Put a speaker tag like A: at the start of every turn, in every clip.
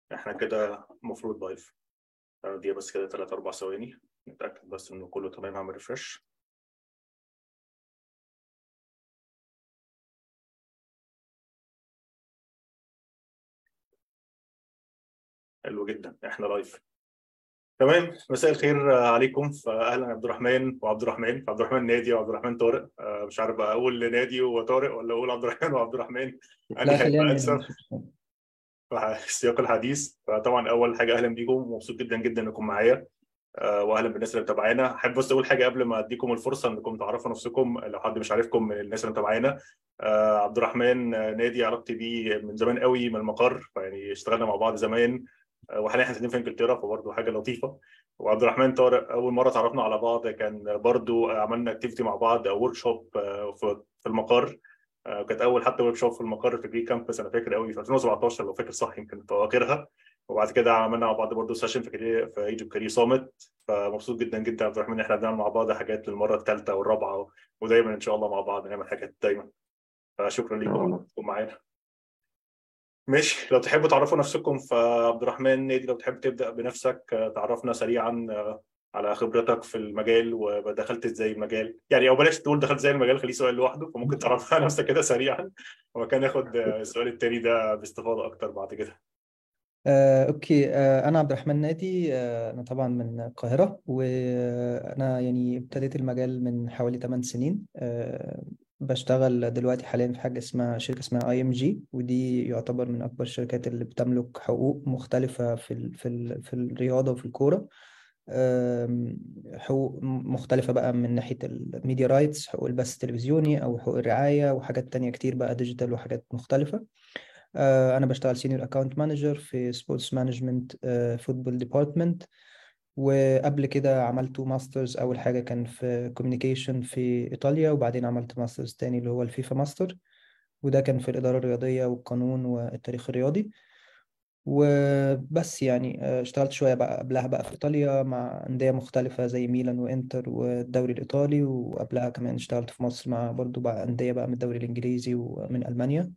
A: احنا كده المفروض لايف دي بس كده 3 4 ثواني نتاكد بس انه كله تمام اعمل ريفرش حلو جدا احنا لايف تمام مساء الخير عليكم فاهلا عبد الرحمن وعبد الرحمن عبد الرحمن نادي وعبد الرحمن طارق آه، مش عارف بقى اقول نادي وطارق ولا اقول عبد الرحمن وعبد الرحمن
B: لا
A: انهي
B: خلينا
A: هيبقى انسب
B: نعمل-
A: في سياق الحديث فطبعا اول حاجه اهلا بيكم ومبسوط جدا جدا انكم معايا آه، واهلا بالناس اللي متابعانا احب بس اقول حاجه قبل ما اديكم الفرصه انكم تعرفوا نفسكم لو حد مش عارفكم من الناس اللي متابعانا آه، عبد الرحمن آه، نادي علاقتي بيه من زمان قوي من المقر فيعني اشتغلنا مع بعض زمان آه، وحاليا احنا ساكنين في انجلترا فبرضه حاجه لطيفه وعبد الرحمن طارق اول مره تعرفنا على بعض كان برضه عملنا اكتيفيتي مع بعض او ورك شوب في في المقر آه، كانت اول حتى ورك شوب في المقر في جري كامبس انا فاكر قوي في 2017 لو فاكر صح يمكن في اواخرها وبعد كده عملنا مع بعض برضه سيشن في كارير في ايجيبت كارير صامت فمبسوط جدا جدا يا عبد الرحمن ان احنا بنعمل مع بعض حاجات للمره الثالثه والرابعه ودايما ان شاء الله مع بعض نعمل حاجات دايما فشكرا لكم
C: الله.
A: انكم معانا ماشي لو تحبوا تعرفوا نفسكم فعبد الرحمن نادي لو تحب تبدا بنفسك آه، تعرفنا سريعا آه، على خبرتك في المجال ودخلت ازاي المجال يعني او بلاش تقول دخلت ازاي المجال خليه سؤال لوحده فممكن تعرفنا نفسك كده سريعا وكان ناخد آه، السؤال التاني ده باستفاضه اكتر بعد كده
B: آه، أوكي آه، أنا عبد الرحمن نادي آه، أنا طبعا من القاهرة وأنا يعني ابتديت المجال من حوالي 8 سنين آه، بشتغل دلوقتي حاليا في حاجة اسمها شركة اسمها اي ام جي ودي يعتبر من أكبر الشركات اللي بتملك حقوق مختلفة في ال في ال في الرياضة وفي الكورة آم، حقوق مختلفة بقى من ناحية الميديا رايتس حقوق البث التلفزيوني أو حقوق الرعاية وحاجات تانية كتير بقى ديجيتال وحاجات مختلفة آه، أنا بشتغل سينيور أكاونت مانجر في سبورتس مانجمنت فوتبول ديبارتمنت وقبل كده عملت ماسترز أول حاجة كان في كوميونيكيشن في إيطاليا وبعدين عملت ماسترز تاني اللي هو الفيفا ماستر وده كان في الإدارة الرياضية والقانون والتاريخ الرياضي وبس يعني آه، اشتغلت شوية بقى قبلها بقى في إيطاليا مع أندية مختلفة زي ميلان وإنتر والدوري الإيطالي وقبلها كمان اشتغلت في مصر مع برضو بقى أندية بقى من الدوري الإنجليزي ومن ألمانيا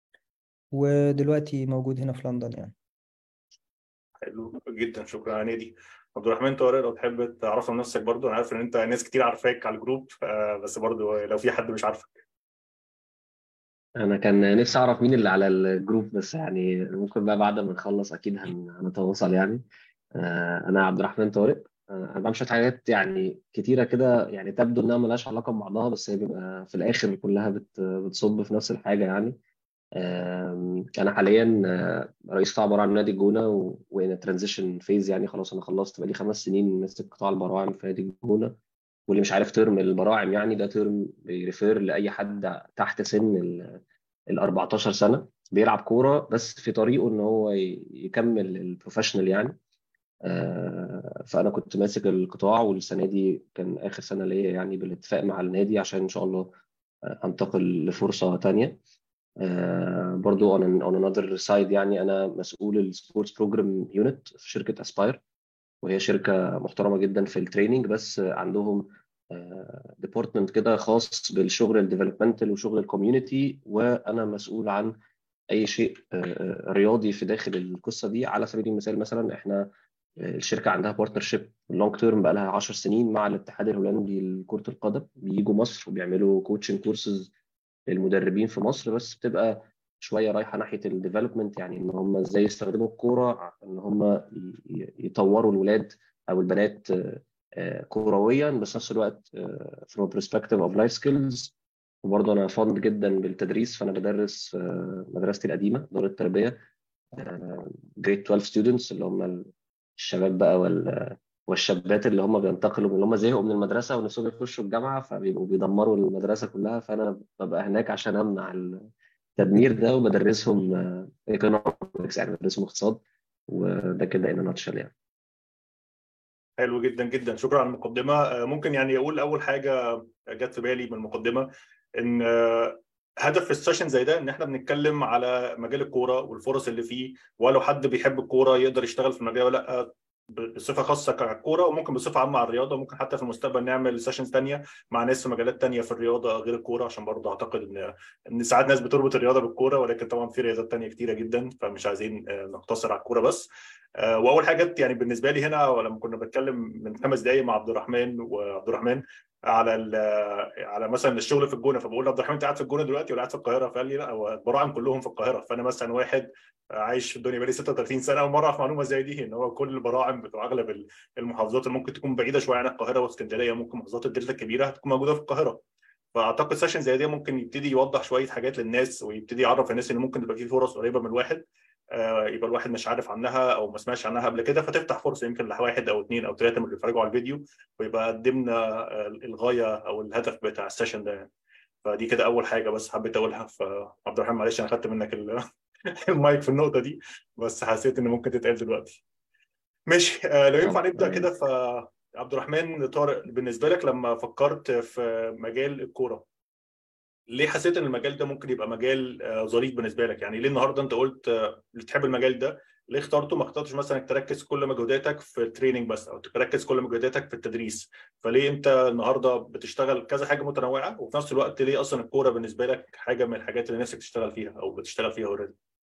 B: ودلوقتي موجود هنا في لندن يعني
A: حلو جدا شكرا يا نادي عبد الرحمن طارق لو تحب تعرفنا نفسك برضو انا عارف ان انت ناس كتير عارفاك على الجروب آه، بس برضو لو في حد مش عارفك
C: انا كان نفسي اعرف مين اللي على الجروب بس يعني ممكن بقى بعد ما نخلص اكيد هن- هنتواصل يعني آه، انا عبد الرحمن طارق آه، انا بعمل شويه حاجات يعني كتيره كده يعني تبدو انها ملهاش علاقه ببعضها بس هي بيبقى في الاخر كلها بت- بتصب في نفس الحاجه يعني آم، انا حاليا آه، رئيس قطاع براعم نادي الجونه و- وان ترانزيشن فيز يعني خلاص انا خلصت بقالي خمس سنين ماسك قطاع البراعم في نادي الجونه واللي مش عارف ترم البراعم يعني ده ترم بيريفير لاي حد تحت سن ال ال 14 سنه بيلعب كوره بس في طريقه ان هو ي- يكمل البروفيشنال يعني آه، فانا كنت ماسك القطاع والسنه دي كان اخر سنه ليا يعني بالاتفاق مع النادي عشان ان شاء الله آه، انتقل لفرصه تانية آه، برضو on, on another side يعني انا مسؤول السبورتس بروجرام يونت في شركه اسباير وهي شركه محترمه جدا في التريننج بس عندهم ديبارتمنت كده خاص بالشغل الديفلوبمنتال وشغل الكوميونتي وانا مسؤول عن اي شيء آه، رياضي في داخل القصه دي على سبيل المثال مثلا احنا آه، الشركه عندها بارتنرشيب لونج تيرم بقى لها 10 سنين مع الاتحاد الهولندي لكره القدم بيجوا مصر وبيعملوا كوتشنج كورسز للمدربين في مصر بس بتبقى شويه رايحه ناحيه الديفلوبمنت يعني ان هم ازاي يستخدموا الكوره ان هم ي- يطوروا الولاد او البنات آه، آه، كرويا بس في نفس الوقت آه، from a perspective of life skills وبرضه انا فاند جدا بالتدريس فانا بدرس في مدرستي القديمه دار التربيه جريد 12 ستودنتس اللي هم الشباب بقى وال والشابات اللي هم بينتقلوا من اللي هم زهقوا من المدرسه ونفسهم يخشوا الجامعه فبيبقوا بيدمروا المدرسه كلها فانا ببقى هناك عشان امنع التدمير ده وبدرسهم ايكونومكس يعني بدرسهم اقتصاد وده كده ان ناتشل يعني
A: حلو جدا جدا شكرا على المقدمه آه، ممكن يعني اقول اول حاجه جت في بالي من المقدمه ان آه، هدف السيشن زي ده ان احنا بنتكلم على مجال الكوره والفرص اللي فيه ولو حد بيحب الكوره يقدر يشتغل في المجال ولا لا بصفه خاصه ككوره وممكن بصفه عامه على الرياضه وممكن حتى في المستقبل نعمل سيشنز ثانيه مع ناس في مجالات ثانيه في الرياضه غير الكوره عشان برضه اعتقد ان ان ساعات ناس بتربط الرياضه بالكوره ولكن طبعا في رياضات ثانيه كتيره جدا فمش عايزين نقتصر على الكوره بس واول حاجه يعني بالنسبه لي هنا لما كنا بتكلم من خمس دقائق مع عبد الرحمن وعبد الرحمن على على مثلا الشغل في الجونه فبقول عبد الرحمن انت قاعد في الجونه دلوقتي ولا قاعد في القاهره فقال لي لا هو البراعم كلهم في القاهره فانا مثلا واحد عايش في الدنيا بقالي 36 سنه ومره اعرف معلومه زي دي ان هو كل البراعم بتوع اغلب المحافظات اللي ممكن تكون بعيده شويه عن القاهره واسكندريه ممكن محافظات الدلتا الكبيره هتكون موجوده في القاهره فاعتقد سيشن زي دي ممكن يبتدي يوضح شويه حاجات للناس ويبتدي يعرف الناس ان ممكن تبقى في فرص قريبه من الواحد يبقى الواحد مش عارف عنها او ما سمعش عنها قبل كده فتفتح فرصه يمكن لواحد او اثنين او ثلاثه من اللي بيتفرجوا على الفيديو ويبقى قدمنا الغايه او الهدف بتاع السيشن ده يعني فدي كده اول حاجه بس حبيت اقولها فعبد الرحمن معلش انا خدت منك المايك في النقطه دي بس حسيت ان ممكن تتقال دلوقتي ماشي لو ينفع نبدا كده ف عبد الرحمن طارق بالنسبه لك لما فكرت في مجال الكوره ليه حسيت ان المجال ده ممكن يبقى مجال ظريف بالنسبه لك يعني ليه النهارده انت قلت بتحب المجال ده ليه اخترته ما اخترتش مثلا انك تركز كل مجهوداتك في التريننج بس او تركز كل مجهوداتك في التدريس فليه انت النهارده بتشتغل كذا حاجه متنوعه وفي نفس الوقت ليه اصلا الكوره بالنسبه لك حاجه من الحاجات اللي نفسك تشتغل فيها او بتشتغل فيها اوريدي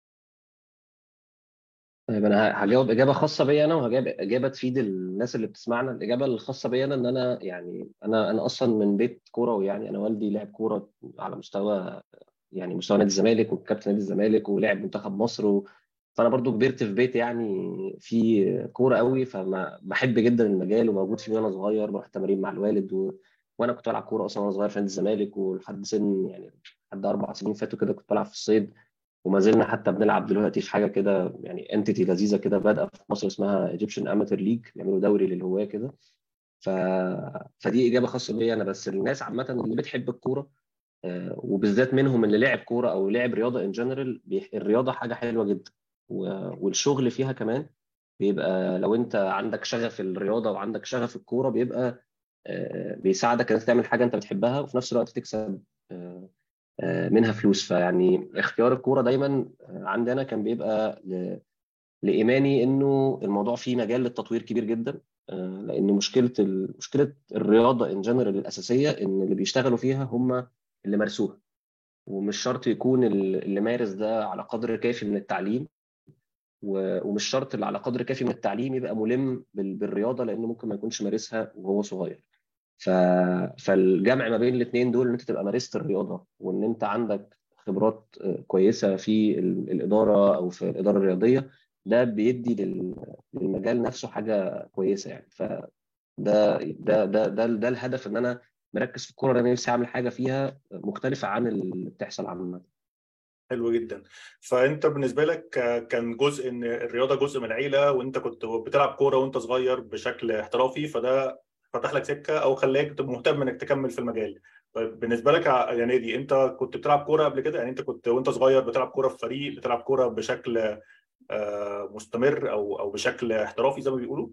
C: طيب انا هجاوب اجابه خاصه بيا انا وهجاوب اجابه تفيد الناس اللي بتسمعنا الاجابه الخاصه بيا انا ان انا يعني انا انا اصلا من بيت كوره يعني انا والدي لعب كوره على مستوى يعني مستوى نادي الزمالك وكابتن نادي الزمالك ولعب منتخب مصر و... فانا برضو كبرت في بيت يعني في كوره قوي فما بحب جدا المجال وموجود فيه وانا صغير بروح تمارين مع الوالد و... وانا كنت بلعب كوره اصلا وانا صغير في نادي الزمالك ولحد سن يعني لحد اربع سنين فاتوا كده كنت بلعب في الصيد وما زلنا حتى بنلعب دلوقتي في حاجه كده يعني انتيتي لذيذه كده بادئه في مصر اسمها ايجيبشن اماتير ليج بيعملوا دوري للهواه كده ف... فدي اجابه خاصه بيا انا بس الناس عامه اللي بتحب الكوره آه وبالذات منهم اللي لعب كوره او لعب رياضه ان جنرال بيح... الرياضه حاجه حلوه جدا و... والشغل فيها كمان بيبقى لو انت عندك شغف الرياضه وعندك شغف الكوره بيبقى آه بيساعدك انك تعمل حاجه انت بتحبها وفي نفس الوقت تكسب آه منها فلوس فيعني اختيار الكوره دايما عندي انا كان بيبقى ل... لايماني انه الموضوع فيه مجال للتطوير كبير جدا لان مشكله ال... مشكله الرياضه ان جنرال الاساسيه ان اللي بيشتغلوا فيها هم اللي مارسوها ومش شرط يكون اللي مارس ده على قدر كافي من التعليم ومش شرط اللي على قدر كافي من التعليم يبقى ملم بالرياضه لانه ممكن ما يكونش مارسها وهو صغير ف... فالجمع ما بين الاثنين دول ان انت تبقى مارست الرياضه وان انت عندك خبرات كويسه في الاداره او في الاداره الرياضيه ده بيدي لل... للمجال نفسه حاجه كويسه يعني فده ده ده ده ده الهدف ان انا مركز في الكوره انا نفسي اعمل حاجه فيها مختلفه عن اللي بتحصل عامه
A: حلو جدا فانت بالنسبه لك كان جزء ان الرياضه جزء من العيله وانت كنت بتلعب كوره وانت صغير بشكل احترافي فده فتح لك سكه او خلاك تبقى مهتم انك تكمل في المجال طيب بالنسبه لك يا نادي انت كنت بتلعب كوره قبل كده يعني انت كنت وانت صغير بتلعب كوره في فريق بتلعب كوره بشكل مستمر او او بشكل احترافي زي ما بيقولوا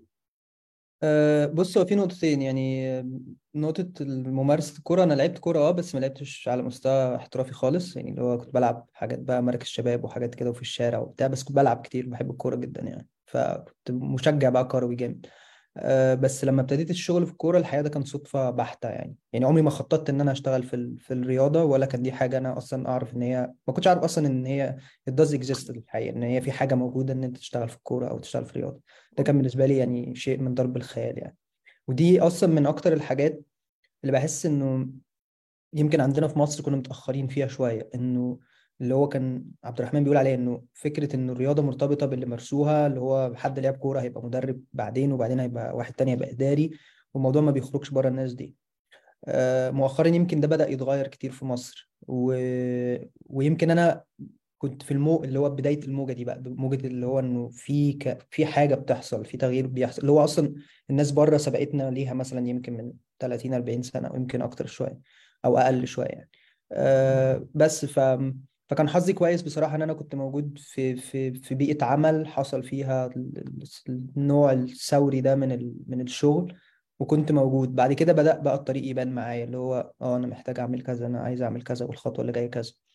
B: أه بص هو في نقطتين يعني نقطة ممارسة الكورة أنا لعبت كورة أه بس ما لعبتش على مستوى احترافي خالص يعني اللي هو كنت بلعب حاجات بقى مراكز شباب وحاجات كده وفي الشارع وبتاع بس كنت بلعب كتير بحب الكورة جدا يعني فكنت مشجع بقى كروي جامد أه بس لما ابتديت الشغل في الكوره الحقيقه ده كان صدفه بحته يعني يعني عمري ما خططت ان انا اشتغل في ال... في الرياضه ولا كان دي حاجه انا اصلا اعرف ان هي ما كنتش اعرف اصلا ان هي it does exist الحقيقه ان هي في حاجه موجوده ان انت تشتغل في الكوره او تشتغل في الرياضه ده كان بالنسبه لي يعني شيء من ضرب الخيال يعني ودي اصلا من اكتر الحاجات اللي بحس انه يمكن عندنا في مصر كنا متاخرين فيها شويه انه اللي هو كان عبد الرحمن بيقول عليه انه فكره انه الرياضه مرتبطه باللي مارسوها اللي هو حد لعب كوره هيبقى مدرب بعدين وبعدين هيبقى واحد تاني هيبقى اداري والموضوع ما بيخرجش بره الناس دي آه مؤخرا يمكن ده بدا يتغير كتير في مصر و... ويمكن انا كنت في المو اللي هو بدايه الموجه دي بقى موجه اللي هو انه في ك... في حاجه بتحصل في تغيير بيحصل اللي هو اصلا الناس بره سبقتنا ليها مثلا يمكن من 30 40 سنه ويمكن اكتر شويه او اقل شويه يعني آه بس ف فكان حظي كويس بصراحة إن أنا كنت موجود في في في بيئة عمل حصل فيها النوع الثوري ده من من الشغل وكنت موجود بعد كده بدأ بقى الطريق يبان معايا اللي هو اه أنا محتاج أعمل كذا أنا عايز أعمل كذا والخطوة اللي جاية كذا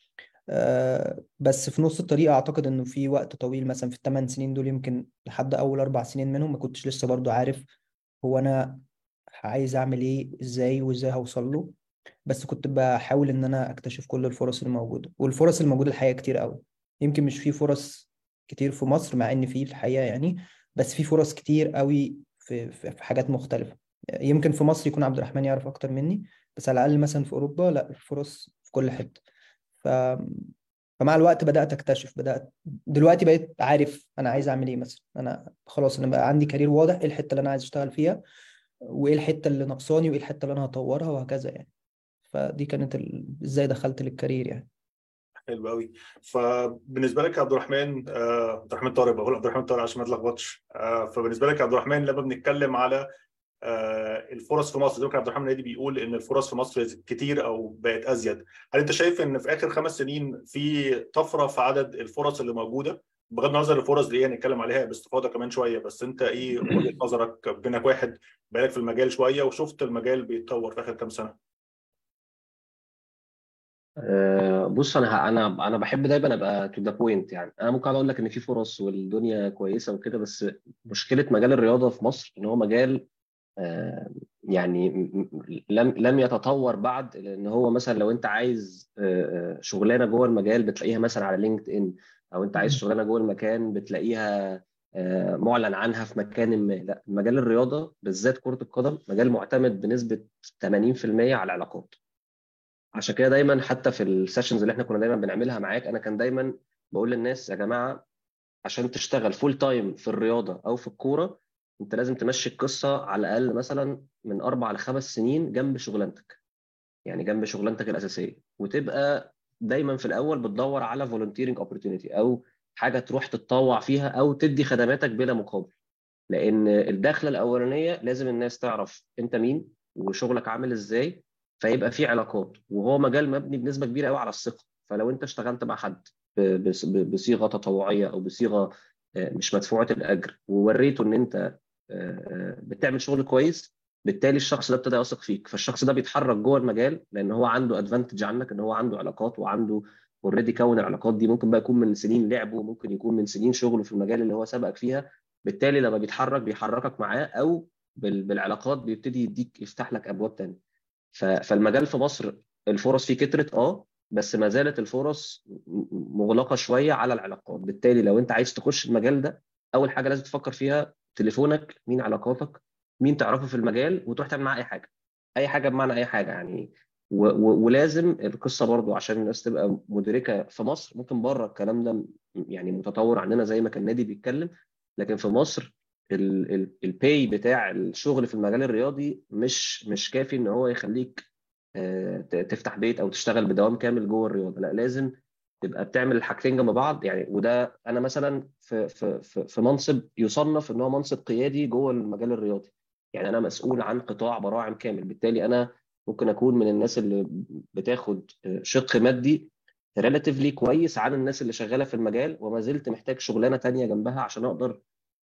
B: آه، بس في نص الطريق اعتقد انه في وقت طويل مثلا في الثمان سنين دول يمكن لحد اول اربع سنين منهم ما كنتش لسه برضو عارف هو انا عايز اعمل ايه ازاي وازاي هوصل له بس كنت بحاول ان انا اكتشف كل الفرص الموجوده والفرص الموجوده الحقيقه كتير قوي يمكن مش في فرص كتير في مصر مع ان في في الحقيقه يعني بس في فرص كتير قوي في في في حاجات مختلفه يمكن في مصر يكون عبد الرحمن يعرف اكتر مني بس على الاقل مثلا في اوروبا لا الفرص في كل حته ف فمع الوقت بدات اكتشف بدات دلوقتي بقيت عارف انا عايز اعمل ايه مثلا انا خلاص انا بقى عندي كارير واضح ايه الحته اللي انا عايز اشتغل فيها وايه الحته اللي ناقصاني وايه الحته اللي انا هطورها وهكذا يعني فدي كانت ال... ازاي دخلت للكارير يعني
A: حلو قوي فبالنسبه لك يا عبد الرحمن آه، عبد الرحمن طارق بقول عبد الرحمن طارق عشان ما اتلخبطش آه، فبالنسبه لك يا عبد الرحمن لما بنتكلم على آه، الفرص في مصر زي ما كان عبد الرحمن نادي بيقول ان الفرص في مصر كتير او بقت ازيد هل انت شايف ان في اخر خمس سنين في طفره في عدد الفرص اللي موجوده بغض النظر الفرص دي هنتكلم عليها باستفاضه كمان شويه بس انت ايه وجهه نظرك بينك واحد بقالك في المجال شويه وشفت المجال بيتطور في اخر كام سنه
C: آه، بص انا ه- انا انا بحب دايما ابقى تو ذا بوينت يعني انا ممكن اقعد اقول لك ان في فرص والدنيا كويسه وكده بس مشكله مجال الرياضه في مصر ان هو مجال آه، يعني م- م- لم لم يتطور بعد لان هو مثلا لو انت عايز آه، آه، شغلانه جوه المجال بتلاقيها مثلا على لينكد ان او انت عايز شغلانه جوه المكان بتلاقيها آه، معلن عنها في مكان ما لا مجال الرياضه بالذات كره القدم مجال معتمد بنسبه 80% على العلاقات عشان كده دايما حتى في السيشنز اللي احنا كنا دايما بنعملها معاك انا كان دايما بقول للناس يا جماعه عشان تشتغل فول تايم في الرياضه او في الكوره انت لازم تمشي القصه على الاقل مثلا من اربع لخمس سنين جنب شغلانتك يعني جنب شغلانتك الاساسيه وتبقى دايما في الاول بتدور على فولunteering opportunity او حاجه تروح تتطوع فيها او تدي خدماتك بلا مقابل لان الدخله الاولانيه لازم الناس تعرف انت مين وشغلك عامل ازاي فيبقى في علاقات وهو مجال مبني بنسبه كبيره قوي على الثقه فلو انت اشتغلت مع حد ب- بس- ب- بصيغه تطوعيه او بصيغه آه، مش مدفوعه الاجر ووريته ان انت آه، آه، بتعمل شغل كويس بالتالي الشخص ده ابتدى يثق فيك فالشخص ده بيتحرك جوه المجال لان هو عنده ادفانتج عنك ان هو عنده علاقات وعنده اوريدي كون العلاقات دي ممكن بقى يكون من سنين لعبه ممكن يكون من سنين شغله في المجال اللي هو سبقك فيها بالتالي لما بيتحرك بيحركك معاه او بال- بالعلاقات بيبتدي يديك يفتح لك ابواب تانية ف- فالمجال في مصر الفرص فيه كترت اه بس ما زالت الفرص م- مغلقه شويه على العلاقات بالتالي لو انت عايز تخش المجال ده اول حاجه لازم تفكر فيها تليفونك مين علاقاتك مين تعرفه في المجال وتروح تعمل معاه اي حاجه اي حاجه بمعنى اي حاجه يعني و و ولازم القصه برضو عشان الناس تبقى مدركه في مصر ممكن بره الكلام ده م- يعني متطور عننا زي ما كان نادي بيتكلم لكن في مصر الباي بتاع الشغل في المجال الرياضي مش مش كافي ان هو يخليك آه، ت- تفتح بيت او تشتغل بدوام كامل جوه الرياضه لا لازم تبقى بتعمل الحاجتين جنب بعض يعني وده انا مثلا في في في في منصب يصنف ان هو منصب قيادي جوه المجال الرياضي يعني انا مسؤول عن قطاع براعم كامل بالتالي انا ممكن اكون من الناس اللي بتاخد آه، شق مادي ريلاتيفلي كويس عن الناس اللي شغاله في المجال وما زلت محتاج شغلانه تانية جنبها عشان اقدر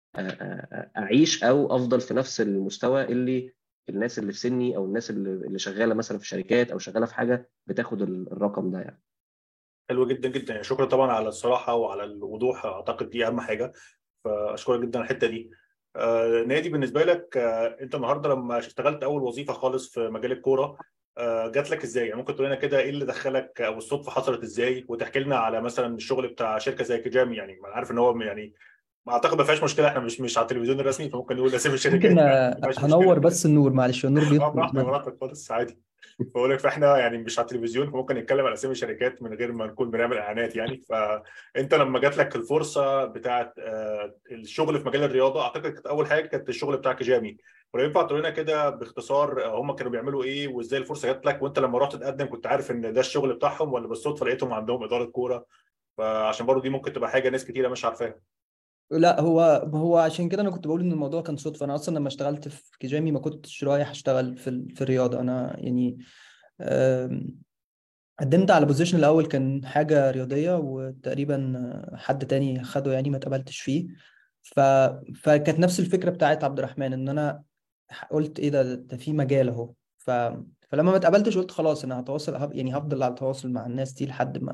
C: اعيش او افضل في نفس المستوى اللي الناس اللي في سني او الناس اللي اللي شغاله مثلا في شركات او شغاله في حاجه بتاخد ال- الرقم ده يعني
A: حلو جدا جدا يعني شكرا طبعا على الصراحه وعلى الوضوح اعتقد دي اهم حاجه فاشكرك جدا على الحته دي آه نادي بالنسبه لك آه انت النهارده لما اشتغلت اول وظيفه خالص في مجال الكوره آه جات لك ازاي؟ يعني ممكن تقول لنا كده ايه اللي دخلك او الصدفه حصلت ازاي وتحكي لنا على مثلا الشغل بتاع شركه زي كجامي يعني انا عارف ان هو يعني اعتقد ما فيهاش مشكله احنا مش مش على التلفزيون الرسمي فممكن نقول اسامي الشركات
B: ممكن
A: يعني
B: آه،
A: ما فيهاش
B: هنور
A: مشكله
B: بس النور معلش النور
A: اه
B: بيدخل
A: براحتك براحتك خالص عادي بقول لك فاحنا يعني مش على التلفزيون فممكن نتكلم على اسامي الشركات من غير ما نكون بنعمل اعلانات يعني فانت لما جات لك الفرصه بتاعت آه، الشغل في مجال الرياضه اعتقد كانت اول حاجه كانت الشغل بتاع كجامي ولو ينفع تقول لنا كده باختصار آه، هم كانوا بيعملوا ايه وازاي الفرصه جات لك وانت لما رحت تقدم كنت عارف ان ده الشغل بتاعهم ولا بالصدفه لقيتهم عندهم اداره كوره فعشان برضو دي ممكن تبقى حاجه ناس كتيره مش عارفاها
B: لا هو هو عشان كده انا كنت بقول ان الموضوع كان صدفه انا اصلا لما اشتغلت في كيجامي ما كنتش رايح اشتغل في ال- في الرياضه انا يعني آم، قدمت على بوزيشن الاول كان حاجه رياضيه وتقريبا حد تاني خده يعني ما اتقبلتش فيه ف فكانت نفس الفكره بتاعت عبد الرحمن ان انا قلت ايه ده ده في مجال اهو ف... فلما ما اتقبلتش قلت خلاص انا هتواصل هب- يعني هفضل على تواصل مع الناس دي لحد ما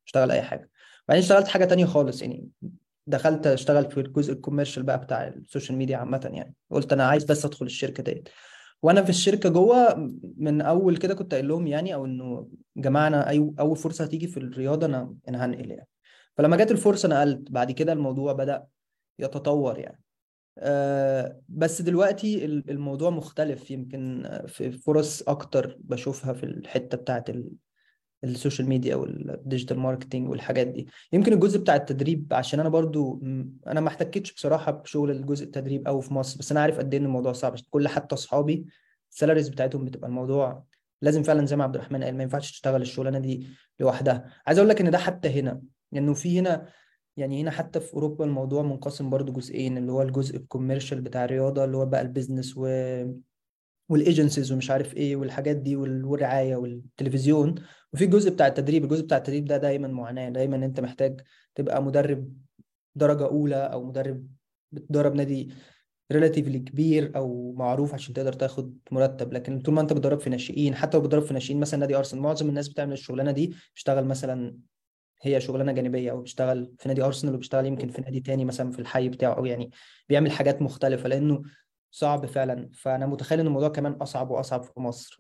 B: اشتغل اي حاجه بعدين اشتغلت حاجه تانية خالص يعني دخلت اشتغل في الجزء الكوميرشال بقى بتاع السوشيال ميديا عامه يعني قلت انا عايز بس ادخل الشركه ديت وانا في الشركه جوه من اول كده كنت قايل لهم يعني او انه يا جماعه انا أي اول فرصه هتيجي في الرياضه انا انا هنقل يعني فلما جت الفرصه نقلت بعد كده الموضوع بدا يتطور يعني أه بس دلوقتي الموضوع مختلف يمكن في فرص اكتر بشوفها في الحته بتاعت السوشيال ميديا والديجيتال ماركتينج والحاجات دي يمكن الجزء بتاع التدريب عشان انا برضو انا ما احتكتش بصراحه بشغل الجزء التدريب قوي في مصر بس انا عارف قد ايه ان الموضوع صعب عشان كل حتى اصحابي السالاريز بتاعتهم بتبقى الموضوع لازم فعلا زي ما عبد الرحمن قال ما ينفعش تشتغل الشغلانه دي لوحدها عايز اقول لك ان ده حتى هنا لانه يعني في هنا يعني هنا حتى في اوروبا الموضوع منقسم برضو جزئين اللي هو الجزء الكوميرشال بتاع الرياضه اللي هو بقى البيزنس و والايجنسيز ومش عارف ايه والحاجات دي والرعايه والتلفزيون وفي الجزء بتاع التدريب الجزء بتاع التدريب ده دايما معاناه دايما انت محتاج تبقى مدرب درجه اولى او مدرب بتدرب نادي ريلاتيفلي كبير او معروف عشان تقدر تاخد مرتب لكن طول ما انت بتدرب في ناشئين حتى لو بتدرب في ناشئين مثلا نادي ارسنال معظم الناس بتعمل الشغلانه دي بيشتغل مثلا هي شغلانه جانبيه او بيشتغل في نادي ارسنال وبيشتغل يمكن في نادي تاني مثلا في الحي بتاعه او يعني بيعمل حاجات مختلفه لانه صعب فعلا فانا متخيل ان الموضوع كمان اصعب واصعب في مصر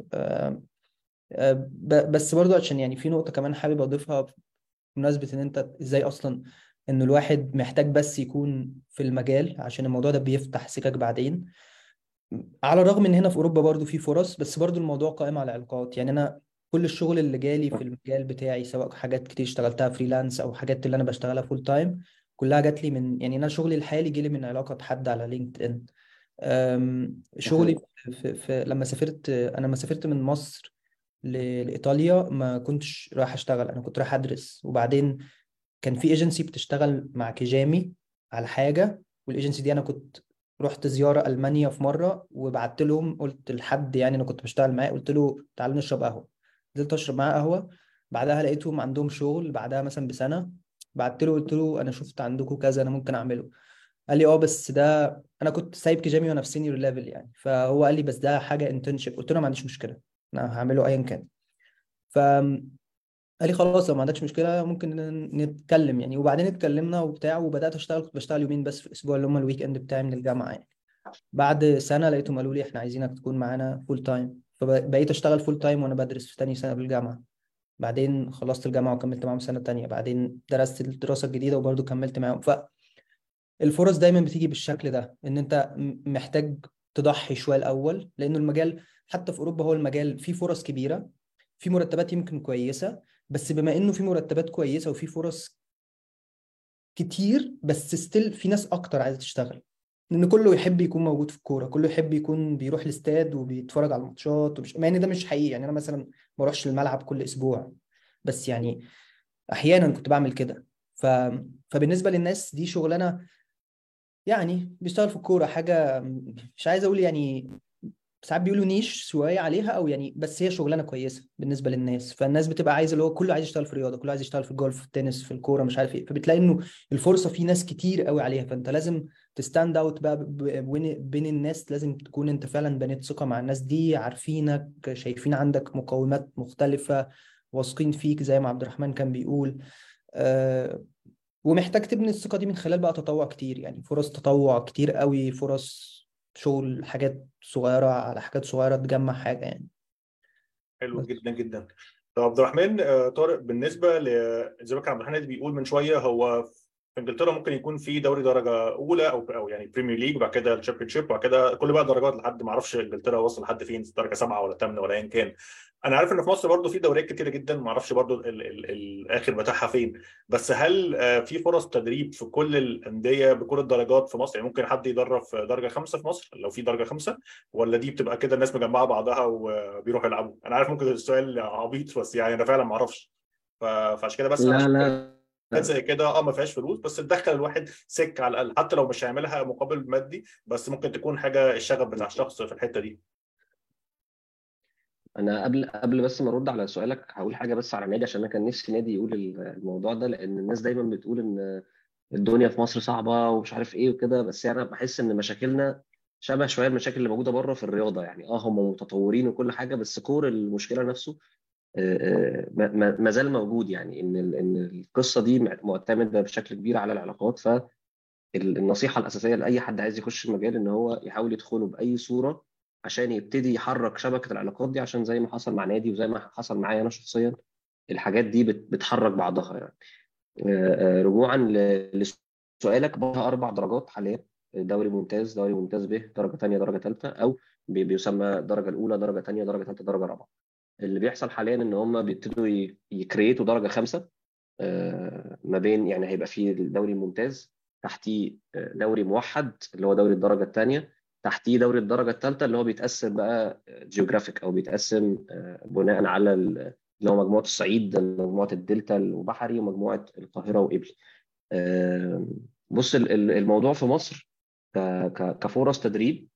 B: بس برضو عشان يعني في نقطه كمان حابب اضيفها بمناسبه ان انت ازاي اصلا ان الواحد محتاج بس يكون في المجال عشان الموضوع ده بيفتح سكك بعدين على الرغم ان هنا في اوروبا برضو في فرص بس برضو الموضوع قائم على العلاقات يعني انا كل الشغل اللي جالي في المجال بتاعي سواء حاجات كتير اشتغلتها فريلانس او حاجات اللي انا بشتغلها فول تايم كلها جات لي من يعني انا شغلي الحالي جالي من علاقه حد على لينكد ان شغلي في, في لما سافرت انا لما سافرت من مصر لايطاليا ما كنتش رايح اشتغل انا كنت رايح ادرس وبعدين كان في ايجنسي بتشتغل مع كيجامي على حاجه والايجنسي دي انا كنت رحت زياره المانيا في مره وبعت لهم قلت لحد يعني انا كنت بشتغل معاه قلت له تعالوا نشرب قهوه نزلت اشرب معاه قهوه بعدها لقيتهم عندهم شغل بعدها مثلا بسنه بعت له قلت له انا شفت عندكم كذا انا ممكن اعمله قال لي اه بس ده انا كنت سايب كيجامي وانا في سينيور ليفل يعني فهو قال لي بس ده حاجه انترنشيب قلت له ما عنديش مشكله انا هعمله ايا كان ف قال لي خلاص لو ما عندكش مشكله ممكن نتكلم يعني وبعدين اتكلمنا وبتاع وبدات اشتغل كنت بشتغل يومين بس في الاسبوع اللي هم الويك اند بتاعي من الجامعه يعني بعد سنه لقيتهم قالوا لي احنا عايزينك تكون معانا فول تايم فبقيت اشتغل فول تايم وانا بدرس في تاني سنه بالجامعه بعدين خلصت الجامعه وكملت معاهم سنه تانية بعدين درست الدراسه الجديده وبرضه كملت معاهم ف الفرص دايما بتيجي بالشكل ده ان انت محتاج تضحي شويه الاول لانه المجال حتى في اوروبا هو المجال فيه فرص كبيره في مرتبات يمكن كويسه بس بما انه في مرتبات كويسه وفي فرص كتير بس ستيل في ناس اكتر عايزه تشتغل لان كله يحب يكون موجود في الكوره كله يحب يكون بيروح الاستاد وبيتفرج على الماتشات ومش مع ان ده مش حقيقي يعني انا مثلا ما بروحش الملعب كل اسبوع بس يعني احيانا كنت بعمل كده ف... فبالنسبه للناس دي شغلانه يعني بيشتغل في الكوره حاجه مش عايز اقول يعني ساعات بيقولوا نيش شويه عليها او يعني بس هي شغلانه كويسه بالنسبه للناس فالناس بتبقى عايزه اللي هو كله عايز يشتغل في الرياضه كله عايز يشتغل في الجولف في التنس في الكوره مش عارف ايه فبتلاقي انه الفرصه في ناس كتير قوي عليها فانت لازم تستاند اوت بقى بين الناس لازم تكون انت فعلا بنيت ثقه مع الناس دي عارفينك شايفين عندك مقومات مختلفه واثقين فيك زي ما عبد الرحمن كان بيقول أه ومحتاج تبني الثقه دي من خلال بقى تطوع كتير يعني فرص تطوع كتير قوي فرص شغل حاجات صغيره على حاجات صغيره تجمع حاجه يعني
A: حلو
B: بس.
A: جدا جدا طب عبد الرحمن آه، طارق بالنسبه ل زي ما كان عبد الرحمن بيقول من شويه هو في انجلترا ممكن يكون في دوري درجه اولى او او يعني بريمير ليج وبعد كده الشامبيون شيب وبعد كده كل بقى درجات لحد ما اعرفش انجلترا وصل لحد فين درجه سبعه ولا ثامنه ولا ايا كان انا عارف ان في مصر برضو في دوريات كتيره جدا ما اعرفش برضو ال ال الاخر بتاعها فين بس هل آه، في فرص تدريب في كل الانديه بكل الدرجات في مصر يعني ممكن حد يدرب في درجه خمسه في مصر لو في درجه خمسه ولا دي بتبقى كده الناس مجمعه بعضها وبيروحوا يلعبوا انا عارف ممكن السؤال عبيط بس يعني انا فعلا ما اعرفش ف- فعشان كده بس أنا
C: لا لا
A: حاجات زي كده اه ما فيهاش فلوس بس تدخل الواحد سكه على الاقل حتى لو مش هيعملها مقابل مادي بس ممكن تكون حاجه الشغف بتاع الشخص في الحته دي
C: انا قبل قبل بس ما ارد على سؤالك هقول حاجه بس على نادي عشان انا كان نفسي نادي يقول الموضوع ده لان الناس دايما بتقول ان الدنيا في مصر صعبه ومش عارف ايه وكده بس يعني انا بحس ان مشاكلنا شبه شويه المشاكل اللي موجوده بره في الرياضه يعني اه هم متطورين وكل حاجه بس كور المشكله نفسه ما زال موجود يعني ان ان القصه دي معتمده بشكل كبير على العلاقات فالنصيحه الاساسيه لاي حد عايز يخش المجال ان هو يحاول يدخله باي صوره عشان يبتدي يحرك شبكه العلاقات دي عشان زي ما حصل مع نادي وزي ما حصل معايا انا شخصيا الحاجات دي بتحرك بعضها يعني رجوعا لسؤالك بقى اربع درجات حاليا دوري ممتاز دوري ممتاز ب درجه ثانيه درجه ثالثه او بيسمى الدرجه الاولى درجه ثانيه درجه ثالثه درجه رابعه اللي بيحصل حاليا ان هم بيبتدوا يكريتوا درجه خمسه ما بين يعني هيبقى في الدوري الممتاز تحتيه دوري موحد اللي هو دوري الدرجه الثانيه تحتيه دوري الدرجه الثالثه اللي هو بيتقسم بقى جيوغرافيك او بيتقسم بناء على اللي هو مجموعه الصعيد مجموعه الدلتا وبحري ومجموعه القاهره وقبلي بص الموضوع في مصر كفرص تدريب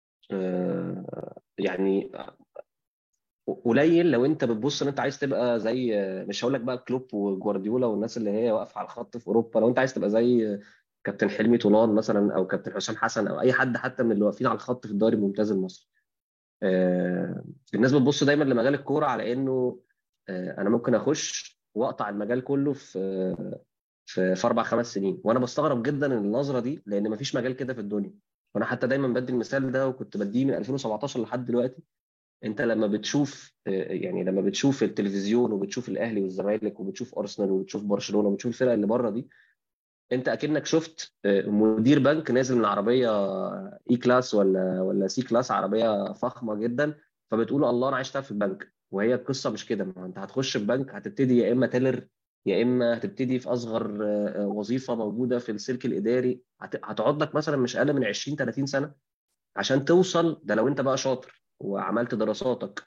C: يعني قليل لو انت بتبص ان انت عايز تبقى زي مش هقول لك بقى كلوب وجوارديولا والناس اللي هي واقفه على الخط في اوروبا لو انت عايز تبقى زي كابتن حلمي طولان مثلا او كابتن حسام حسن او اي حد حتى من اللي واقفين على الخط في الدوري الممتاز المصري الناس بتبص دايما لمجال الكوره على انه انا ممكن اخش واقطع المجال كله في في, في اربع خمس سنين وانا بستغرب جدا النظره دي لان مفيش مجال كده في الدنيا وانا حتى دايما بدي المثال ده وكنت بديه من 2017 لحد دلوقتي انت لما بتشوف يعني لما بتشوف التلفزيون وبتشوف الاهلي والزمالك وبتشوف ارسنال وبتشوف برشلونه وبتشوف الفرق اللي بره دي انت اكنك شفت مدير بنك نازل من عربيه اي كلاس ولا ولا سي كلاس عربيه فخمه جدا فبتقول الله انا عايز اشتغل في البنك وهي القصه مش كده ما انت هتخش البنك هتبتدي يا اما تيلر يا اما هتبتدي في اصغر وظيفه موجوده في السلك الاداري هتقعد لك مثلا مش اقل من 20 30 سنه عشان توصل ده لو انت بقى شاطر وعملت دراساتك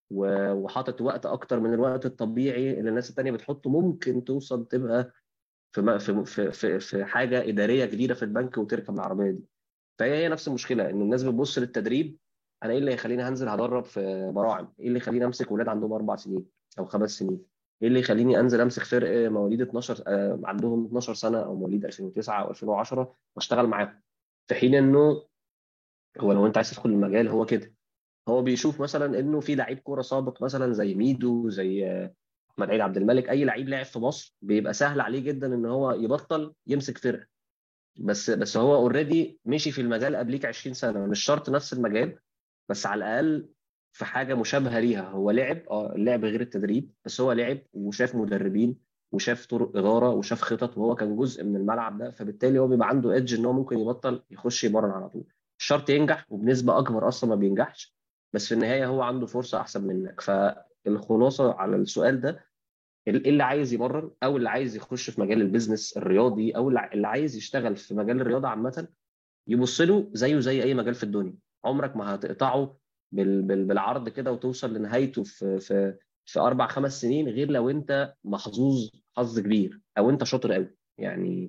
C: وحاطط وقت اكتر من الوقت الطبيعي اللي الناس التانية بتحطه ممكن توصل تبقى في في في في حاجه اداريه جديده في البنك وتركب العربيه دي فهي هي نفس المشكله ان الناس بتبص للتدريب انا ايه اللي يخليني هنزل هدرب في براعم ايه اللي يخليني امسك ولاد عندهم اربع سنين او خمس سنين ايه اللي يخليني انزل امسك فرق مواليد 12 آه عندهم 12 سنه او مواليد 2009 او 2010 واشتغل معاهم في حين انه هو لو انت عايز تدخل المجال هو كده هو بيشوف مثلا انه في لعيب كوره سابق مثلا زي ميدو زي احمد عيد عبد الملك اي لعيب لعب في مصر بيبقى سهل عليه جدا ان هو يبطل يمسك فرقه بس بس هو اوريدي مشي في المجال قبليك 20 سنه مش شرط نفس المجال بس على الاقل في حاجه مشابهه ليها هو لعب اه اللعب غير التدريب بس هو لعب وشاف مدربين وشاف طرق اداره وشاف خطط وهو كان جزء من الملعب ده فبالتالي هو بيبقى عنده ايدج ان هو ممكن يبطل يخش يمرن على طول الشرط ينجح وبنسبه اكبر اصلا ما بينجحش بس في النهايه هو عنده فرصه احسن منك فالخلاصه على السؤال ده اللي عايز يمرن او اللي عايز يخش في مجال البيزنس الرياضي او اللي عايز يشتغل في مجال الرياضه عامه يبص له زيه زي اي مجال في الدنيا عمرك ما هتقطعه بالعرض كده وتوصل لنهايته في في في اربع خمس سنين غير لو انت محظوظ حظ كبير او انت شاطر قوي يعني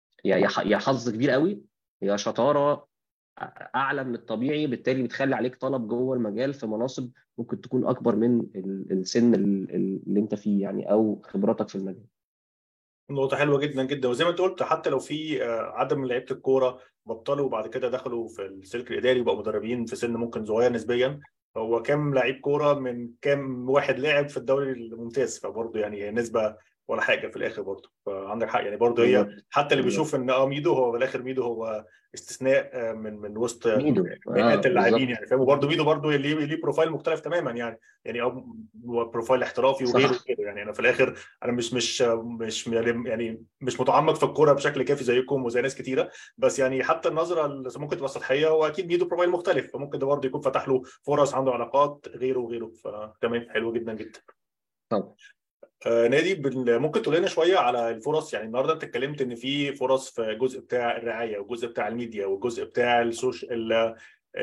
C: يا حظ كبير قوي يا شطاره اعلى من الطبيعي بالتالي بتخلي عليك طلب جوه المجال في مناصب ممكن تكون اكبر من السن اللي انت فيه يعني او خبراتك في المجال
A: نقطة حلوة جدا جدا وزي ما انت قلت حتى لو في عدد من لعيبة الكورة بطلوا وبعد كده دخلوا في السلك الإداري وبقوا مدربين في سن ممكن صغير نسبيا هو كام لعيب كورة من كام واحد لاعب في الدوري الممتاز فبرضه يعني نسبة ولا حاجه في الاخر برضه فعندك حق يعني برضه هي حتى اللي بيشوف ان اه ميدو هو في الاخر ميدو هو استثناء من من وسط مئات آه اللاعبين يعني فاهم وبرضه ميدو برضه ليه ليه بروفايل مختلف تماما يعني يعني هو بروفايل احترافي وغيره كده يعني انا في الاخر انا مش مش مش يعني مش متعمق في الكوره بشكل كافي زيكم وزي ناس كتيره بس يعني حتى النظره اللي ممكن تبقى سطحيه هو اكيد ميدو بروفايل مختلف فممكن ده برضه يكون فتح له فرص عنده علاقات غيره وغيره فتمام حلو جدا جدا
C: طبعا
A: آه نادي ممكن تقول لنا شويه على الفرص يعني النهارده انت اتكلمت ان في فرص في الجزء بتاع الرعايه والجزء بتاع الميديا والجزء بتاع السوشيال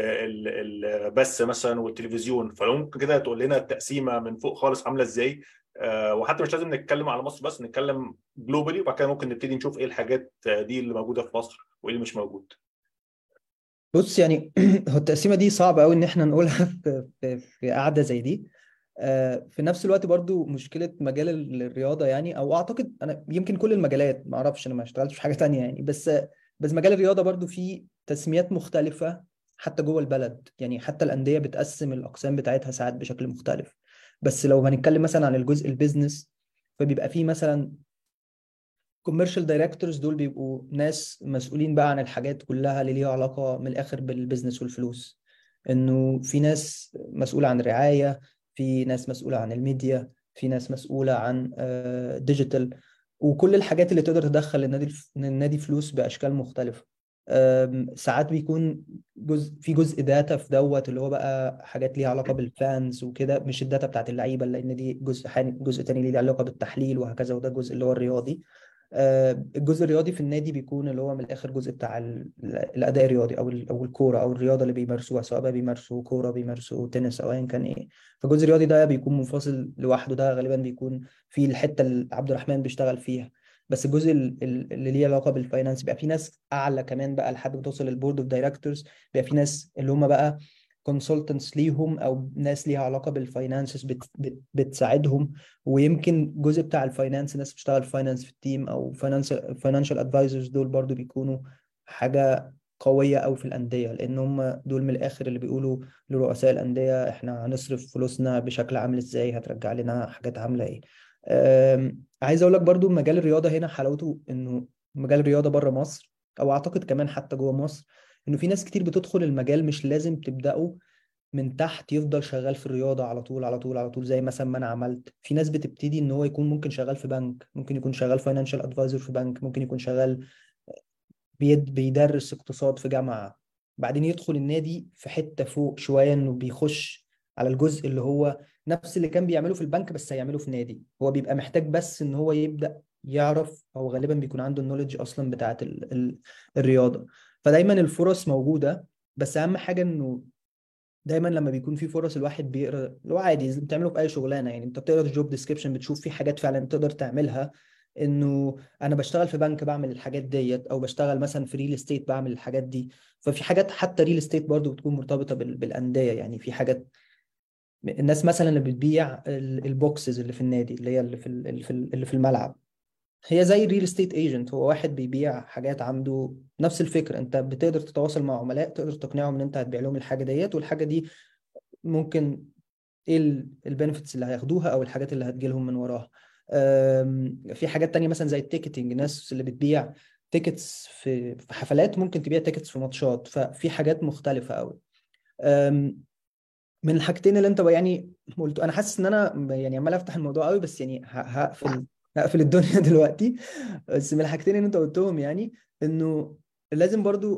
A: البث مثلا والتلفزيون فلو ممكن كده تقول لنا التقسيمه من فوق خالص عامله ازاي آه وحتى مش لازم نتكلم على مصر بس نتكلم جلوبالي وبعد كده ممكن نبتدي نشوف ايه الحاجات دي اللي موجوده في مصر وايه اللي مش موجود
B: بص يعني هو التقسيمه دي صعبه قوي ان احنا نقولها في في, في قعده زي دي في نفس الوقت برضو مشكلة مجال الرياضة يعني أو أعتقد أنا يمكن كل المجالات ما أعرفش أنا ما اشتغلتش في حاجة تانية يعني بس بس مجال الرياضة برضو فيه تسميات مختلفة حتى جوه البلد يعني حتى الأندية بتقسم الأقسام بتاعتها ساعات بشكل مختلف بس لو هنتكلم مثلا عن الجزء البيزنس فبيبقى فيه مثلا كوميرشال دايركتورز دول بيبقوا ناس مسؤولين بقى عن الحاجات كلها اللي ليها علاقة من الآخر بالبيزنس والفلوس إنه في ناس مسؤولة عن الرعاية في ناس مسؤولة عن الميديا في ناس مسؤولة عن ديجيتال وكل الحاجات اللي تقدر تدخل للنادي النادي فلوس بأشكال مختلفة ساعات بيكون جزء في جزء داتا في دوت اللي هو بقى حاجات ليها علاقه بالفانز وكده مش الداتا بتاعت اللعيبه لان دي جزء حاني جزء تاني ليه علاقه بالتحليل وهكذا وده الجزء اللي هو الرياضي الجزء الرياضي في النادي بيكون اللي هو من الاخر جزء بتاع الاداء الرياضي او او الكوره او الرياضه اللي بيمارسوها سواء بقى بيمارسوا كوره بيمارسوا تنس او ايا كان ايه فالجزء الرياضي ده بيكون منفصل لوحده ده غالبا بيكون في الحته اللي عبد الرحمن بيشتغل فيها بس الجزء اللي ليه علاقه بالفاينانس بيبقى في ناس اعلى كمان بقى لحد ما توصل للبورد اوف دايركتورز بيبقى في ناس اللي هم بقى كونسلتنتس ليهم او ناس ليها علاقه بالفاينانسز بت بت بتساعدهم ويمكن جزء بتاع الفاينانس ناس بتشتغل فاينانس في التيم او فاينانشال فاينانشال ادفايزرز دول برضو بيكونوا حاجه قويه قوي في الانديه لان هم دول من الاخر اللي بيقولوا لرؤساء الانديه احنا هنصرف فلوسنا بشكل عامل ازاي هترجع لنا حاجات عامله ايه عايز اقول لك برضو مجال الرياضه هنا حلاوته انه مجال الرياضه بره مصر او اعتقد كمان حتى جوه مصر انه في ناس كتير بتدخل المجال مش لازم تبداه من تحت يفضل شغال في الرياضه على طول على طول على طول زي مثلا ما انا عملت في ناس بتبتدي ان هو يكون ممكن شغال في بنك ممكن يكون شغال فاينانشال ادفايزر في بنك ممكن يكون شغال بيد بيدرس اقتصاد في جامعه بعدين يدخل النادي في حته فوق شويه انه بيخش على الجزء اللي هو نفس اللي كان بيعمله في البنك بس هيعمله في نادي هو بيبقى محتاج بس ان هو يبدا يعرف او غالبا بيكون عنده النولج اصلا بتاعه ال ال الرياضه فدايما الفرص موجوده بس اهم حاجه انه دايما لما بيكون في فرص الواحد بيقرا اللي هو عادي بتعمله في اي شغلانه يعني انت بتقرا الجوب ديسكريبشن بتشوف في حاجات فعلا تقدر تعملها انه انا بشتغل في بنك بعمل الحاجات ديت او بشتغل مثلا في ريل استيت بعمل الحاجات دي ففي حاجات حتى ريل استيت برضو بتكون مرتبطه بالانديه يعني في حاجات الناس مثلا اللي بتبيع البوكسز اللي في النادي اللي هي اللي في اللي في اللي في الملعب هي زي الريل استيت ايجنت هو واحد بيبيع حاجات عنده نفس الفكره انت بتقدر تتواصل مع عملاء تقدر تقنعهم ان انت هتبيع لهم الحاجه ديت والحاجه دي ممكن ايه البنفيتس اللي هياخدوها او الحاجات اللي هتجي لهم من وراها في حاجات تانية مثلا زي التيكتنج الناس اللي بتبيع تيكتس في في حفلات ممكن تبيع تيكتس في ماتشات ففي حاجات مختلفه قوي من الحاجتين اللي انت يعني قلت انا حاسس ان انا يعني عمال افتح الموضوع قوي بس يعني هقفل هقفل الدنيا دلوقتي بس من الحاجتين اللي انت قلتهم يعني انه لازم برضو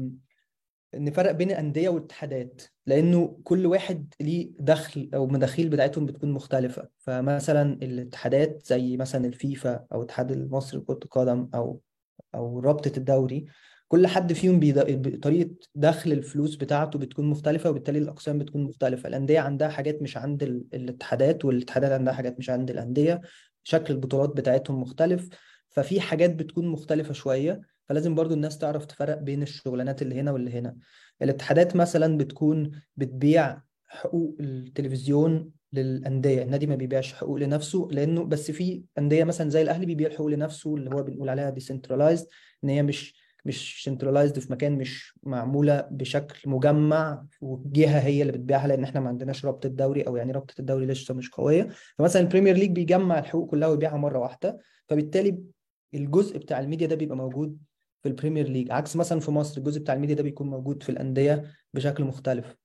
B: نفرق بين الانديه والاتحادات لانه كل واحد ليه دخل او مداخيل بتاعتهم بتكون مختلفه فمثلا الاتحادات زي مثلا الفيفا او الاتحاد المصري لكره القدم او او رابطه الدوري كل حد فيهم بيد... طريقه دخل الفلوس بتاعته بتكون مختلفه وبالتالي الاقسام بتكون مختلفه الانديه عندها حاجات مش عند ال... الاتحادات والاتحادات عندها حاجات مش عند الانديه شكل البطولات بتاعتهم مختلف ففي حاجات بتكون مختلفه شويه فلازم برضو الناس تعرف تفرق بين الشغلانات اللي هنا واللي هنا الاتحادات مثلا بتكون بتبيع حقوق التلفزيون للانديه النادي ما بيبيعش حقوق لنفسه لانه بس في انديه مثلا زي الاهلي بيبيع حقوق لنفسه اللي هو بنقول عليها ديسنترلايزد ان هي مش مش سنترلايزد في مكان مش معموله بشكل مجمع وجهه هي اللي بتبيعها لان احنا ما عندناش رابطه دوري او يعني رابطه الدوري لسه مش قويه فمثلا البريمير ليج بيجمع الحقوق كلها ويبيعها مره واحده فبالتالي الجزء بتاع الميديا ده بيبقى موجود في البريمير ليج عكس مثلا في مصر الجزء بتاع الميديا ده بيكون موجود في الانديه بشكل مختلف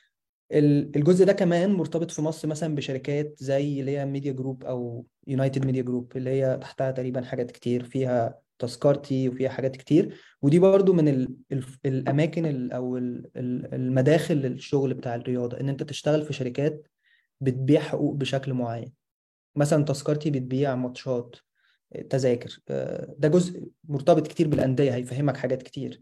B: الجزء ده كمان مرتبط في مصر مثلا بشركات زي اللي هي ميديا جروب او يونايتد ميديا جروب اللي هي تحتها تقريبا حاجات كتير فيها تذكرتي وفيها حاجات كتير ودي برضو من ال ال الاماكن ال او ال المداخل للشغل بتاع الرياضه ان انت تشتغل في شركات بتبيع حقوق بشكل معين مثلا تذكرتي بتبيع ماتشات تذاكر ده جزء مرتبط كتير بالانديه هيفهمك حاجات كتير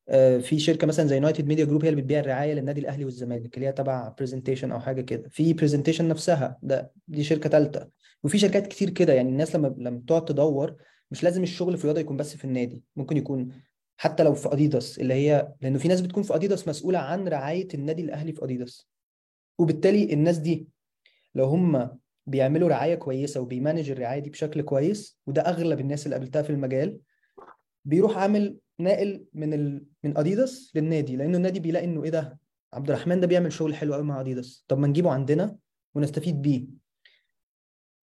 B: في شركه مثلا زي يونايتد ميديا جروب هي اللي بتبيع الرعايه للنادي الاهلي والزمالك اللي هي تبع برزنتيشن او حاجه كده في برزنتيشن نفسها ده دي شركه ثالثه وفي شركات كتير كده يعني الناس لما لما بتقعد تدور مش لازم الشغل في الرياضه يكون بس في النادي ممكن يكون حتى لو في اديداس اللي هي لانه في ناس بتكون في اديداس مسؤوله عن رعايه النادي الاهلي في اديداس وبالتالي الناس دي لو هم بيعملوا رعايه كويسه وبيمانج الرعايه دي بشكل كويس وده اغلب الناس اللي قابلتها في المجال بيروح عامل ناقل من ال... من اديداس للنادي لانه النادي بيلاقي انه ايه ده عبد الرحمن ده بيعمل شغل حلو قوي مع اديداس طب ما نجيبه عندنا ونستفيد بيه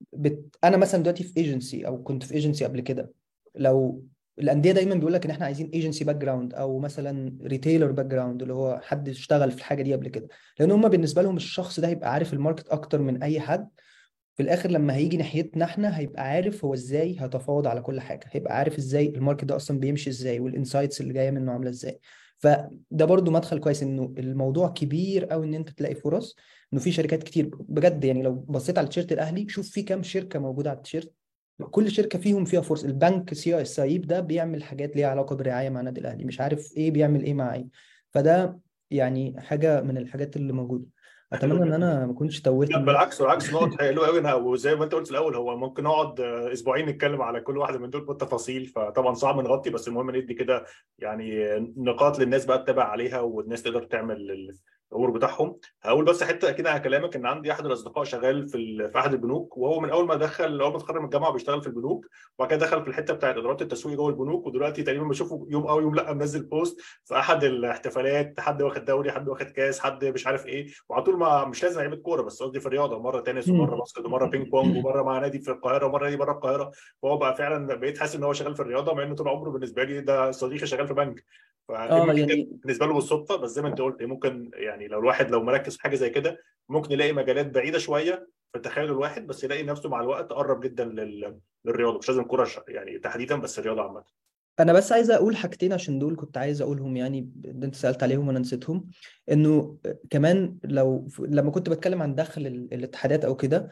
B: بت... انا مثلا دلوقتي في ايجنسي او كنت في ايجنسي قبل كده لو الانديه دايما بيقول لك ان احنا عايزين ايجنسي باك جراوند او مثلا ريتيلر باك جراوند اللي هو حد اشتغل في الحاجه دي قبل كده لان هم بالنسبه لهم الشخص ده هيبقى عارف الماركت اكتر من اي حد في الاخر لما هيجي ناحيتنا احنا هيبقى عارف هو ازاي هيتفاوض على كل حاجه هيبقى عارف ازاي الماركت ده اصلا بيمشي ازاي والانسايتس اللي جايه منه عامله ازاي فده برضو مدخل كويس انه الموضوع كبير قوي ان انت تلاقي فرص انه في شركات كتير بجد يعني لو بصيت على التيشيرت الاهلي شوف في كام شركه موجوده على التيشيرت كل شركه فيهم فيها فرصه البنك سي اس سايب ده بيعمل حاجات ليها علاقه بالرعايه مع النادي الاهلي مش عارف ايه بيعمل ايه مع ايه فده يعني حاجه من الحاجات اللي موجوده اتمنى ان انا ما اكونش توهت
A: لا بالعكس بالعكس نقط حلوه قوي وزي ما انت قلت في الاول هو ممكن نقعد اسبوعين نتكلم على كل واحده من دول بالتفاصيل فطبعا صعب نغطي بس المهم ندي كده يعني نقاط للناس بقى تتابع عليها والناس تقدر تعمل الامور بتاعهم هقول بس حته اكيد على كلامك ان عندي احد الاصدقاء شغال في في احد البنوك وهو من اول ما دخل اول ما اتخرج من الجامعه بيشتغل في البنوك وبعد كده دخل في الحته بتاعت ادارات التسويق جوه البنوك ودلوقتي تقريبا بشوفه يوم او يوم لا منزل بوست في احد الاحتفالات حد واخد دوري حد واخد كاس حد مش عارف ايه وعلى طول ما مش لازم لعيبه كوره بس قصدي في الرياضه مره تنس ومره باسكت ومره بينج بونج ومره مع نادي في القاهره ومره نادي بره القاهره فهو بقى فعلا بقيت حاسس ان هو شغال في الرياضه مع انه طول عمره بالنسبه لي ده صديقي شغال في بنك
B: اه يعني
A: بالنسبه له بالصدفه بس زي ما انت قلت ممكن يعني لو الواحد لو مركز في حاجه زي كده ممكن يلاقي مجالات بعيده شويه في التخيل الواحد بس يلاقي نفسه مع الوقت قرب جدا لل... للرياضه مش لازم كوره يعني تحديدا بس الرياضه عامه
B: انا بس عايز اقول حاجتين عشان دول كنت عايز اقولهم يعني انت سالت عليهم وانا نسيتهم انه كمان لو لما كنت بتكلم عن دخل الاتحادات او كده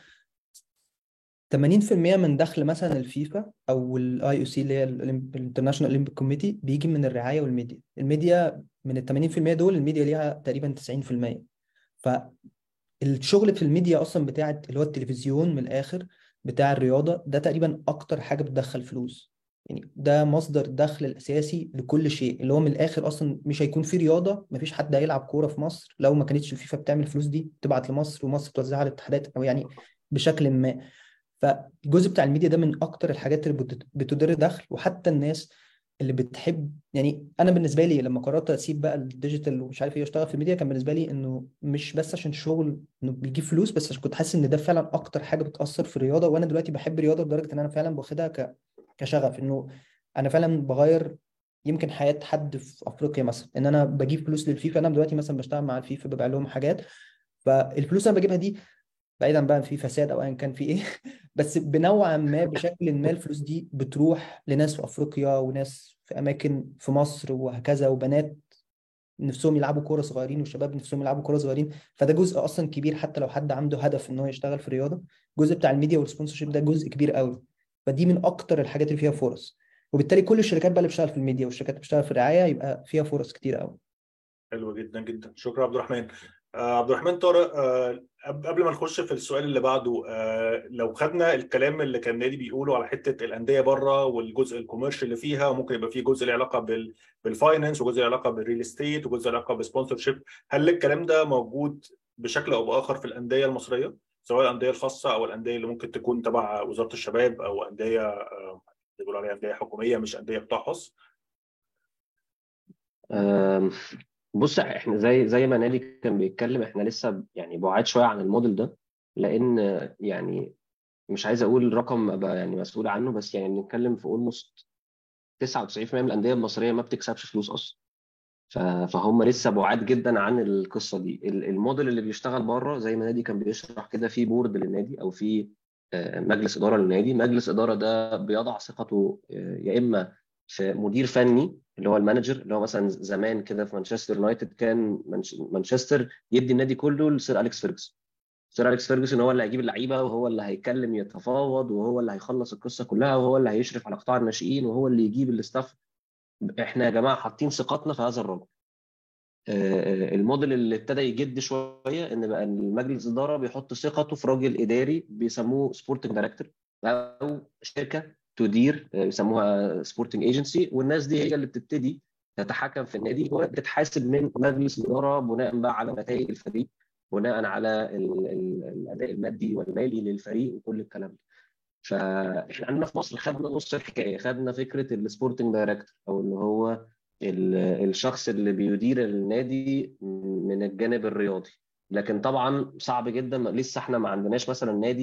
B: 80% من دخل مثلا الفيفا او الاي او سي اللي هي الانترناشونال اولمبيك كوميتي بيجي من الرعايه والميديا الميديا من ال 80% دول الميديا ليها تقريبا 90% فالشغل في الميديا اصلا بتاعت اللي هو التلفزيون من الاخر بتاع الرياضه ده تقريبا اكتر حاجه بتدخل فلوس يعني ده مصدر الدخل الاساسي لكل شيء اللي هو من الاخر اصلا مش هيكون في رياضه مفيش حد هيلعب كوره في مصر لو ما كانتش الفيفا بتعمل الفلوس دي تبعت لمصر ومصر توزعها على الاتحادات او يعني بشكل ما فالجزء بتاع الميديا ده من اكتر الحاجات اللي بتدر دخل وحتى الناس اللي بتحب يعني انا بالنسبه لي لما قررت اسيب بقى الديجيتال ومش عارف ايه اشتغل في الميديا كان بالنسبه لي انه مش بس عشان شغل انه بيجيب فلوس بس عشان كنت حاسس ان ده فعلا اكتر حاجه بتاثر في الرياضه وانا دلوقتي بحب الرياضه لدرجه ان انا فعلا باخدها ك... كشغف انه انا فعلا بغير يمكن حياه حد في افريقيا مثلا ان انا بجيب فلوس للفيفا انا دلوقتي مثلا بشتغل مع الفيفا ببيع لهم حاجات فالفلوس اللي انا بجيبها دي بعيدا بقى في فساد او ايا كان في ايه بس بنوعا ما بشكل ما الفلوس دي بتروح لناس في افريقيا وناس في اماكن في مصر وهكذا وبنات نفسهم يلعبوا كوره صغيرين وشباب نفسهم يلعبوا كوره صغيرين فده جزء اصلا كبير حتى لو حد عنده هدف ان هو يشتغل في الرياضه الجزء بتاع الميديا والسبونسرشيب ده جزء كبير قوي فدي من اكتر الحاجات اللي فيها فرص وبالتالي كل الشركات بقى اللي بتشتغل في الميديا والشركات اللي بتشتغل في الرعايه يبقى فيها فرص كتير قوي
A: حلو جدا جدا شكرا عبد الرحمن آه عبد الرحمن طارق آه قبل ما نخش في السؤال اللي بعده آه لو خدنا الكلام اللي كان نادي بيقوله على حته الانديه بره والجزء الكوميرشال اللي فيها وممكن يبقى فيه جزء له علاقه بال بالفاينانس وجزء له علاقه بالريل استيت وجزء له علاقه بالسبونسر شيب هل الكلام ده موجود بشكل او باخر في الانديه المصريه سواء الانديه الخاصه او الانديه اللي ممكن تكون تبع وزاره الشباب او انديه آه بيقولوا عليها انديه حكوميه مش انديه قطاع خاص؟
C: بص احنا زي زي ما نادي كان بيتكلم احنا لسه يعني بعاد شويه عن الموديل ده لان يعني مش عايز اقول رقم ابقى يعني مسؤول عنه بس يعني بنتكلم في اولموست 99% من الانديه المصريه ما بتكسبش فلوس اصلا فهم لسه بعاد جدا عن القصه دي الموديل اللي بيشتغل بره زي ما نادي كان بيشرح كده في بورد للنادي او في مجلس اداره للنادي مجلس اداره ده بيضع ثقته يا اما في مدير فني اللي هو المانجر اللي هو مثلا زمان كده في مانشستر يونايتد كان مانشستر يدي النادي كله لسير اليكس فيرجسون سير اليكس فيرجسون هو اللي هيجيب اللعيبه وهو اللي هيتكلم يتفاوض وهو اللي هيخلص القصه كلها وهو اللي هيشرف على قطاع الناشئين وهو اللي يجيب الاستاف احنا يا جماعه حاطين ثقتنا في هذا الرجل الموديل اللي ابتدى يجد شويه ان بقى المجلس الاداره بيحط ثقته في راجل اداري بيسموه سبورتنج دايركتور او شركه تدير يسموها سبورتنج ايجنسي والناس دي هي اللي بتبتدي تتحكم في النادي وبتتحاسب من مجلس الاداره بناء بقى على نتائج الفريق بناء على الاداء المادي والمالي للفريق وكل الكلام ده فاحنا عندنا في مصر خدنا نص الحكايه خدنا فكره السبورتنج دايركتور او اللي هو الشخص اللي بيدير النادي من الجانب الرياضي لكن طبعا صعب جدا لسه احنا ما عندناش مثلا نادي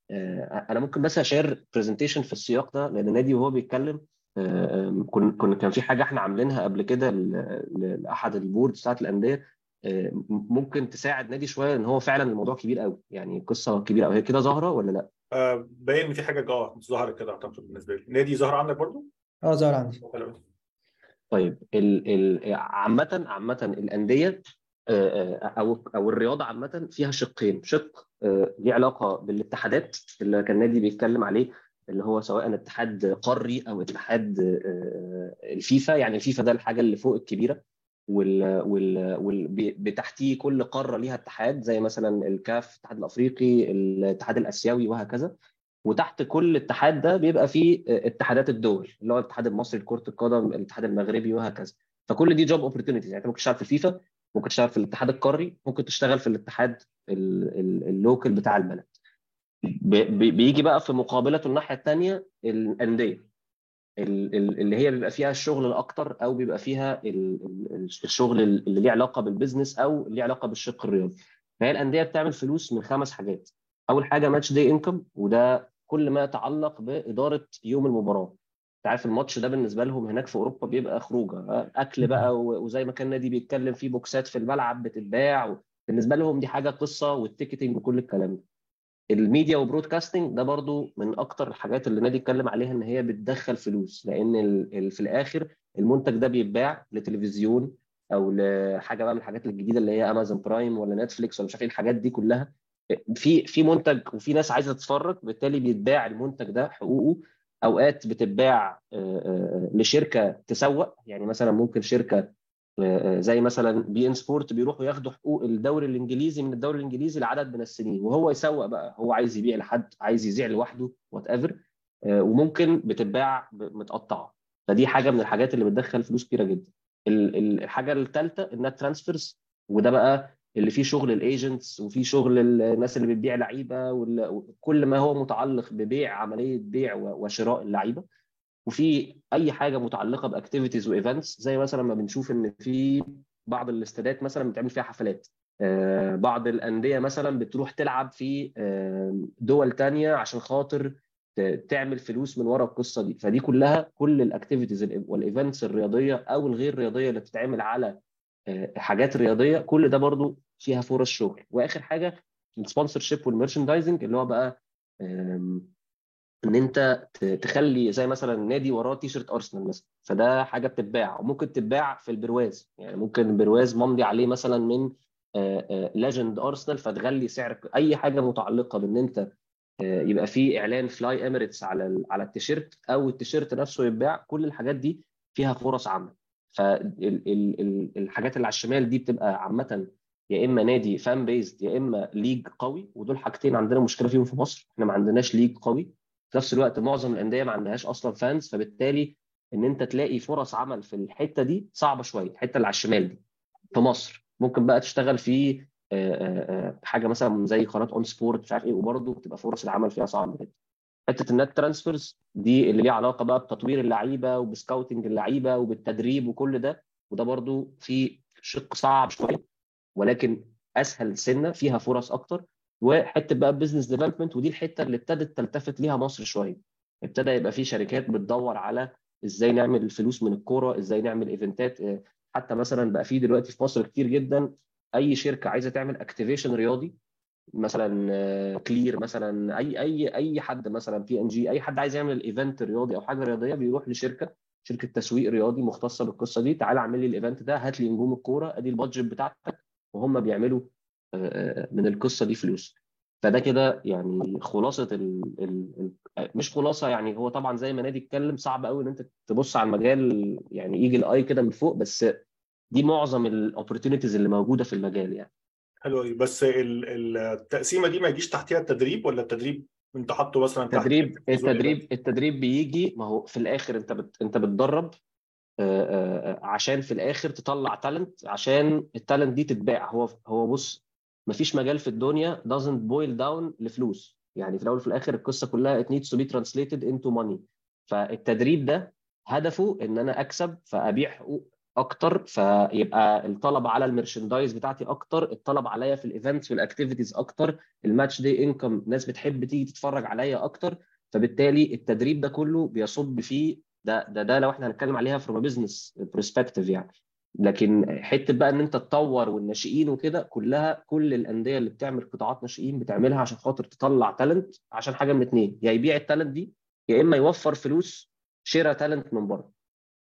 C: آه، انا ممكن بس اشير برزنتيشن في السياق ده لان نادي وهو بيتكلم آه، كن كن كان في حاجه احنا عاملينها قبل كده ل- لاحد البورد بتاعت الانديه آه، ممكن تساعد نادي شويه ان هو فعلا الموضوع كبير قوي يعني قصه كبيره قوي هي كده ظاهره ولا لا؟
A: آه، باين ان في حاجه اه ظهرت كده اعتقد بالنسبه لي نادي ظهر عندك برضو
B: اه ظهر عندي
A: حلو.
C: طيب ال ال عامة عامة الأندية آه، آه، أو أو الرياضة عامة فيها شقين، شق آه، ليه علاقة بالاتحادات اللي كان نادي بيتكلم عليه اللي هو سواء اتحاد قاري أو اتحاد آه، الفيفا، يعني الفيفا ده الحاجة اللي فوق الكبيرة وال وال وال بي- بتحتيه كل قارة ليها اتحاد زي مثلا الكاف الاتحاد الأفريقي، الاتحاد الآسيوي وهكذا. وتحت كل اتحاد ده بيبقى فيه اتحادات الدول اللي هو الاتحاد المصري لكره القدم الاتحاد المغربي وهكذا فكل دي جوب اوبورتونيتيز يعني انت ممكن تشتغل في الفيفا ممكن تشتغل في الاتحاد القاري ممكن تشتغل في الاتحاد ال- ال- اللوكل بتاع البلد ب- ب- بيجي بقى في مقابلته الناحيه الثانيه الانديه ال- ال- اللي هي بيبقى فيها الشغل الاكتر او بيبقى فيها ال- ال- الشغل اللي ليه علاقه بالبزنس او ليه علاقه بالشق الرياضي فهي الانديه بتعمل فلوس من خمس حاجات اول حاجه ماتش داي انكم وده كل ما يتعلق باداره يوم المباراه انت عارف الماتش ده بالنسبه لهم هناك في اوروبا بيبقى خروجه اكل بقى و- وزي ما كان نادي بيتكلم فيه بوكسات في الملعب بتتباع بالنسبه لهم دي حاجه قصه والتيكتنج وكل الكلام ده الميديا وبرودكاستنج ده برضو من اكتر الحاجات اللي نادي اتكلم عليها ان هي بتدخل فلوس لان ال- ال- في الاخر المنتج ده بيتباع لتلفزيون او لحاجه بقى من الحاجات الجديده اللي هي امازون برايم ولا نتفليكس ولا مش عارف ايه الحاجات دي كلها في في منتج وفي ناس عايزه تتفرج بالتالي بيتباع المنتج ده حقوقه اوقات بتتباع آه، آه، لشركه تسوق يعني مثلا ممكن شركه آه، آه، زي مثلا بي ان سبورت بيروحوا ياخدوا حقوق الدوري الانجليزي من الدوري الانجليزي لعدد من السنين وهو يسوق بقى هو عايز يبيع لحد عايز يذيع لوحده وات ايفر وممكن بتتباع ب- متقطعه فدي حاجه من الحاجات اللي بتدخل فلوس كبيره جدا ال- ال- الحاجه الثالثه النت ترانسفيرز وده بقى اللي فيه شغل الايجنتس وفيه شغل الناس اللي بتبيع لعيبه وال- وكل ما هو متعلق ببيع عمليه بيع و- وشراء اللعيبه وفي اي حاجه متعلقه باكتيفيتيز وايفنتس زي مثلا ما بنشوف ان في بعض الاستادات مثلا بتعمل فيها حفلات آه، بعض الانديه مثلا بتروح تلعب في آه، دول تانية عشان خاطر ت- تعمل فلوس من ورا القصه دي فدي كلها كل الاكتيفيتيز والايفنتس الرياضيه او الغير رياضيه اللي بتتعمل على آه، حاجات رياضيه كل ده برضو فيها فرص شغل واخر حاجه السبونسر شيب والمرشندايزنج اللي هو بقى آم، ان انت ت- تخلي زي مثلا نادي وراه تيشرت ارسنال مثلا فده حاجه بتتباع وممكن تتباع في البرواز يعني ممكن البرواز ممضي عليه مثلا من ليجند ارسنال فتغلي سعر اي حاجه متعلقه بان انت آه، يبقى في اعلان فلاي اميريتس على ال- على التيشيرت او التيشيرت نفسه يتباع كل الحاجات دي فيها فرص عمل فالحاجات اللي على الشمال دي بتبقى عامه يا اما نادي فان بيزد يا اما ليج قوي ودول حاجتين عندنا مشكله فيهم في مصر احنا ما عندناش ليج قوي في نفس الوقت معظم الانديه ما عندهاش اصلا فانز فبالتالي ان انت تلاقي فرص عمل في الحته دي صعبه شويه الحته اللي على الشمال دي في مصر ممكن بقى تشتغل في آه، آه، آه، حاجه مثلا زي قناه اون سبورت مش عارف ايه وبرضه بتبقى فرص العمل فيها صعبه جدا حته النت ترانسفيرز دي اللي ليها علاقه بقى بتطوير اللعيبه وبسكاوتنج اللعيبه وبالتدريب وكل ده وده برضه في شق صعب شويه ولكن اسهل سنه فيها فرص اكتر وحته بقى بزنس ديفلوبمنت ودي الحته اللي ابتدت تلتفت ليها مصر شويه ابتدى يبقى في شركات بتدور على ازاي نعمل فلوس من الكوره ازاي نعمل ايفنتات آه، حتى مثلا بقى في دلوقتي في مصر كتير جدا اي شركه عايزه تعمل اكتيفيشن رياضي مثلا آه، كلير مثلا اي اي اي حد مثلا بي ان جي اي حد عايز يعمل ايفنت رياضي او حاجه رياضيه بيروح لشركه شركه تسويق رياضي مختصه بالقصه دي تعالى اعمل لي الايفنت ده هات لي نجوم الكوره ادي البادجت بتاعتك وهم بيعملوا آه، آه، من القصه دي فلوس فده كده يعني خلاصه ال ال ال مش خلاصه يعني هو طبعا زي ما نادي اتكلم صعب قوي ان انت تبص على المجال يعني يجي الاي كده من فوق بس دي معظم الاوبورتونيتيز اللي موجوده في المجال يعني
A: حلو قوي بس ال- ال- التقسيمه دي ما يجيش تحتها التدريب ولا التدريب انت حاطه مثلا تحت
C: التدريب
A: التلفزيون ولا؟
C: التدريب التدريب بيجي ما هو في الاخر انت بت انت بتدرب آه، آه، عشان في الاخر تطلع تالنت عشان التالنت دي تتباع هو هو بص مفيش مجال في الدنيا doesn't boil down لفلوس يعني في الاول وفي الاخر القصه كلها it needs to be translated into money فالتدريب ده هدفه ان انا اكسب فابيع حقوق اكتر فيبقى الطلب على الميرشندايز بتاعتي اكتر الطلب عليا في الايفنتس والاكتيفيتيز اكتر الماتش دي انكم ناس بتحب تيجي تتفرج عليا اكتر فبالتالي التدريب ده كله بيصب فيه ده ده ده لو احنا هنتكلم عليها فروم بزنس برسبكتيف يعني لكن حته بقى ان انت تطور والناشئين وكده كلها كل الانديه اللي بتعمل قطاعات ناشئين بتعملها عشان خاطر تطلع تالنت عشان حاجه من اتنين يا يبيع التالنت دي يا اما يوفر فلوس شراء تالنت من بره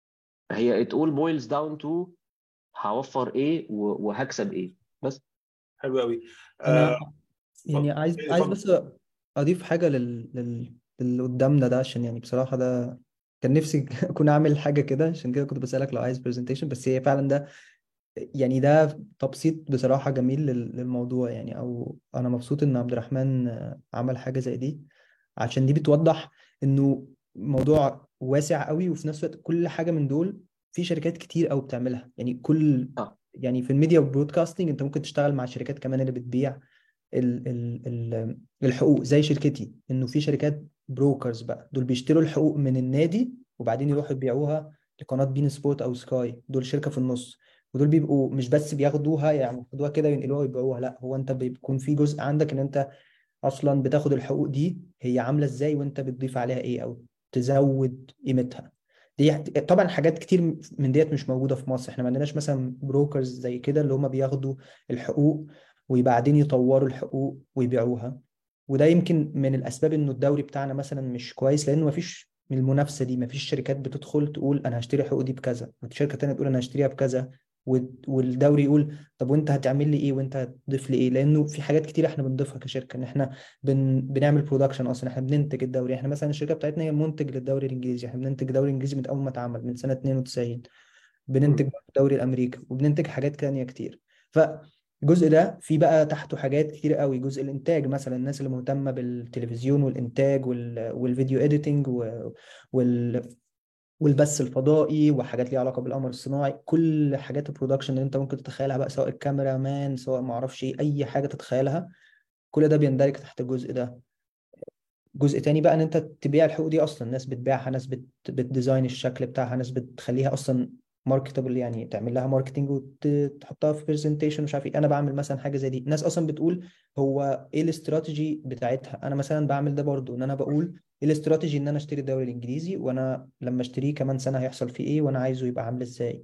C: هي it all boils down to هوفر ايه وهكسب ايه بس
A: حلو قوي
B: انا آه يعني عايز عايز بس اضيف حاجه لل... لل... اللي قدامنا ده عشان يعني بصراحه ده كان نفسي اكون اعمل حاجه كده عشان كده كنت بسالك لو عايز برزنتيشن بس هي فعلا ده يعني ده تبسيط بصراحه جميل للموضوع يعني او انا مبسوط ان عبد الرحمن عمل حاجه زي دي عشان دي بتوضح انه موضوع واسع قوي وفي نفس الوقت كل حاجه من دول في شركات كتير قوي بتعملها يعني كل
C: آه.
B: يعني في الميديا والبرودكاستنج انت ممكن تشتغل مع شركات كمان اللي بتبيع ال ال ال الحقوق زي شركتي انه في شركات بروكرز بقى دول بيشتروا الحقوق من النادي وبعدين يروحوا يبيعوها لقناه بين سبورت او سكاي دول شركه في النص ودول بيبقوا مش بس بياخدوها يعني ياخدوها كده وينقلوها ويبيعوها لا هو انت بيكون في جزء عندك ان انت اصلا بتاخد الحقوق دي هي عامله ازاي وانت بتضيف عليها ايه او تزود قيمتها دي طبعا حاجات كتير من ديت مش موجوده في مصر احنا ما عندناش مثلا بروكرز زي كده اللي هم بياخدوا الحقوق وبعدين يطوروا الحقوق ويبيعوها وده يمكن من الاسباب انه الدوري بتاعنا مثلا مش كويس لانه ما فيش من المنافسه دي ما فيش شركات بتدخل تقول انا هشتري حقوق دي بكذا وشركه ثانيه تقول انا هشتريها بكذا والدوري يقول طب وانت هتعمل لي ايه وانت هتضيف لي ايه لانه في حاجات كتير احنا بنضيفها كشركه ان احنا بن... بنعمل برودكشن اصلا احنا بننتج الدوري احنا مثلا الشركه بتاعتنا هي منتج للدوري الانجليزي احنا بننتج دوري انجليزي من اول ما اتعمل من سنه 92 بننتج الدوري الامريكي وبننتج حاجات ثانيه كتير فالجزء ده في بقى تحته حاجات كتير قوي جزء الانتاج مثلا الناس اللي مهتمه بالتلفزيون والانتاج وال... والفيديو اديتنج و... وال والبث الفضائي وحاجات ليها علاقه بالقمر الصناعي كل حاجات البرودكشن اللي انت ممكن تتخيلها بقى سواء الكاميرا مان سواء ما اعرفش ايه اي حاجه تتخيلها كل ده بيندرج تحت الجزء ده جزء تاني بقى ان انت تبيع الحقوق دي اصلا ناس بتبيعها ناس بت... بتديزاين الشكل بتاعها ناس بتخليها اصلا ماركتبل يعني تعمل لها ماركتنج وتحطها في برزنتيشن مش عارف ايه انا بعمل مثلا حاجه زي دي الناس اصلا بتقول هو ايه الاستراتيجي بتاعتها انا مثلا بعمل ده برضو ان انا بقول ايه الاستراتيجي ان انا اشتري الدوري الانجليزي وانا لما اشتريه كمان سنه هيحصل فيه ايه وانا عايزه يبقى عامل ازاي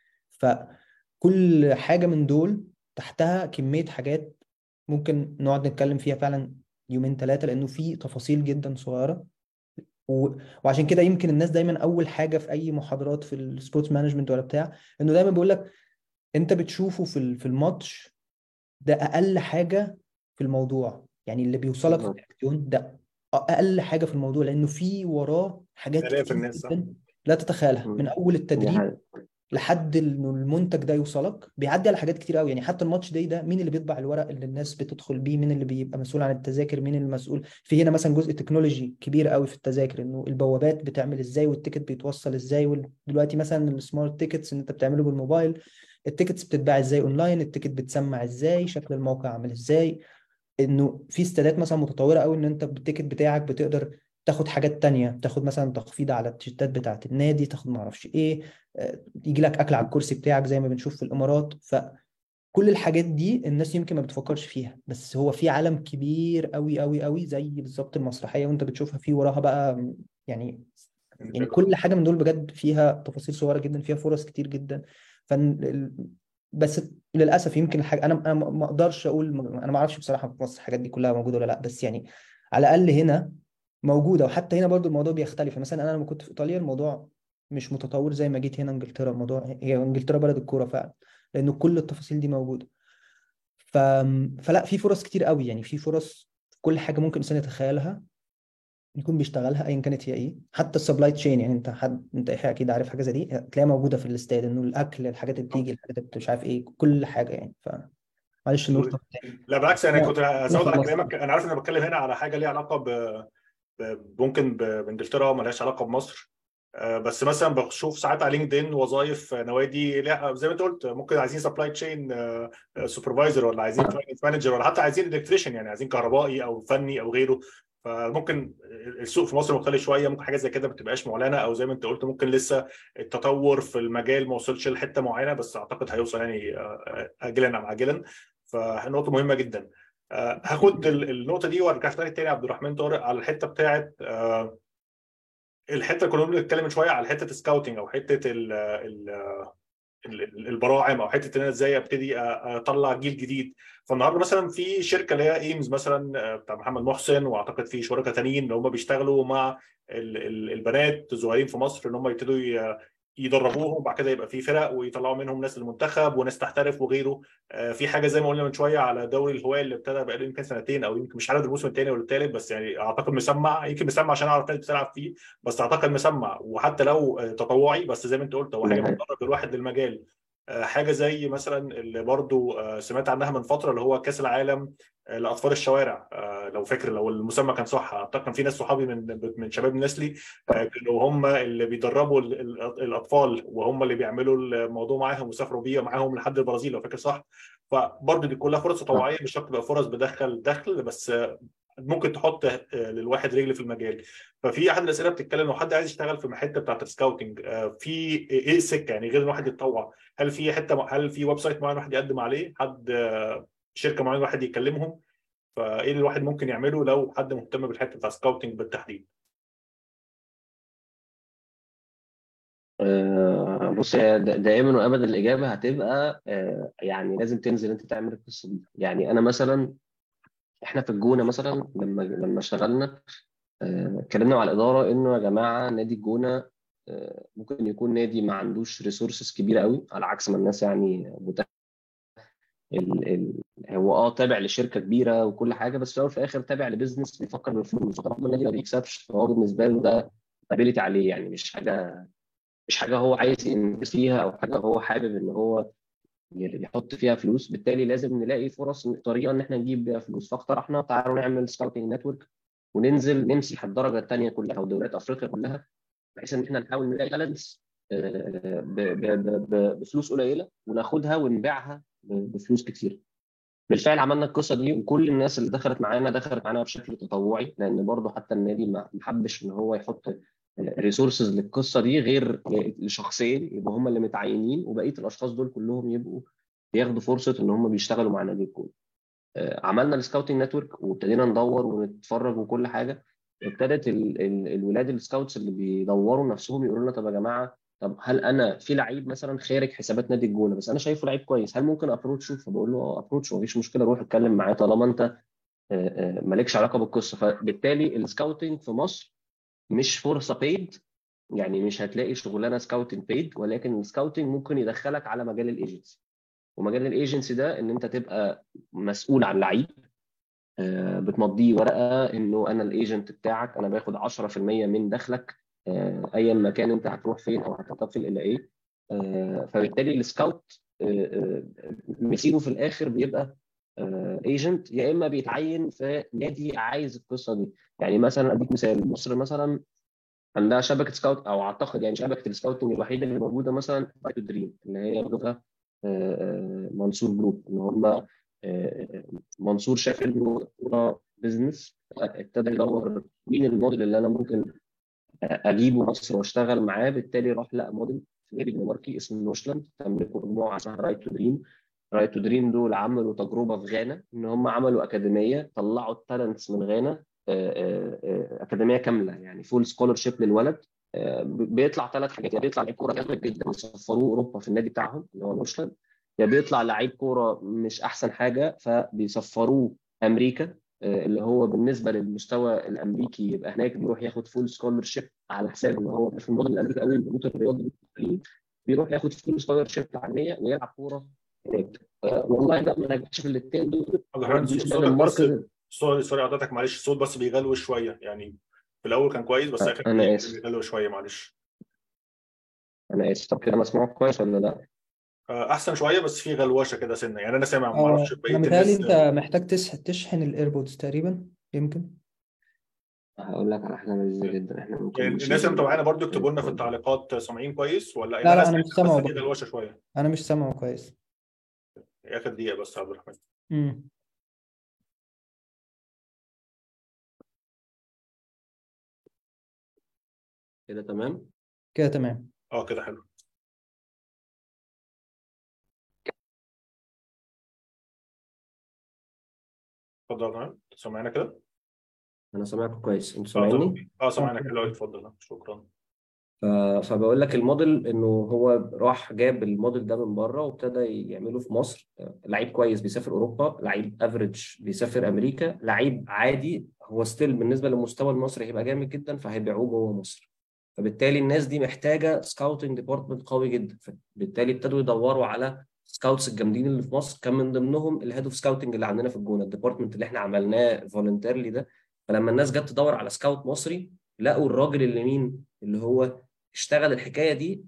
B: فكل حاجه من دول تحتها كميه حاجات ممكن نقعد نتكلم فيها فعلا يومين ثلاثه لانه في تفاصيل جدا صغيره و... وعشان كده يمكن الناس دايما اول حاجه في اي محاضرات في السبورتس مانجمنت ولا بتاع انه دايما بيقول لك انت بتشوفه في في الماتش ده اقل حاجه في الموضوع يعني اللي بيوصلك في الرياكشن ده اقل حاجه في الموضوع لانه في وراه حاجات
A: في الناس
B: لا تتخيلها من اول التدريب لحد انه المنتج ده يوصلك بيعدي على حاجات كتير قوي يعني حتى الماتش داي ده مين اللي بيطبع الورق اللي الناس بتدخل بيه مين اللي بيبقى مسؤول عن التذاكر مين المسؤول في هنا مثلا جزء تكنولوجي كبير قوي في التذاكر انه البوابات بتعمل ازاي والتيكت بيتوصل ازاي دلوقتي مثلا السمارت تيكتس ان انت بتعمله بالموبايل التيكتس بتتباع ازاي اونلاين التيكت بتسمع ازاي شكل الموقع عامل ازاي انه في استادات مثلا متطوره قوي ان انت بالتيكت بتاعك بتقدر تاخد حاجات تانية تاخد مثلا تخفيض على التيشيرتات بتاعة النادي تاخد ما اعرفش ايه يجي لك اكل على الكرسي بتاعك زي ما بنشوف في الامارات فكل الحاجات دي الناس يمكن ما بتفكرش فيها بس هو في عالم كبير قوي قوي قوي زي بالظبط المسرحيه وانت بتشوفها في وراها بقى يعني يعني كل حاجه من دول بجد فيها تفاصيل صغيره جدا فيها فرص كتير جدا ف بس للاسف يمكن الحاجة انا انا ما اقدرش اقول انا ما اعرفش بصراحه في مصر الحاجات دي كلها موجوده ولا لا بس يعني على الاقل هنا موجوده وحتى هنا برضو الموضوع بيختلف مثلا انا لما كنت في ايطاليا الموضوع مش متطور زي ما جيت هنا انجلترا الموضوع هي انجلترا بلد الكوره فعلا لانه كل التفاصيل دي موجوده ف... فلا في فرص كتير قوي يعني في فرص في كل حاجه ممكن الانسان يتخيلها يكون بيشتغلها ايا كانت هي ايه حتى السبلاي تشين يعني انت حد انت اكيد عارف حاجه زي دي تلاقيها موجوده في الاستاد انه الاكل الحاجات اللي بتيجي الحاجات اللي مش عارف ايه كل حاجه يعني ف معلش النقطه
A: لا بالعكس انا كنت ازود على كلامك انا عارف ان انا بتكلم هنا على حاجه ليها علاقه ب ممكن بانجلترا مالهاش علاقه بمصر بس مثلا بشوف ساعات على لينكدين وظائف نوادي زي ما انت قلت ممكن عايزين سبلاي تشين سوبرفايزر ولا عايزين فاينانس مانجر ولا حتى عايزين الكتريشن يعني عايزين كهربائي او فني او غيره فممكن السوق في مصر مختلف شويه ممكن حاجه زي كده ما تبقاش معلنه او زي ما انت قلت ممكن لسه التطور في المجال ما وصلش لحته معينه بس اعتقد هيوصل يعني اجلا ام عاجلا فنقطه مهمه جدا هاخد النقطه دي وارجع تاني تاني عبد الرحمن طارق على الحته بتاعه الحته اللي كنا بنتكلم من شويه على حته السكاوتنج او حته ال ال البراعم او حته ان انا ازاي ابتدي اطلع جيل جديد فالنهارده مثلا في شركه اللي هي ايمز مثلا بتاع محمد محسن واعتقد في شركاء تانيين اللي هم بيشتغلوا مع البنات الصغيرين في مصر ان هم يبتدوا يدربوهم وبعد كده يبقى في فرق ويطلعوا منهم ناس للمنتخب وناس تحترف وغيره في حاجه زي ما قلنا من شويه على دوري الهواه اللي ابتدى بقى له يمكن سنتين او يمكن مش عارف الموسم الثاني ولا الثالث بس يعني اعتقد مسمع يمكن مسمع عشان اعرف ناس بتلعب فيه بس اعتقد مسمع وحتى لو تطوعي بس زي ما انت قلت هو حاجه بتدرب الواحد للمجال حاجه زي مثلا اللي برضو سمعت عنها من فتره اللي هو كاس العالم لاطفال الشوارع لو فاكر لو المسمى كان صح اعتقد كان في ناس صحابي من من شباب نسلي كانوا هم اللي بيدربوا الاطفال وهم اللي بيعملوا الموضوع معاهم وسافروا بيه معاهم لحد البرازيل لو فاكر صح فبرضه دي كلها فرص تطوعيه مش شرط تبقى فرص بدخل دخل بس ممكن تحط للواحد رجل في المجال ففي احد الاسئله بتتكلم لو حد عايز يشتغل في الحته بتاعت السكاوتنج في ايه السكه يعني غير الواحد يتطوع هل في حته هل في ويب سايت معين الواحد يقدم عليه حد شركه معينه الواحد يكلمهم فايه اللي الواحد ممكن يعمله لو حد مهتم بالحته بتاع السكاوتنج بالتحديد
C: أه بص دائما وابدا الاجابه هتبقى أه يعني لازم تنزل انت تعمل القصه دي يعني انا مثلا احنا في الجونه مثلا لما لما اشتغلنا اتكلمنا مع الاداره انه يا جماعه نادي الجونه ممكن يكون نادي ما عندوش ريسورسز كبيره قوي على عكس ما الناس يعني متخ... ال... ال... هو اه تابع لشركه كبيره وكل حاجه بس في الاول وفي الاخر تابع لبزنس بيفكر بالفلوس طالما النادي ما بيكسبش فهو بالنسبه له ده ابيلتي عليه يعني مش حاجه مش حاجه هو عايز ينجز فيها او حاجه هو حابب ان هو يحط فيها فلوس بالتالي لازم نلاقي فرص طريقه ان احنا نجيب بيها فلوس فاقترحنا تعالوا نعمل سكاوتنج نتورك وننزل نمسح الدرجه الثانيه كلها او دوريات افريقيا كلها بحيث ان احنا نحاول نلاقي بالانس بفلوس قليله وناخدها ونبيعها بفلوس كتير بالفعل عملنا القصه دي وكل الناس اللي دخلت معانا دخلت معانا بشكل تطوعي لان برضه حتى النادي ما حبش ان هو يحط ريسورسز للقصه دي غير لشخصين يبقوا هم اللي متعينين وبقيه الاشخاص دول كلهم يبقوا بياخدوا فرصه ان هم بيشتغلوا مع نادي الكون عملنا السكاوتنج نتورك وابتدينا ندور ونتفرج وكل حاجه ابتدت ال ال الولاد السكاوتس اللي بيدوروا نفسهم يقولوا لنا طب يا جماعه طب هل انا في لعيب مثلا خارج حسابات نادي الجونه بس انا شايفه لعيب كويس هل ممكن ابروتشه فبقول له اه ابروتش مفيش مشكله روح اتكلم معاه طالما انت مالكش علاقه بالقصه فبالتالي السكاوتنج في مصر مش فرصه بيد يعني مش هتلاقي شغلانه سكاوتنج بيد ولكن السكاوتنج ممكن يدخلك على مجال الايجنسي ومجال الايجنسي ده ان انت تبقى مسؤول عن لعيب بتمضيه ورقه انه انا الايجنت بتاعك انا باخد 10% من دخلك ايا ما كان انت هتروح فين او هتنتقل الى ايه فبالتالي السكاوت مسيره في الاخر بيبقى ايجنت يا اما بيتعين في نادي عايز القصه دي يعني مثلا اديك مثال مصر مثلا عندها شبكه سكاوت او اعتقد يعني شبكه السكاوتنج الوحيده اللي موجوده مثلا فايتو دريم اللي هي واخدها منصور جروب ان هم منصور شاف انه بزنس ابتدى يدور مين الموديل اللي انا ممكن اجيبه مصر واشتغل معاه بالتالي راح لقى موديل في نادي دنماركي اسمه نوشلاند تملكه مجموعه اسمها رايت تو دريم رايت تو دريم دول عملوا تجربه في غانا ان هم عملوا اكاديميه طلعوا التالنتس من غانا اكاديميه كامله يعني فول سكولرشيب للولد بيطلع ثلاث حاجات يا بيطلع لعيب كوره جامد جدا ويسفروه اوروبا في النادي بتاعهم اللي هو نوشلاند يا بيطلع لعيب كوره مش احسن حاجه فبيسفروه امريكا اللي هو بالنسبه للمستوى الامريكي يبقى هناك بيروح ياخد فول سكولرشيب على حساب ان هو في الموديل الامريكي قوي البطوله الرياضي بيروح ياخد فول سكولرشيب عالميه ويلعب كوره هناك والله ده ما نجحش في الاثنين دول
A: سوري سوري قطعتك معلش الصوت بس بيغلوش شويه يعني في الاول كان كويس بس اخر
C: انا اسف
A: بيغلوش شويه معلش
C: انا اسف طب كده مسموع كويس ولا لا؟
A: احسن شويه بس في غلوشه كده سنه يعني انا سامع ما اعرفش
B: بقيه الناس انت محتاج تشحن الايربودز تقريبا يمكن
C: هقول لك على حاجه لذيذه جدا احنا ممكن
A: يعني الناس اللي متابعانا برضو يكتبوا لنا في التعليقات سامعين كويس ولا
B: لا لا انا مش سامعه
A: بس غلوشه شويه
B: انا مش سامعه كويس
A: اخر دقيقه بس عبد الرحمن
B: امم
C: كده تمام
B: كده تمام
A: اه كده حلو اتفضل تمام سامعنا كده
C: انا سامعكم كويس انتوا
A: اه
C: سامعيني
A: تمام. اه سامعنا حلو قوي اتفضل شكرا
C: ف- فبقول لك الموديل انه هو راح جاب الموديل ده من بره وابتدى يعمله في مصر لعيب كويس بيسافر اوروبا لعيب افريج بيسافر امريكا لعيب عادي هو ستيل بالنسبه للمستوى المصري هيبقى جامد جدا فهيبيعوه جوه مصر فبالتالي الناس دي محتاجه سكاوتنج ديبارتمنت قوي جدا فبالتالي ابتدوا يدوروا على سكاوتس الجامدين اللي في مصر كان من ضمنهم الهيد اوف سكاوتنج اللي عندنا في الجونه الديبارتمنت اللي احنا عملناه فولنتيرلي ده فلما الناس جت تدور على سكاوت مصري لقوا الراجل اللي مين اللي هو اشتغل الحكايه دي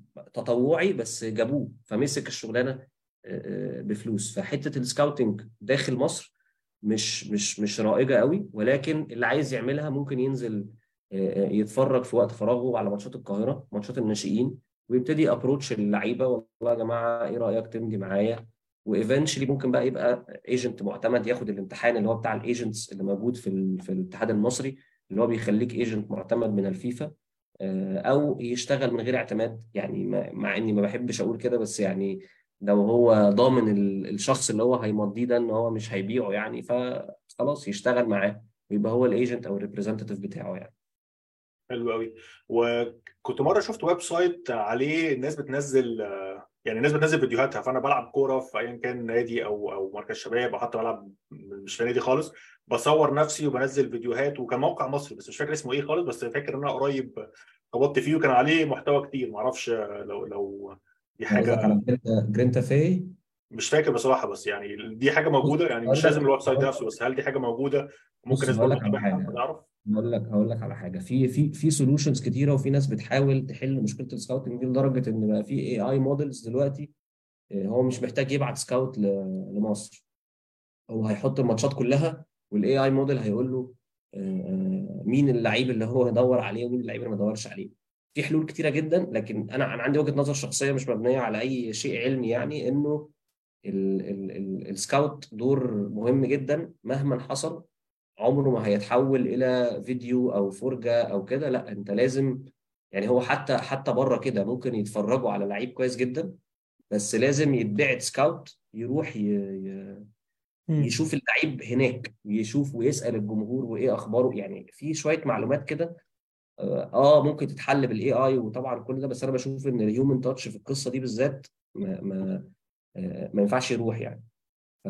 C: تطوعي بس جابوه فمسك الشغلانه آه، آه، بفلوس فحته السكاوتنج داخل مصر مش مش مش رائجه قوي ولكن اللي عايز يعملها ممكن ينزل آه، آه، يتفرج في وقت فراغه على ماتشات القاهره ماتشات الناشئين ويبتدي ابروتش اللعيبه والله يا جماعه ايه رايك تمضي معايا وايفنشلي ممكن بقى يبقى ايجنت معتمد ياخد الامتحان اللي هو بتاع الايجنتس اللي موجود في ال- في الاتحاد المصري اللي هو بيخليك ايجنت معتمد من الفيفا آه، او يشتغل من غير اعتماد يعني ما- مع اني ما بحبش اقول كده بس يعني لو هو ضامن ال- الشخص اللي هو هيمضيه ده ان هو مش هيبيعه يعني فخلاص يشتغل معاه ويبقى هو الايجنت او الريبريزنتيف بتاعه يعني
A: حلو قوي وكنت مره شفت ويب سايت عليه الناس بتنزل آه، يعني الناس بتنزل فيديوهاتها فانا بلعب كوره في ايا كان نادي او او مركز شباب او حتى بلعب مش في نادي خالص بصور نفسي وبنزل فيديوهات وكان موقع مصري بس مش فاكر اسمه ايه خالص بس فاكر ان انا قريب خبطت فيه وكان عليه محتوى كتير معرفش آه، لو لو دي
C: قصدك
A: حاجه
C: على جرينتا جرينتا فاي
A: مش فاكر بصراحه بس يعني دي حاجه موجوده يعني مش
C: هقول لك-
A: لازم الويب سايت
C: هقول-
A: نفسه بس هل دي حاجه موجوده ممكن
C: بص
A: الناس
C: هقول
A: برضه
C: لك على
A: تتابعها
C: حاجه
A: تعرف
C: هقول لك هقول لك على حاجه في في في سولوشنز كتيره وفي ناس بتحاول تحل مشكله السكاوتنج دي لدرجه ان بقى في اي اي موديلز دلوقتي آه، هو مش محتاج يبعت سكاوت ل- لمصر هو هيحط الماتشات كلها والاي اي موديل هيقول له آه، آه، مين اللعيب اللي هو يدور عليه ومين اللعيب اللي ما يدورش عليه في حلول كتيره جدا لكن انا انا عندي وجهه نظر شخصيه مش مبنيه على اي شيء علمي يعني انه ال- ال- ال- السكاوت دور مهم جدا مهما حصل عمره ما هيتحول الى فيديو او فرجه او كده لا انت لازم يعني هو حتى حتى بره كده ممكن يتفرجوا على لعيب كويس جدا بس لازم يتبعت سكاوت يروح ي... ي...
B: مم.
C: يشوف اللعيب هناك يشوف ويسأل الجمهور وايه اخباره يعني في شويه معلومات كده اه آه، ممكن تتحل بالاي اي وطبعا كل ده بس انا بشوف ان الهيومن تاتش في القصه دي بالذات ما ما آه، ما ينفعش يروح يعني ف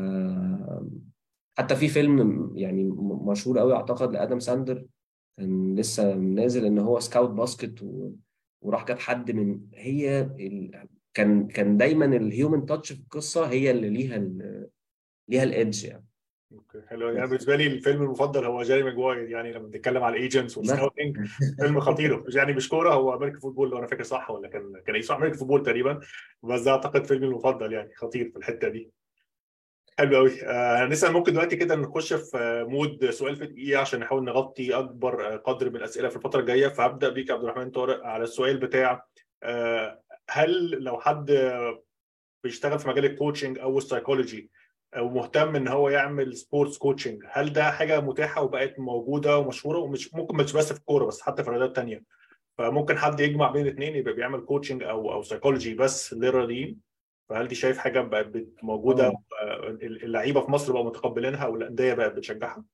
C: حتى في فيلم يعني م- مشهور قوي اعتقد لادم ساندر كان لسه نازل ان هو سكاوت باسكت و... وراح جاب حد من هي ال... كان كان دايما الهيومن تاتش في القصه هي اللي ليها ال... ليها الايدج يعني
A: اوكي حلو يعني بالنسبه لي الفيلم المفضل هو جيري ماجواير يعني لما بنتكلم على الايجنتس والسكاوتنج فيلم خطير مش يعني مش كوره هو امريكان فوتبول لو انا فاكر صح ولا كان كان اسمه امريكان فوتبول تقريبا بس ده اعتقد فيلمي المفضل يعني خطير في الحته دي حلو قوي آه هنسال ممكن دلوقتي كده نخش في آه، مود سؤال في دقيقه عشان نحاول نغطي اكبر آه، قدر من الاسئله في الفتره الجايه فهبدا بيك يا عبد الرحمن طارق على السؤال بتاع آه هل لو حد آه، بيشتغل في مجال الكوتشنج او السايكولوجي او مهتم ان هو يعمل سبورتس كوتشنج هل ده حاجه متاحه وبقت موجوده ومشهوره ومش ممكن مش بس في الكوره بس حتى في رياضات تانية فممكن حد يجمع بين الاثنين يبقى بيعمل كوتشنج او او سايكولوجي بس للرياضيين فهل دي شايف حاجه بقت بت- موجوده
C: آه.
A: آه، اللعيبه في مصر بقوا متقبلينها والانديه بقت بتشجعها؟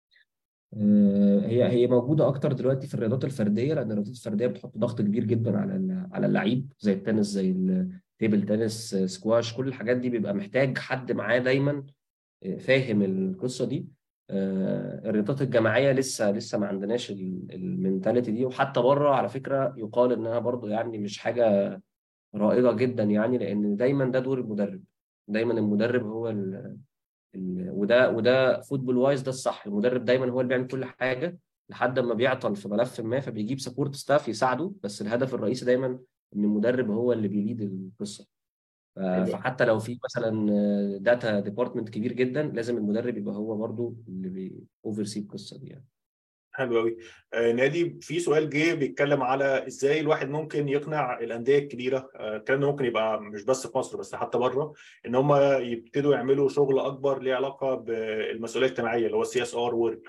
C: آه، هي هي موجوده اكتر دلوقتي في الرياضات الفرديه لان الرياضات الفرديه بتحط ضغط كبير جدا على ال- على اللعيب زي التنس زي التيبل تنس آه، سكواش كل الحاجات دي بيبقى محتاج حد معاه دايما آه، فاهم القصه دي آه، الرياضات الجماعيه لسه لسه ما عندناش المينتاليتي دي وحتى بره على فكره يقال انها برضو يعني مش حاجه رائجه جدا يعني لان دايما ده دور المدرب دايما المدرب هو ال ال وده وده فوتبول وايز ده الصح المدرب دايما هو اللي بيعمل كل حاجه لحد ما بيعطل في ملف ما فبيجيب سبورت ستاف يساعده بس الهدف الرئيسي دايما ان المدرب هو اللي بيليد القصه ف-
A: حلو.
C: فحتى لو في مثلا داتا ديبارتمنت كبير جدا لازم المدرب يبقى هو برضو اللي بيوفر سي القصه دي يعني
A: حلو قوي آه نادي في سؤال جه بيتكلم على ازاي الواحد ممكن يقنع الانديه الكبيره آه الكلام ده ممكن يبقى مش بس في مصر بس حتى بره ان هم يبتدوا يعملوا شغل اكبر ليه علاقه بالمسؤوليه الاجتماعيه اللي هو السي اس ار ورك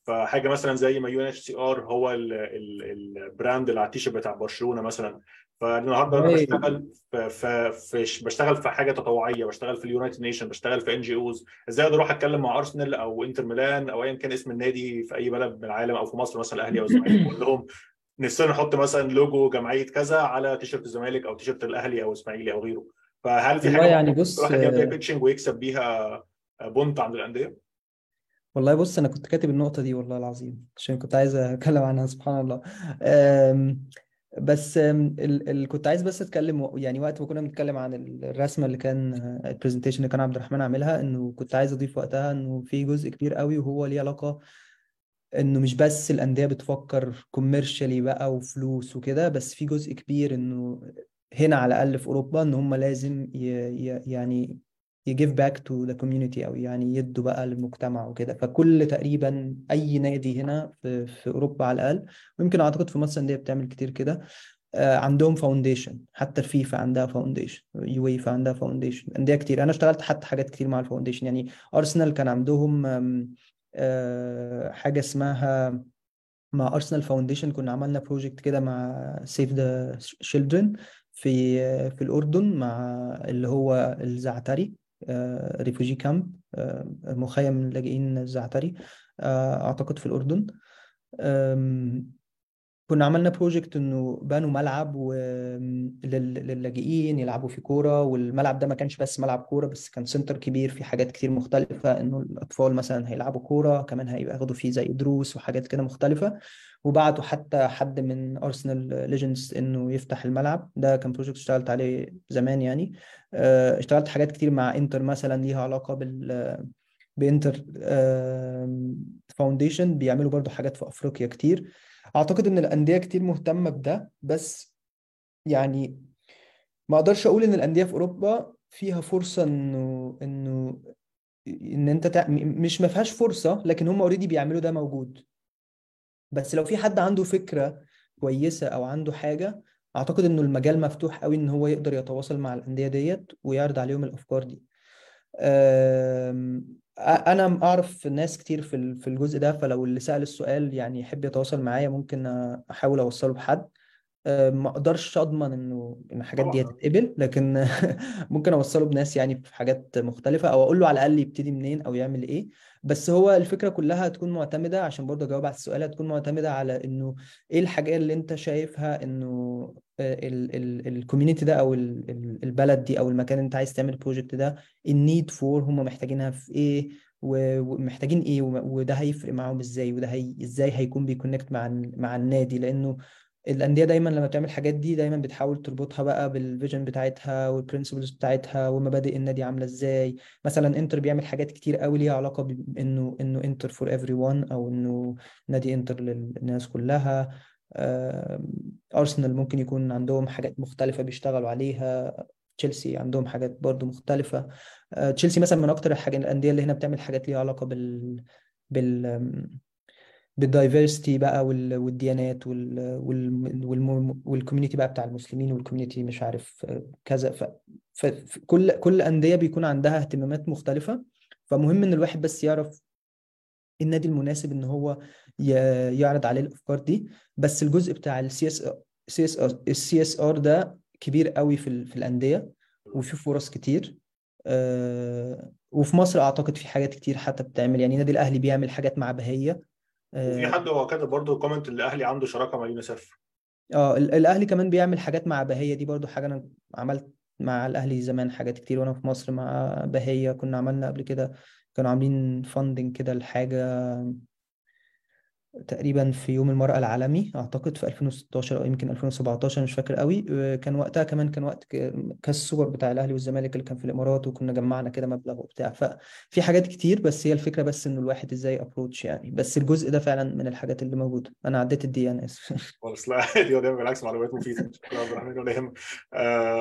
A: فحاجه مثلا زي ما يو ان اتش سي ار هو البراند اللي على التيشيرت بتاع برشلونه مثلا فالنهارده انا
B: والله
A: بشتغل في, في, في بشتغل في حاجه تطوعيه بشتغل في اليونايتد نيشن بشتغل في ان جي اوز ازاي اقدر اروح اتكلم مع ارسنال او انتر ميلان او ايا كان اسم النادي في اي بلد من العالم او في مصر مثلا الاهلي او الزمالك واقول لهم نفسنا نحط مثلا لوجو جمعيه كذا على تيشيرت الزمالك او تيشيرت الاهلي او اسماعيلي او غيره فهل في
B: والله
A: حاجه
B: يعني
A: ممكن
B: بص
A: الواحد يعمل بيها
B: آه،
A: بيتشنج ويكسب بيها بونت عند الانديه؟
B: والله بص انا كنت كاتب النقطه دي والله العظيم عشان كنت عايز اتكلم عنها سبحان الله أم، بس أم، ال ال كنت عايز بس اتكلم و- يعني وقت ما كنا بنتكلم عن ال- الرسمه اللي كان البرزنتيشن اللي كان عبد الرحمن عاملها انه كنت عايز اضيف وقتها انه في جزء كبير قوي وهو ليه علاقه انه مش بس الانديه بتفكر كوميرشالي بقى وفلوس وكده بس في جزء كبير انه هنا على الاقل في اوروبا ان هم لازم ي... ي... يعني يجيف باك تو ذا كوميونتي او يعني يدوا بقى للمجتمع وكده فكل تقريبا اي نادي هنا في, في اوروبا على الاقل ويمكن اعتقد في مصر انديه بتعمل كتير كده آه، عندهم فاونديشن حتى الفيفا عندها فاونديشن يويفا عندها فاونديشن انديه كتير انا اشتغلت حتى حاجات كتير مع الفاونديشن يعني ارسنال كان عندهم آم، آه، حاجه اسمها مع ارسنال فاونديشن كنا عملنا بروجكت كده مع سيف ذا شيلدرن في في الاردن مع اللي هو الزعتري ريفوجي كامب مخيم اللاجئين الزعتري آه، اعتقد في الاردن آم، كنا عملنا بروجكت انه بنوا ملعب و... لل- للاجئين يلعبوا فيه كوره والملعب ده ما كانش بس ملعب كوره بس كان سنتر كبير فيه حاجات كتير مختلفه انه الاطفال مثلا هيلعبوا كوره كمان هياخدوا فيه زي دروس وحاجات كده مختلفه وبعتوا حتى حد من ارسنال ليجندز انه يفتح الملعب ده كان بروجكت اشتغلت عليه زمان يعني آه، اشتغلت حاجات كتير مع انتر مثلا ليها علاقه بال بانتر فاونديشن بيعملوا برضو حاجات في افريقيا كتير اعتقد ان الانديه كتير مهتمه بده بس يعني ما اقدرش اقول ان الانديه في اوروبا فيها فرصه انه انه ان انت تع... م- مش ما فيهاش فرصه لكن هم اوريدي بيعملوا ده موجود بس لو في حد عنده فكره كويسه او عنده حاجه اعتقد انه المجال مفتوح قوي ان هو يقدر يتواصل مع الانديه ديت ويعرض عليهم الافكار دي أم، أ- انا اعرف ناس كتير في ال- في الجزء ده فلو اللي سأل السؤال يعني يحب يتواصل معايا ممكن احاول اوصله بحد أه، ما اقدرش اضمن انه ان الحاجات دي
A: طبعا
B: هتتقبل لكن ممكن اوصله بناس يعني في حاجات مختلفة او اقول له على الاقل يبتدي منين او يعمل ايه بس هو الفكرة كلها هتكون معتمدة عشان برضه اجاوب على السؤال هتكون معتمدة على انه ايه الحاجات اللي انت شايفها انه الكوميونتي ده او ال- ال- البلد دي او المكان اللي انت عايز تعمل البروجكت ده النيد فور هم محتاجينها في ايه و- ومحتاجين ايه وم- وده هيفرق معاهم ازاي وده هي ازاي هيكون بيكونكت مع ال- مع النادي لانه الأندية دايما لما بتعمل الحاجات دي دايما بتحاول تربطها بقى بالفيجن بتاعتها والبرنسبلز بتاعتها ومبادئ النادي عاملة ازاي مثلا انتر بيعمل حاجات كتير قوي ليها علاقة بانه انه انتر فور ايفري ون او انه نادي انتر للناس كلها آم، ارسنال ممكن يكون عندهم حاجات مختلفة بيشتغلوا عليها تشيلسي عندهم حاجات برضو مختلفة آه، تشيلسي مثلا من اكتر الحاجات الأندية اللي هنا بتعمل حاجات ليها علاقة بال بال بالدايفرستي بقى وال- والديانات وال وال والم- والكوميونتي بقى بتاع المسلمين والكوميونتي مش عارف آه، كذا ف فكل كل أندية بيكون عندها اهتمامات مختلفة فمهم ان الواحد بس يعرف النادي المناسب ان هو ي- يعرض عليه الافكار دي بس الجزء بتاع السي اس سي اس السي اس ار ده كبير قوي في ال- في الانديه وفي فرص كتير آه، وفي مصر اعتقد في حاجات كتير حتى بتعمل يعني النادي الاهلي بيعمل حاجات مع بهيه
A: وفي
B: اه
A: حد هو كاتب برضه كومنت اللي الاهلي عنده شراكه مع يونيسف
B: آه، ال- الاهلي كمان بيعمل حاجات مع بهيه دي برضو حاجه انا عملت مع الاهلي زمان حاجات كتير وانا في مصر مع بهيه كنا عملنا قبل كده كانوا عاملين فاندنج كده لحاجه تقريبا في يوم المرأة العالمي أعتقد في 2016 أو يمكن 2017 مش فاكر قوي كان وقتها كمان كان وقت ك- كأس السوبر بتاع الأهلي والزمالك اللي كان في الإمارات وكنا جمعنا كده مبلغ وبتاع ففي حاجات كتير بس هي الفكرة بس إنه الواحد إزاي أبروتش يعني بس الجزء ده فعلا من الحاجات اللي موجودة أنا عديت الدقيقة أنا آسف
A: خلاص لا عادي ولا بالعكس معلومات مفيده شكرا يا عبد الرحمن ولا يهمك آه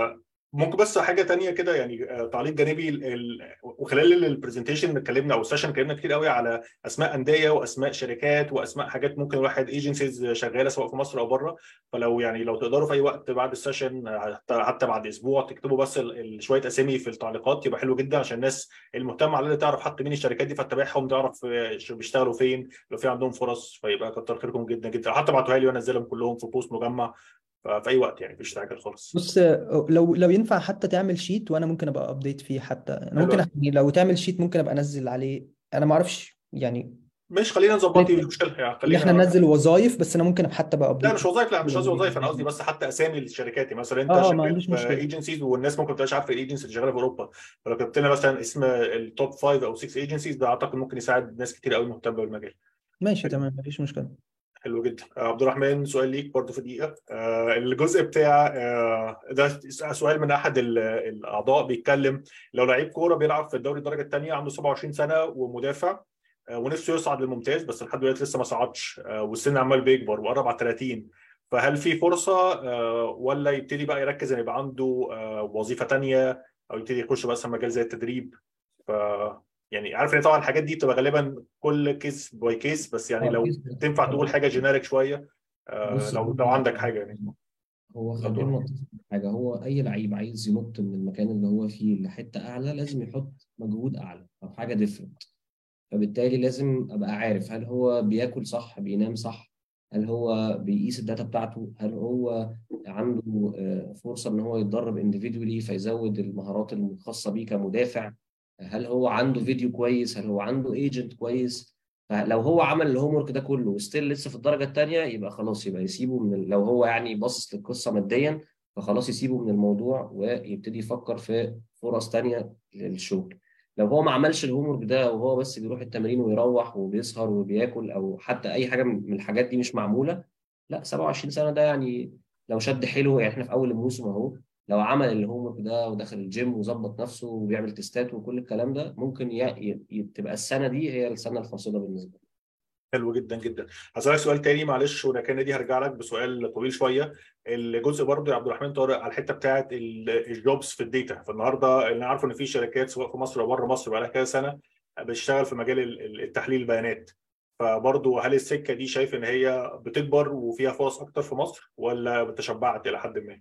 A: ممكن بس حاجه تانية كده يعني آه، تعليق جانبي ال- ال- وخلال البرزنتيشن اتكلمنا او السيشن اتكلمنا كتير قوي على اسماء انديه واسماء شركات واسماء حاجات ممكن الواحد ايجنسيز شغاله سواء في مصر او بره فلو يعني لو تقدروا في اي وقت بعد السيشن آه، حتى حتى بعد اسبوع تكتبوا بس ال- ال- شويه اسامي في التعليقات يبقى حلو جدا عشان الناس المهتمه على الاقل تعرف حتى مين الشركات دي فتتابعهم تعرف آه، بيشتغلوا فين لو في عندهم فرص فيبقى كتر خيركم جدا جدا حتى ابعتوها لي وانا انزلهم كلهم في بوست مجمع ففي اي وقت يعني مفيش تعجل خالص
B: بص لو لو ينفع حتى تعمل شيت وانا ممكن ابقى ابديت فيه حتى انا
A: حلو
B: ممكن
A: أوي.
B: يعني لو تعمل شيت ممكن ابقى انزل عليه انا ما اعرفش يعني
A: مش خلينا نظبط مش مشكله يعني
B: ان
A: خلينا
B: احنا ننزل وظايف بس انا ممكن حتى ابقى
A: لا
B: ابديت
A: مش وظايف لا مش قصدي وظايف انا قصدي بس حتى اسامي الشركات يعني مثلا انت
B: اه اه ما
A: شغال
B: عنديش
A: في
B: مشكله
A: ايجنسيز والناس ممكن ما تبقاش عارفه الايجنسي اللي شغاله في اوروبا فلو كتبت لنا مثلا اسم التوب 5 او 6 ايجنسيز ده اعتقد ممكن يساعد ناس كتير قوي مهتمه بالمجال
B: ماشي تمام مفيش مشكله
A: حلو جدا آه، عبد الرحمن سؤال ليك برضه في دقيقه آه، الجزء بتاع آه، ده سؤال من احد ال- الاعضاء بيتكلم لو لعيب كوره بيلعب في الدوري الدرجه الثانيه عنده 27 سنه ومدافع آه، ونفسه يصعد للممتاز بس لحد دلوقتي لسه ما صعدش آه، والسن عمال بيكبر وقرب على 30 فهل في فرصه آه، ولا يبتدي بقى يركز ان يبقى عنده آه، وظيفه ثانيه او يبتدي يخش بقى مثلا مجال زي التدريب ف يعني عارف ان طبعا الحاجات دي بتبقى غالبا كل كيس باي كيس بس يعني
D: اه
A: لو
D: كيس
A: تنفع تقول حاجه جينيريك شويه آه،
D: بص
A: لو
D: هو
A: لو عندك حاجه يعني
D: هو
A: اتفضل.
D: خلينا نتفق في حاجه هو اي لعيب عايز ينط من المكان اللي هو فيه لحته اعلى لازم يحط مجهود اعلى او حاجه ديفرنت فبالتالي لازم ابقى عارف هل هو بياكل صح بينام صح هل هو بيقيس الداتا بتاعته هل هو عنده آه، فرصه ان هو يتدرب individually فيزود المهارات الخاصه بيه كمدافع هل هو عنده فيديو كويس هل هو عنده ايجنت كويس فلو هو عمل الهوم ورك ده كله وستيل لسه في الدرجه الثانيه يبقى خلاص يبقى يسيبه من ال- لو هو يعني باصص للقصه ماديا فخلاص يسيبه من الموضوع ويبتدي يفكر في فرص تانية للشغل لو هو ما عملش الهوم ورك ده وهو بس بيروح التمرين ويروح وبيسهر وبياكل او حتى اي حاجه من الحاجات دي مش معموله لا 27 سنه ده يعني لو شد حيله يعني احنا في اول الموسم اهو لو عمل الهوم ورك ده ودخل الجيم وظبط نفسه وبيعمل تيستات وكل الكلام ده ممكن ي... ي... تبقى السنه دي هي السنه الفاصله بالنسبه له
A: حلو جدا جدا هسألك سؤال تاني معلش وانا كان دي هرجع لك بسؤال طويل شويه الجزء برضه يا عبد الرحمن طارق على الحته بتاعت الجوبز في الداتا فالنهارده انا عارفه ان في شركات سواء في مصر او بره مصر بقى لها كذا سنه بتشتغل في مجال ال- ال- التحليل البيانات فبرضه هل السكه دي شايف ان هي بتكبر وفيها فرص اكتر في مصر ولا تشبعت الى حد ما؟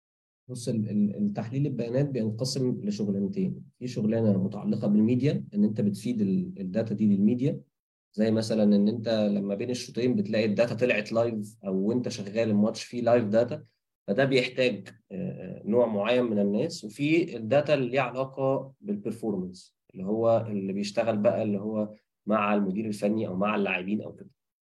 D: بص ال- ال- التحليل البيانات بينقسم لشغلانتين في شغلانه متعلقه بالميديا ان انت بتفيد ال- الداتا دي للميديا زي مثلا ان انت لما بين الشوطين بتلاقي الداتا طلعت لايف او وانت شغال الماتش فيه لايف داتا فده بيحتاج آه، نوع معين من الناس وفي الداتا اللي ليها علاقه بالبرفورمانس اللي هو اللي بيشتغل بقى اللي هو مع المدير الفني او مع اللاعبين او كده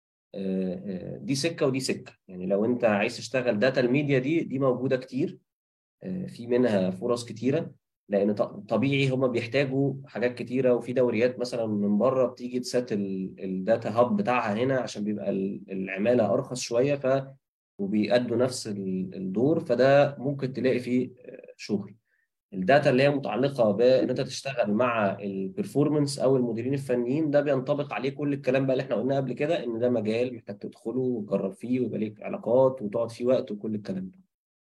D: آه، آه، دي سكه ودي سكه يعني لو انت عايز تشتغل داتا الميديا دي دي موجوده كتير آه، في منها فرص كتيره لان ط- طبيعي هم بيحتاجوا حاجات كتيره وفي دوريات مثلا من بره بتيجي تسات ال- الداتا هاب بتاعها هنا عشان بيبقى ال- العماله ارخص شويه ف وبيأدوا نفس ال- الدور فده ممكن تلاقي فيه آه، شغل الداتا اللي هي متعلقه بان انت تشتغل مع البرفورمانس او المديرين الفنيين ده بينطبق عليه كل الكلام بقى اللي احنا قلناه قبل كده ان ده مجال محتاج تدخله وتجرب فيه ويبقى ليك علاقات وتقعد فيه وقت وكل الكلام ده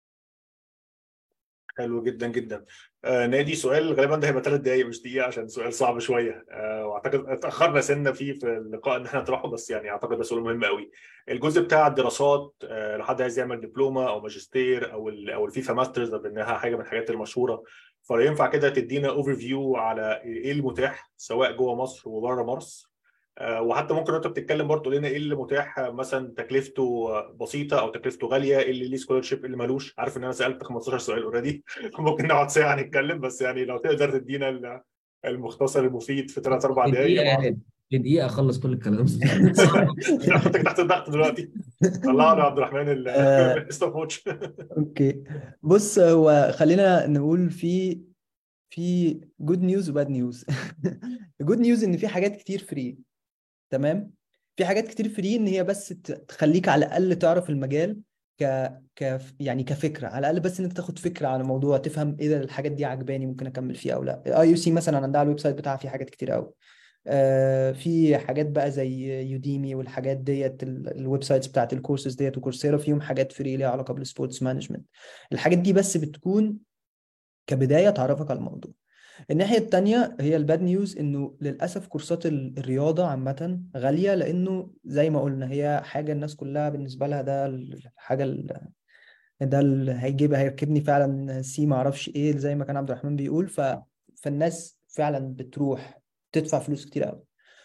A: حلو جدا جدا آه نادي سؤال غالبا ده هيبقى ثلاث دقايق مش دقيقه عشان سؤال صعب شويه آه واعتقد اتاخرنا سنه فيه في اللقاء ان احنا نطرحه بس يعني اعتقد ده سؤال مهم قوي الجزء بتاع الدراسات آه لو حد عايز يعمل دبلومه او ماجستير او ال او الفيفا ماسترز بانها حاجه من الحاجات المشهوره فينفع كده تدينا اوفر فيو على ايه المتاح سواء جوه مصر وبره مصر آه، وحتى ممكن انت بتتكلم برضه تقول لنا ايه اللي متاح آه، مثلا تكلفته آه، بسيطه او تكلفته غاليه ايه اللي ليه سكولرشيب اللي مالوش عارف ان انا سالت 15 سؤال اوريدي ممكن نقعد ساعه نتكلم بس يعني لو تقدر تدينا ال- المختصر المفيد في ثلاث اربع
D: في
A: دقائق
D: دقيقة
A: يبقى
D: يعني في دقيقة أخلص كل الكلام
A: حطك تحت الضغط دلوقتي طلعنا يا عبد الرحمن
B: آه.
A: الستوب واتش
B: اوكي بص هو خلينا نقول في في جود نيوز وباد نيوز الجود نيوز ان في حاجات كتير فري تمام في حاجات كتير فري ان هي بس ت- تخليك على الاقل تعرف المجال ك ك يعني كفكره على الاقل بس ان انت تاخد فكره عن الموضوع تفهم ايه ده الحاجات دي عجباني ممكن اكمل فيها او لا اي يو سي مثلا عندها على الويب سايت بتاعها في حاجات كتير قوي آه، في حاجات بقى زي يوديمي والحاجات ديت ال- الويب سايتس بتاعت الكورسز ديت وكورسيرا فيهم حاجات فري ليها علاقه بالسبورتس مانجمنت الحاجات دي بس بتكون كبدايه تعرفك على الموضوع الناحيه التانيه هي الباد نيوز انه للاسف كورسات ال- الرياضه عامه غاليه لانه زي ما قلنا هي حاجه الناس كلها بالنسبه لها ده الحاجه ال- ده اللي هيجيب هيركبني فعلا سي ما اعرفش ايه زي ما كان عبد الرحمن بيقول ف... فالناس فعلا بتروح تدفع فلوس كتير قوي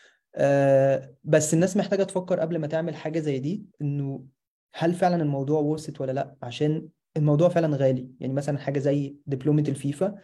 B: آه بس الناس محتاجة تفكر قبل ما تعمل حاجة زي دي انه هل فعلا الموضوع ورثت ولا لا عشان الموضوع فعلا غالي يعني مثلا حاجة زي دبلومة الفيفا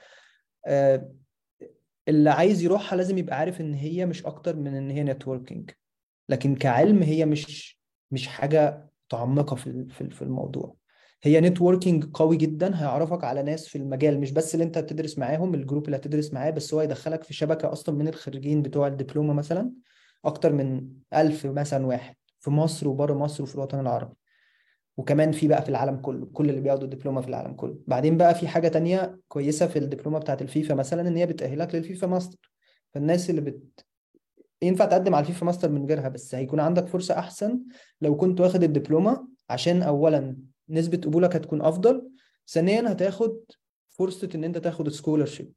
B: آه اللي عايز يروحها لازم يبقى عارف ان هي مش اكتر من ان هي نتوركينج لكن كعلم هي مش مش حاجة متعمقة في في في الموضوع هي نتوركينج قوي جدا هيعرفك على ناس في المجال مش بس اللي انت هتدرس معاهم الجروب اللي هتدرس معاه بس هو يدخلك في شبكة اصلا من الخريجين بتوع الدبلومة مثلا اكتر من ألف مثلا واحد في مصر وبره مصر وفي الوطن العربي وكمان في بقى في العالم كله كل اللي بياخدوا الدبلومة في العالم كله بعدين بقى في حاجة تانية كويسة في الدبلومة بتاعت الفيفا مثلا ان هي بتأهلك للفيفا ماستر فالناس اللي بت ينفع تقدم على الفيفا ماستر من غيرها بس هيكون عندك فرصة أحسن لو كنت واخد الدبلومة عشان أولا نسبة قبولك هتكون أفضل ثانيا هتاخد فرصة إن أنت تاخد سكولرشيب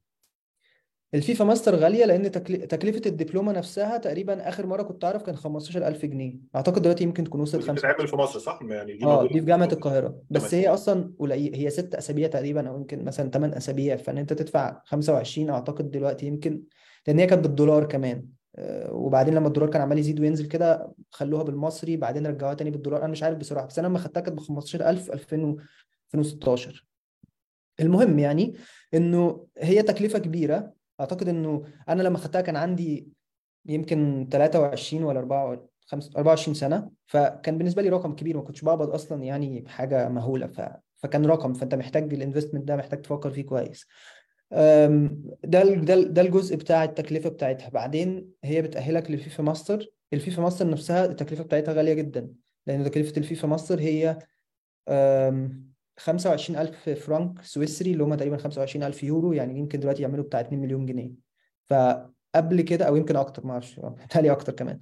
B: الفيفا ماستر غالية لأن تكل... تكلفة الدبلومة نفسها تقريبا آخر مرة كنت أعرف كان 15000 جنيه أعتقد دلوقتي يمكن تكون وصلت
A: ودي
B: 5
A: بتتعمل في مصر صح؟ يعني دي
B: اه
A: موجوده
B: دي في جامعة القاهرة بس
A: تمام.
B: هي أصلا قليل هي ست أسابيع تقريبا أو يمكن مثلا 8 أسابيع فإن أنت تدفع 25 أعتقد دلوقتي يمكن لأن هي كانت بالدولار كمان آه، وبعدين لما الدولار كان عمال يزيد وينزل كده خلوها بالمصري بعدين رجعوها تاني بالدولار أنا مش عارف بصراحة بس أنا لما خدتها كانت ب 15000 2000 2016 المهم يعني إنه هي تكلفة كبيرة أعتقد إنه أنا لما خدتها كان عندي يمكن 23 ولا 4 خمس- 24 سنة فكان بالنسبة لي رقم كبير ما كنتش بقبض أصلا يعني حاجة مهولة ف... فكان رقم فأنت محتاج الانفستمنت ده محتاج تفكر فيه كويس أم، ده ال- ده ال- ده الجزء بتاع التكلفة بتاعتها بعدين هي بتأهلك للفيفا ماستر الفيفا ماستر نفسها التكلفة بتاعتها غالية جدا لأن تكلفة الفيفا ماستر هي أم، 25000 فرنك سويسري اللي هم تقريبا 25000 يورو يعني يمكن دلوقتي يعملوا بتاع 2 مليون جنيه فقبل كده او يمكن اكتر ما اعرفش بتهيألي اكتر كمان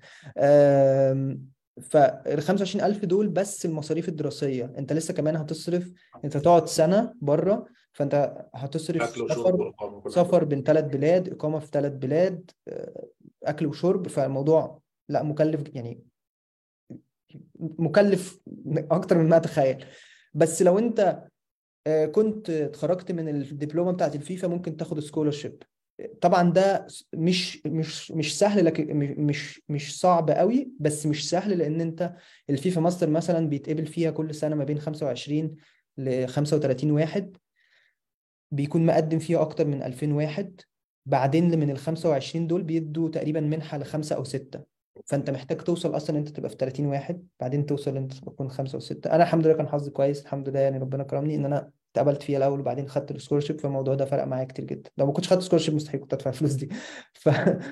B: فال 25000 دول بس المصاريف الدراسيه انت لسه كمان هتصرف انت تقعد سنه بره فانت هتصرف
A: اكل وشرب
B: سفر
A: واقامه وكل
B: سفر بين ثلاث بلاد اقامه في ثلاث بلاد آه، اكل وشرب فالموضوع لا مكلف يعني مكلف اكتر من ما اتخيل بس لو انت آه، كنت اتخرجت من الدبلومه بتاعت الفيفا ممكن تاخد سكولرشيب طبعا ده مش مش مش سهل لكن مش مش مش صعب قوي بس مش سهل لان انت الفيفا ماستر مثلا بيتقبل فيها كل سنه ما بين 25 ل 35 واحد بيكون مقدم فيها اكتر من 2000 واحد بعدين من ال 25 دول بيدوا تقريبا منحه لخمسه او سته فانت محتاج توصل اصلا انت تبقى في 30 واحد بعدين توصل انت تكون خمسه وسته انا الحمد لله كان حظي كويس الحمد لله يعني ربنا كرمني ان انا اتقبلت فيها الاول وبعدين خدت السكولرشيب فالموضوع ده فرق معايا كتير جدا لو ما كنتش خدت سكولرشيب مستحيل كنت ادفع الفلوس دي ف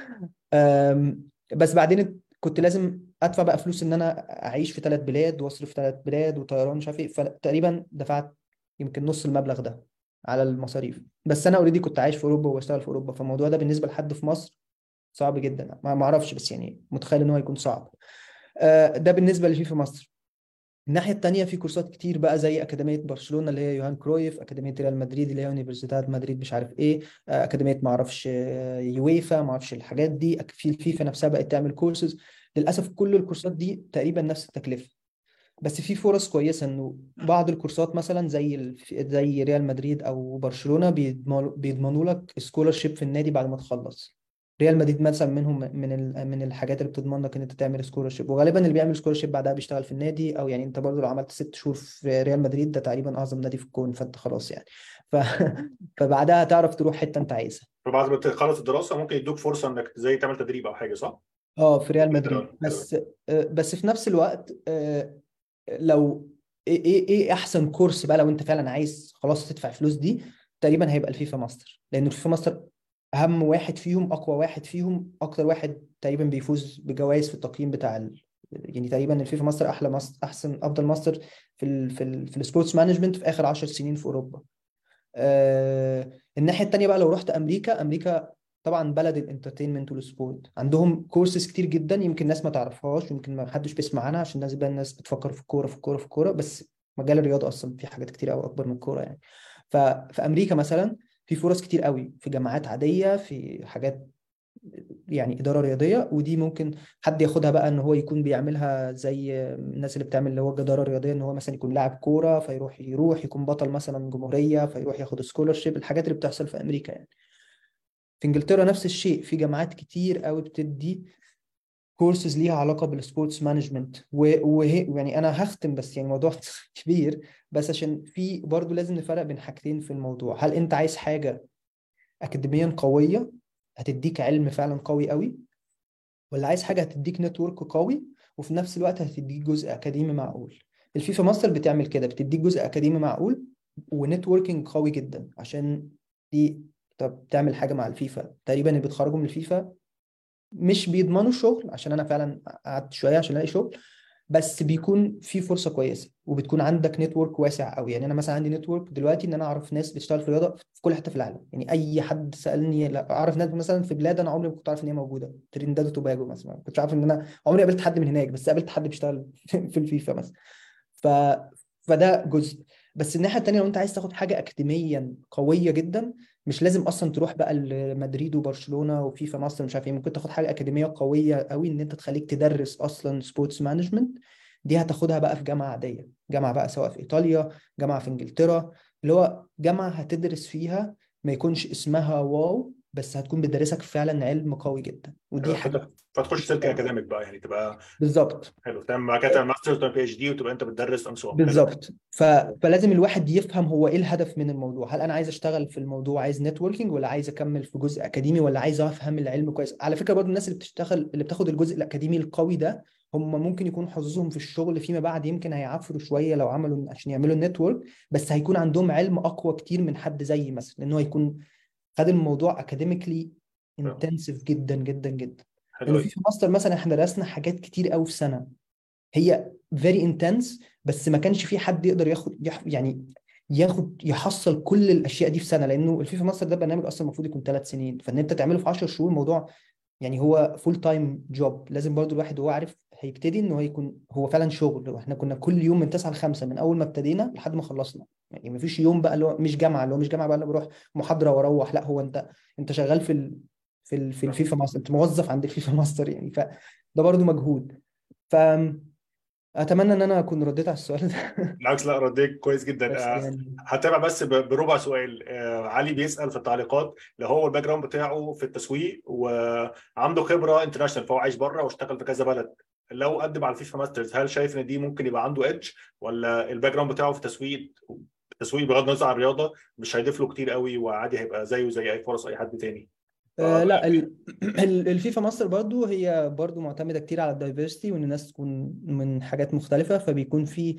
B: أم، بس بعدين كنت لازم ادفع بقى فلوس ان انا اعيش في ثلاث بلاد واصرف في ثلاث بلاد وطيران مش عارف ايه فتقريبا دفعت يمكن نص المبلغ ده على المصاريف بس انا اوريدي كنت عايش في اوروبا وبشتغل في اوروبا فالموضوع ده بالنسبه لحد في مصر صعب جدا ما ما اعرفش بس يعني متخيل ان هو هيكون صعب آه، ده بالنسبه لفيفا مصر الناحيه الثانيه في كورسات كتير بقى زي اكاديميه برشلونه اللي هي يوهان كرويف اكاديميه ريال مدريد اللي هي يونيفرسيتات مدريد مش عارف ايه آه، اكاديميه ما اعرفش آه، يويفا ما اعرفش الحاجات دي أك- في الفيفا نفسها بقت تعمل كورسز للاسف كل الكورسات دي تقريبا نفس التكلفه بس في فرص كويسه انه بعض الكورسات مثلا زي ال... زي ريال مدريد او برشلونه بيضمنوا بيضمنوا لك سكولرشيب في النادي بعد ما تخلص ريال مدريد مثلا منهم من ال... من الحاجات اللي بتضمن لك ان انت تعمل سكولرشيب وغالبا اللي بيعمل سكولرشيب بعدها بيشتغل في النادي او يعني انت برضه لو عملت ست شهور في ريال مدريد ده تقريبا اعظم نادي في الكون فانت خلاص يعني ف... فبعدها تعرف تروح حته انت عايزها
A: فبعد ما تخلص الدراسه ممكن يدوك فرصه انك زي تعمل تدريب او حاجه صح؟
B: اه في ريال
A: كده،
B: مدريد
A: كده.
B: بس آه، بس في نفس الوقت آه، لو ايه ايه إيه احسن كورس بقى لو انت فعلا عايز خلاص تدفع فلوس دي تقريبا هيبقى الفيفا ماستر لان الفيفا ماستر اهم واحد فيهم اقوى واحد فيهم اكتر واحد تقريبا بيفوز بجوائز في التقييم بتاع ال... يعني تقريبا الفيفا ماستر احلى ماستر احسن افضل ماستر في ال في ال في السبورتس مانجمنت في اخر 10 سنين في اوروبا آه الناحيه التانيه بقى لو رحت امريكا امريكا طبعا بلد الانترتينمنت والسبورت عندهم كورسز كتير جدا يمكن الناس ما تعرفهاش يمكن ما حدش بيسمع عنها عشان الناس بقى الناس بتفكر في الكوره في الكوره في الكوره بس مجال الرياضه اصلا في حاجات كتير قوي اكبر من الكوره يعني ففي امريكا مثلا في فرص كتير قوي في جامعات عاديه في حاجات يعني اداره رياضيه ودي ممكن حد ياخدها بقى ان هو يكون بيعملها زي الناس اللي بتعمل اللي هو الجداره الرياضيه ان هو مثلا يكون لاعب كوره فيروح يروح يكون بطل مثلا جمهوريه فيروح ياخد سكولرشيب الحاجات اللي بتحصل في امريكا يعني في انجلترا نفس الشيء في جامعات كتير قوي بتدي كورسز ليها علاقه بالسبورتس مانجمنت وهي يعني انا هختم بس يعني موضوع كبير بس عشان في برضه لازم نفرق بين حاجتين في الموضوع هل انت عايز حاجه اكاديميا قويه هتديك علم فعلا قوي قوي ولا عايز حاجه هتديك نتورك قوي وفي نفس الوقت هتديك جزء اكاديمي معقول الفيفا ماستر بتعمل كده بتديك جزء اكاديمي معقول ونتوركينج قوي جدا عشان دي طب تعمل حاجه مع الفيفا تقريبا اللي بيتخرجوا من الفيفا مش بيضمنوا الشغل عشان انا فعلا قعدت شويه عشان الاقي شغل بس بيكون في فرصه كويسه وبتكون عندك نتورك واسع قوي يعني انا مثلا عندي نتورك دلوقتي ان انا اعرف ناس بتشتغل في الرياضه في كل حته في العالم يعني اي حد سالني لا اعرف ناس مثلا في بلاد انا عمري ما كنت عارف ان هي موجوده ترينداد وتوباجو مثلا ما كنتش عارف ان انا عمري قابلت حد من هناك بس قابلت حد بيشتغل في الفيفا مثلا ف فده جزء بس الناحيه الثانيه لو انت عايز تاخد حاجه اكاديميا قويه جدا مش لازم اصلا تروح بقى لمدريد وبرشلونه وفيفا ماستر مش عارف ايه ممكن تاخد حاجه اكاديميه قويه قوي ان انت تخليك تدرس اصلا سبورتس مانجمنت دي هتاخدها بقى في جامعه عاديه جامعه بقى سواء في ايطاليا جامعه في انجلترا اللي هو جامعه هتدرس فيها ما يكونش اسمها واو بس هتكون بتدرسك فعلا علم قوي جدا ودي حاجه
A: فتخش شركه اكاديميك بقى يعني تبقى
B: بالظبط
A: حلو تعمل بعد كده تعمل ماستر وتعمل بي اتش دي وتبقى انت بتدرس انسو
B: بالظبط ف... فلازم الواحد يفهم هو ايه الهدف من الموضوع هل انا عايز اشتغل في الموضوع عايز نتوركينج ولا عايز اكمل في جزء اكاديمي ولا عايز افهم العلم كويس على فكره برضو الناس اللي بتشتغل اللي بتاخد الجزء الاكاديمي القوي ده هم ممكن يكون حظوظهم في الشغل فيما بعد يمكن هيعفروا شويه لو عملوا عشان يعملوا النتورك بس هيكون عندهم علم اقوى كتير من حد زيي مثلا لان هو يكون خد الموضوع اكاديميكلي انتنسيف جدا جدا جدا لانه في في ماستر مثلا احنا درسنا حاجات كتير قوي في سنه هي فيري انتنس بس ما كانش في حد يقدر ياخد يح يعني ياخد يحصل كل الاشياء دي في سنه لانه الفيفا ماستر ده برنامج اصلا المفروض يكون ثلاث سنين فان انت تعمله في 10 شهور موضوع يعني هو فول تايم جوب لازم برضو الواحد هو عارف هيبتدي ان هو يكون هو فعلا شغل واحنا كنا كل يوم من 9 ل 5 من اول ما ابتدينا لحد ما خلصنا يعني ما فيش يوم بقى اللي هو مش جامعه اللي هو مش جامعه بقى اللي بروح محاضره واروح لا هو انت انت شغال في ال... في ال... في الفيفا ماستر انت موظف عند الفيفا ماستر يعني فده برضو مجهود ف اتمنى ان انا اكون رديت على السؤال ده
A: بالعكس لا رديت كويس جدا
B: بس
A: آه،
B: يعني
A: هتابع بس ب- بربع سؤال آه، علي بيسال في التعليقات لو هو الباك جراوند بتاعه في التسويق وعنده خبره انترناشونال فهو عايش بره واشتغل في كذا بلد لو قدم على الفيفا ماسترز هل شايف ان دي ممكن يبقى عنده ايدج ولا الباك جراوند بتاعه في التسويق التسويق بغض النظر عن الرياضه مش هيضيف له كتير قوي وعادي هيبقى زيه زي اي فرص اي حد تاني
B: آه لا ال- ال- الفيفا ماستر برضو هي برضو معتمدة كتير على الدايفرستي وان الناس تكون من حاجات مختلفة فبيكون في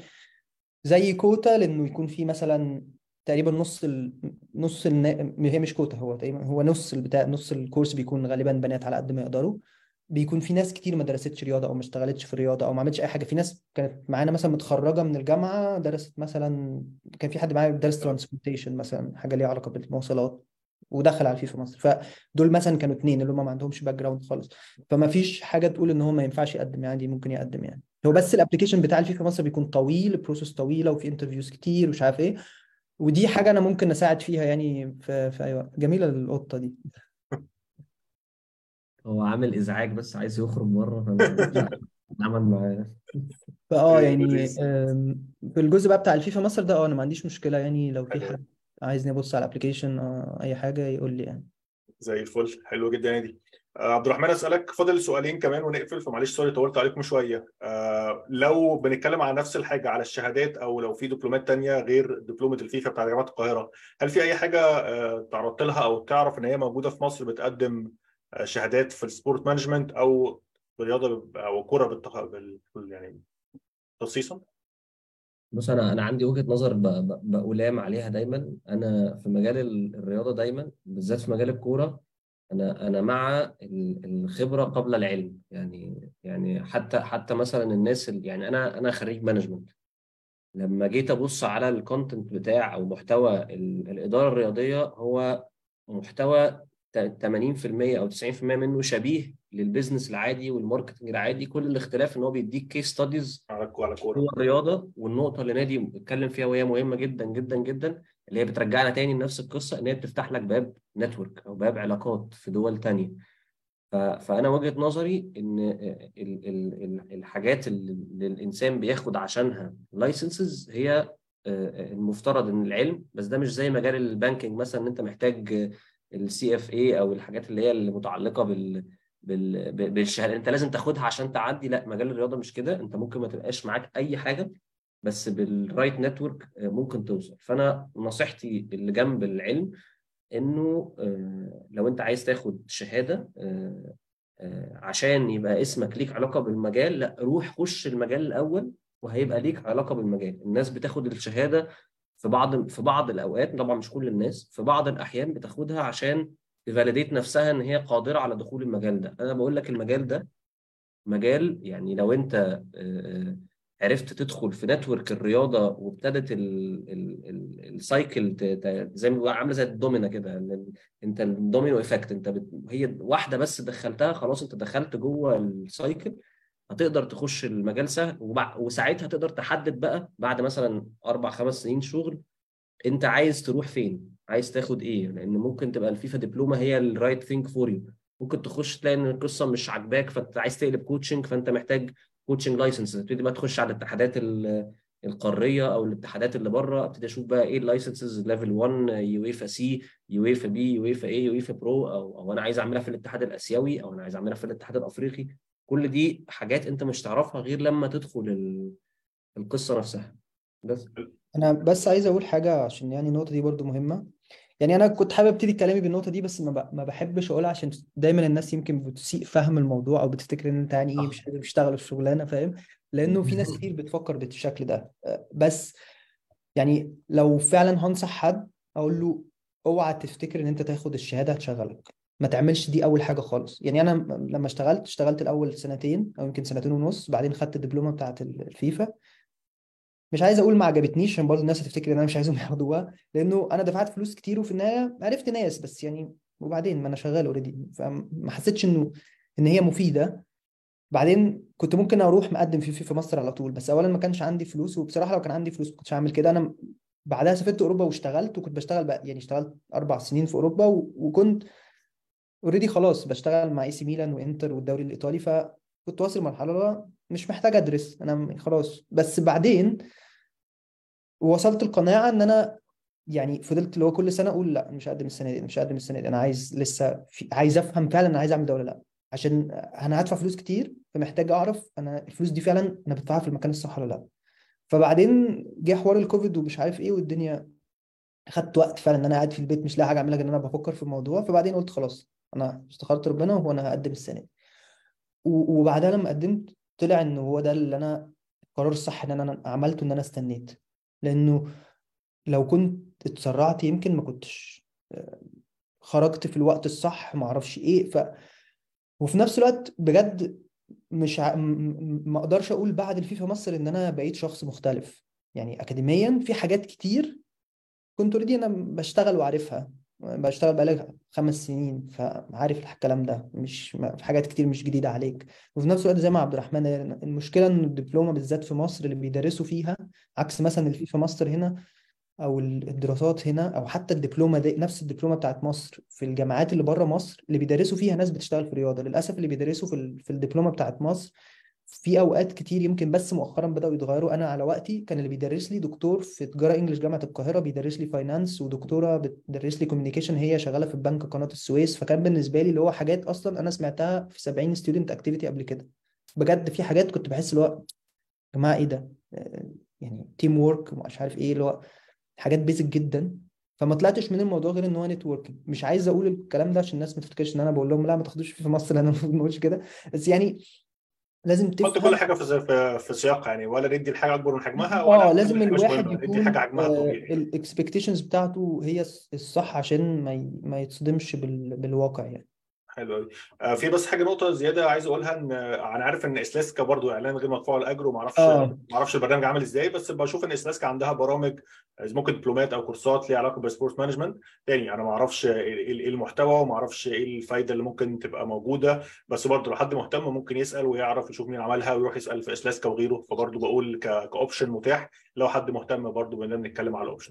B: زي كوتا لانه يكون في مثلا تقريبا نص ال... نص النا... هي مش كوتا هو تقريبا هو نص البتاع نص الكورس بيكون غالبا بنات على قد ما يقدروا بيكون في ناس كتير ما درستش رياضه او ما اشتغلتش في الرياضه او ما عملتش اي حاجه في ناس كانت معانا مثلا متخرجه من الجامعه درست مثلا كان في حد معايا درس ترانسبورتيشن مثلا حاجه ليها علاقه بالمواصلات ودخل على الفيفا مصر فدول مثلا كانوا اتنين اللي هم ما عندهمش باك جراوند خالص فما فيش حاجه تقول ان هو ما ينفعش يقدم يعني ممكن يقدم يعني هو بس الابلكيشن بتاع الفيفا مصر بيكون طويل بروسس طويله وفي انترفيوز كتير ومش عارف ايه ودي حاجه انا ممكن اساعد فيها يعني في في اي وقت جميله القطه دي
D: هو عامل ازعاج بس عايز يخرج بره فانا عمل معاه
B: فاه
A: إيه،
B: يعني
A: لذيذ.
B: آم، في الجزء بقى بتاع الفيفا مصر ده اه انا ما عنديش مشكله يعني لو في
A: حلو.
B: حد عايزني ابص على الابلكيشن اي حاجه يقول لي يعني
A: زي الفل حلو جدا يا دي آه، عبد الرحمن اسالك فاضل سؤالين كمان ونقفل فمعلش سوري طولت عليكم شويه آه، لو بنتكلم على نفس الحاجه على الشهادات او لو في دبلومات تانية غير دبلومه الفيفا بتاع جامعه القاهره هل في اي حاجه آه، تعرضت لها او تعرف ان هي موجوده في مصر بتقدم آه، شهادات في السبورت مانجمنت او الرياضه او كره بالتخ... بال... يعني تخصيصا
D: بص انا انا عندي وجهة نظر ب- ب- بألام عليها دايما انا في مجال ال- الرياضه دايما بالذات في مجال الكوره انا انا مع ال- الخبره قبل العلم يعني يعني حتى حتى مثلا الناس اللي يعني انا انا خريج مانجمنت لما جيت ابص على الكونتنت بتاع او محتوى ال- الاداره الرياضيه هو محتوى ت- 80% او 90% منه شبيه للبيزنس العادي والماركتنج العادي كل الاختلاف ان هو بيديك كيس ستاديز
A: على على كوره
D: هو الرياضه والنقطه اللي نادي اتكلم فيها وهي مهمه جدا جدا جدا اللي هي بترجعنا تاني لنفس القصه ان هي بتفتح لك باب نتورك او باب علاقات في دول تانية ف- فانا وجهه نظري ان ال- ال- ال- الحاجات اللي الانسان بياخد عشانها لايسنسز هي آه، المفترض ان العلم بس ده مش زي مجال البانكينج مثلا ان انت محتاج السي اف اي او الحاجات اللي هي المتعلقه بال بال ب- بالشهاده انت لازم تاخدها عشان تعدي لا مجال الرياضه مش كده انت ممكن ما تبقاش معاك اي حاجه بس بالرايت نتورك ممكن توصل فانا نصيحتي اللي جنب العلم انه آه، لو انت عايز تاخد شهاده آه، آه، عشان يبقى اسمك ليك علاقه بالمجال لا روح خش المجال الاول وهيبقى ليك علاقه بالمجال الناس بتاخد الشهاده في بعض في بعض الاوقات طبعا مش كل الناس في بعض الاحيان بتاخدها عشان تفاليديت نفسها ان هي قادره على دخول المجال ده انا بقول لك المجال ده مجال يعني لو انت آه، آه، عرفت تدخل في نتورك الرياضه وابتدت ال- ال- ال- السايكل ت- ت- زي ما بيقولوا عامله زي الدومينا كده ال- انت الدومينو افكت انت بت... هي واحده بس دخلتها خلاص انت دخلت جوه السايكل هتقدر تخش المجال سهل وبع... وساعتها تقدر تحدد بقى بعد مثلا اربع خمس سنين شغل انت عايز تروح فين عايز تاخد ايه لان ممكن تبقى الفيفا دبلومه هي الرايت ثينك فور يو ممكن تخش تلاقي ان القصه مش عاجباك فانت عايز تقلب كوتشنج فانت محتاج كوتشنج لايسنس تبتدي بقى تخش على الاتحادات ال- القاريه او الاتحادات اللي بره ابتدي اشوف بقى ايه اللايسنسز ليفل 1 يويفا سي يويفا بي يويفا اي يويفا برو او او انا عايز اعملها في الاتحاد الاسيوي او انا عايز اعملها في الاتحاد الافريقي كل دي حاجات انت مش تعرفها غير لما تدخل ال- القصه نفسها بس
B: انا بس عايز اقول حاجه عشان يعني النقطه دي برضو مهمه يعني انا كنت حابب ابتدي كلامي بالنقطه دي بس ما ب- ما بحبش اقولها عشان دايما الناس يمكن بتسيء فهم الموضوع او بتفتكر ان انت يعني ايه مش قادر تشتغل الشغلانه فاهم لانه في ناس كتير بتفكر بالشكل ده أه، بس يعني لو فعلا هنصح حد اقول له اوعى تفتكر ان انت تاخد الشهاده هتشغلك ما تعملش دي اول حاجه خالص يعني انا م- لما اشتغلت اشتغلت الاول سنتين او يمكن سنتين ونص بعدين خدت الدبلومه بتاعت ال- الفيفا مش عايز اقول ما عجبتنيش عشان برضه الناس هتفتكر ان انا مش عايزهم ياخدوها لانه انا دفعت فلوس كتير وفي النهايه عرفت ناس بس يعني وبعدين ما انا شغال اوريدي فما حسيتش انه ان هي مفيده بعدين كنت ممكن اروح مقدم في في مصر على طول بس اولا ما كانش عندي فلوس وبصراحه لو كان عندي فلوس ما كنتش هعمل كده انا بعدها سافرت اوروبا واشتغلت وكنت بشتغل بقى يعني اشتغلت اربع سنين في اوروبا و- وكنت اوريدي خلاص بشتغل مع اي سي ميلان وانتر والدوري الايطالي فكنت واصل مرحله اللي هو مش محتاج ادرس انا م- خلاص بس بعدين وصلت القناعه ان انا يعني فضلت اللي هو كل سنه اقول لا مش هقدم السنه دي أنا مش هقدم السنه دي انا عايز لسه في عايز افهم فعلا انا عايز اعمل ده ولا لا عشان انا هدفع فلوس كتير فمحتاج اعرف انا الفلوس دي فعلا انا بدفعها في المكان الصح ولا لا فبعدين جه حوار الكوفيد ومش عارف ايه والدنيا خدت وقت فعلا ان انا قاعد في البيت مش لاقي حاجه اعملها غير ان انا بفكر في الموضوع فبعدين قلت خلاص انا استخرت ربنا وانا هقدم السنه دي و- وبعدها لما قدمت طلع ان هو ده اللي انا القرار الصح ان انا عملته ان انا استنيت لانه لو كنت اتسرعت يمكن ما كنتش آه، خرجت في الوقت الصح ما اعرفش ايه ف وفي نفس الوقت بجد مش ع... م- م- ما اقدرش اقول بعد الفيفا مصر ان انا بقيت شخص مختلف يعني اكاديميا في حاجات كتير كنت اوريدي انا بشتغل وعارفها بشتغل بقالي خمس سنين فعارف الكلام ده مش ما- في حاجات كتير مش جديدة عليك وفي نفس الوقت زي ما عبد الرحمن قال، المشكلة ان الدبلومة بالذات في مصر اللي بيدرسوا فيها عكس مثلا الفيفا ماستر هنا او الدراسات هنا او حتى الدبلومه دي نفس الدبلومه بتاعت مصر في الجامعات اللي بره مصر اللي بيدرسوا فيها ناس بتشتغل في الرياضه للاسف اللي بيدرسوا في ال- في الدبلومه بتاعت مصر في اوقات كتير يمكن بس مؤخرا بداوا يتغيروا انا على وقتي كان اللي بيدرس لي دكتور في تجاره انجلش جامعه القاهره بيدرس لي فاينانس ودكتوره بتدرس لي كوميونيكيشن هي شغاله في البنك قناه السويس فكان بالنسبه لي اللي هو حاجات اصلا انا سمعتها في 70 ستودنت اكتيفيتي قبل كده بجد في حاجات كنت بحس اللي هو يا جماعه ايه ده آه، يعني تيم وورك ومش عارف ايه اللي هو حاجات بيزك جدا فما طلعتش من الموضوع غير ان هو نتوركينج مش عايز اقول الكلام ده عشان الناس ما تفتكرش ان انا بقول لهم لا ما تاخدوش في مصر انا المفروض ما اقولش كده بس يعني لازم
A: حط كل
B: تفهم
A: حاجه في في, في سياقها يعني ولا ندي الحاجه اكبر من حجمها ولا
B: اه لازم
A: ندي الحاجه مش
B: الواحد
A: مهمه ندي
B: يكون
A: الحاجه حجمها الطبيعي
B: الاكسبكتيشنز بتاعته هي الصح عشان ما ي- ما يتصدمش بال- بالواقع يعني
A: حلو قوي آه في بس حاجه نقطه زياده عايز اقولها ان آه، انا عارف ان اسلاسكا برضو اعلان غير مدفوع الاجر وما اعرفش
B: اه
A: ما اعرفش البرنامج عامل ازاي بس بشوف ان اسلاسكا عندها برامج آه، ممكن دبلومات او كورسات ليها علاقه بالسبورت مانجمنت تاني انا ما اعرفش ايه إيه المحتوى وما اعرفش ايه الفايده اللي ممكن تبقى موجوده بس برضو لو حد مهتم ممكن يسال ويعرف يشوف مين عملها ويروح يسال في اسلاسكا وغيره فبرضو بقول ك- كاوبشن متاح لو حد مهتم برضو باننا بنتكلم على الاوبشنز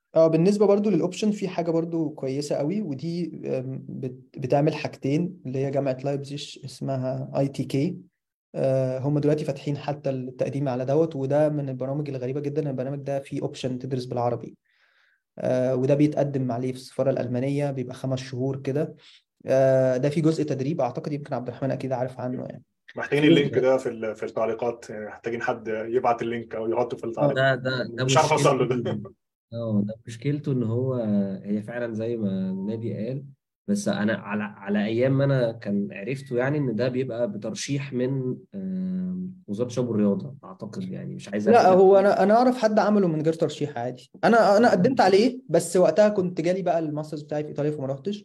B: اه بالنسبة برضو للأوبشن في حاجة برضو كويسة قوي ودي آم، بت- بتعمل حاجتين اللي هي جامعة لايبزيج اسمها اي تي كي هم دلوقتي فاتحين حتى التقديم على دوت وده من البرامج الغريبة جدا إن البرنامج ده فيه اوبشن تدرس بالعربي آه، وده بيتقدم عليه في السفارة الألمانية بيبقى خمس شهور كده آه، ده في جزء تدريب أعتقد يمكن عبد الرحمن أكيد عارف عنه يعني
A: محتاجين
D: في جزء
A: اللينك ده في ال- في التعليقات يعني محتاجين حد يبعت اللينك او يحطه في
D: اه
A: التعليقات
D: ده ده ده
A: مش عارف اوصل له ده
D: مشكلته اه ده مشكلته ان هو هي فعلا زي ما نادي قال بس انا على على ايام ما انا كان عرفته يعني ان ده بيبقى بترشيح من آم، وزارة الشباب والرياضة اعتقد يعني مش عايز
B: لا
D: افتي
B: هو انا انا اعرف حد عمله من غير ترشيح عادي انا انا قدمت عليه بس وقتها كنت جالي بقى الماسترز بتاعي في ايطاليا فما رحتش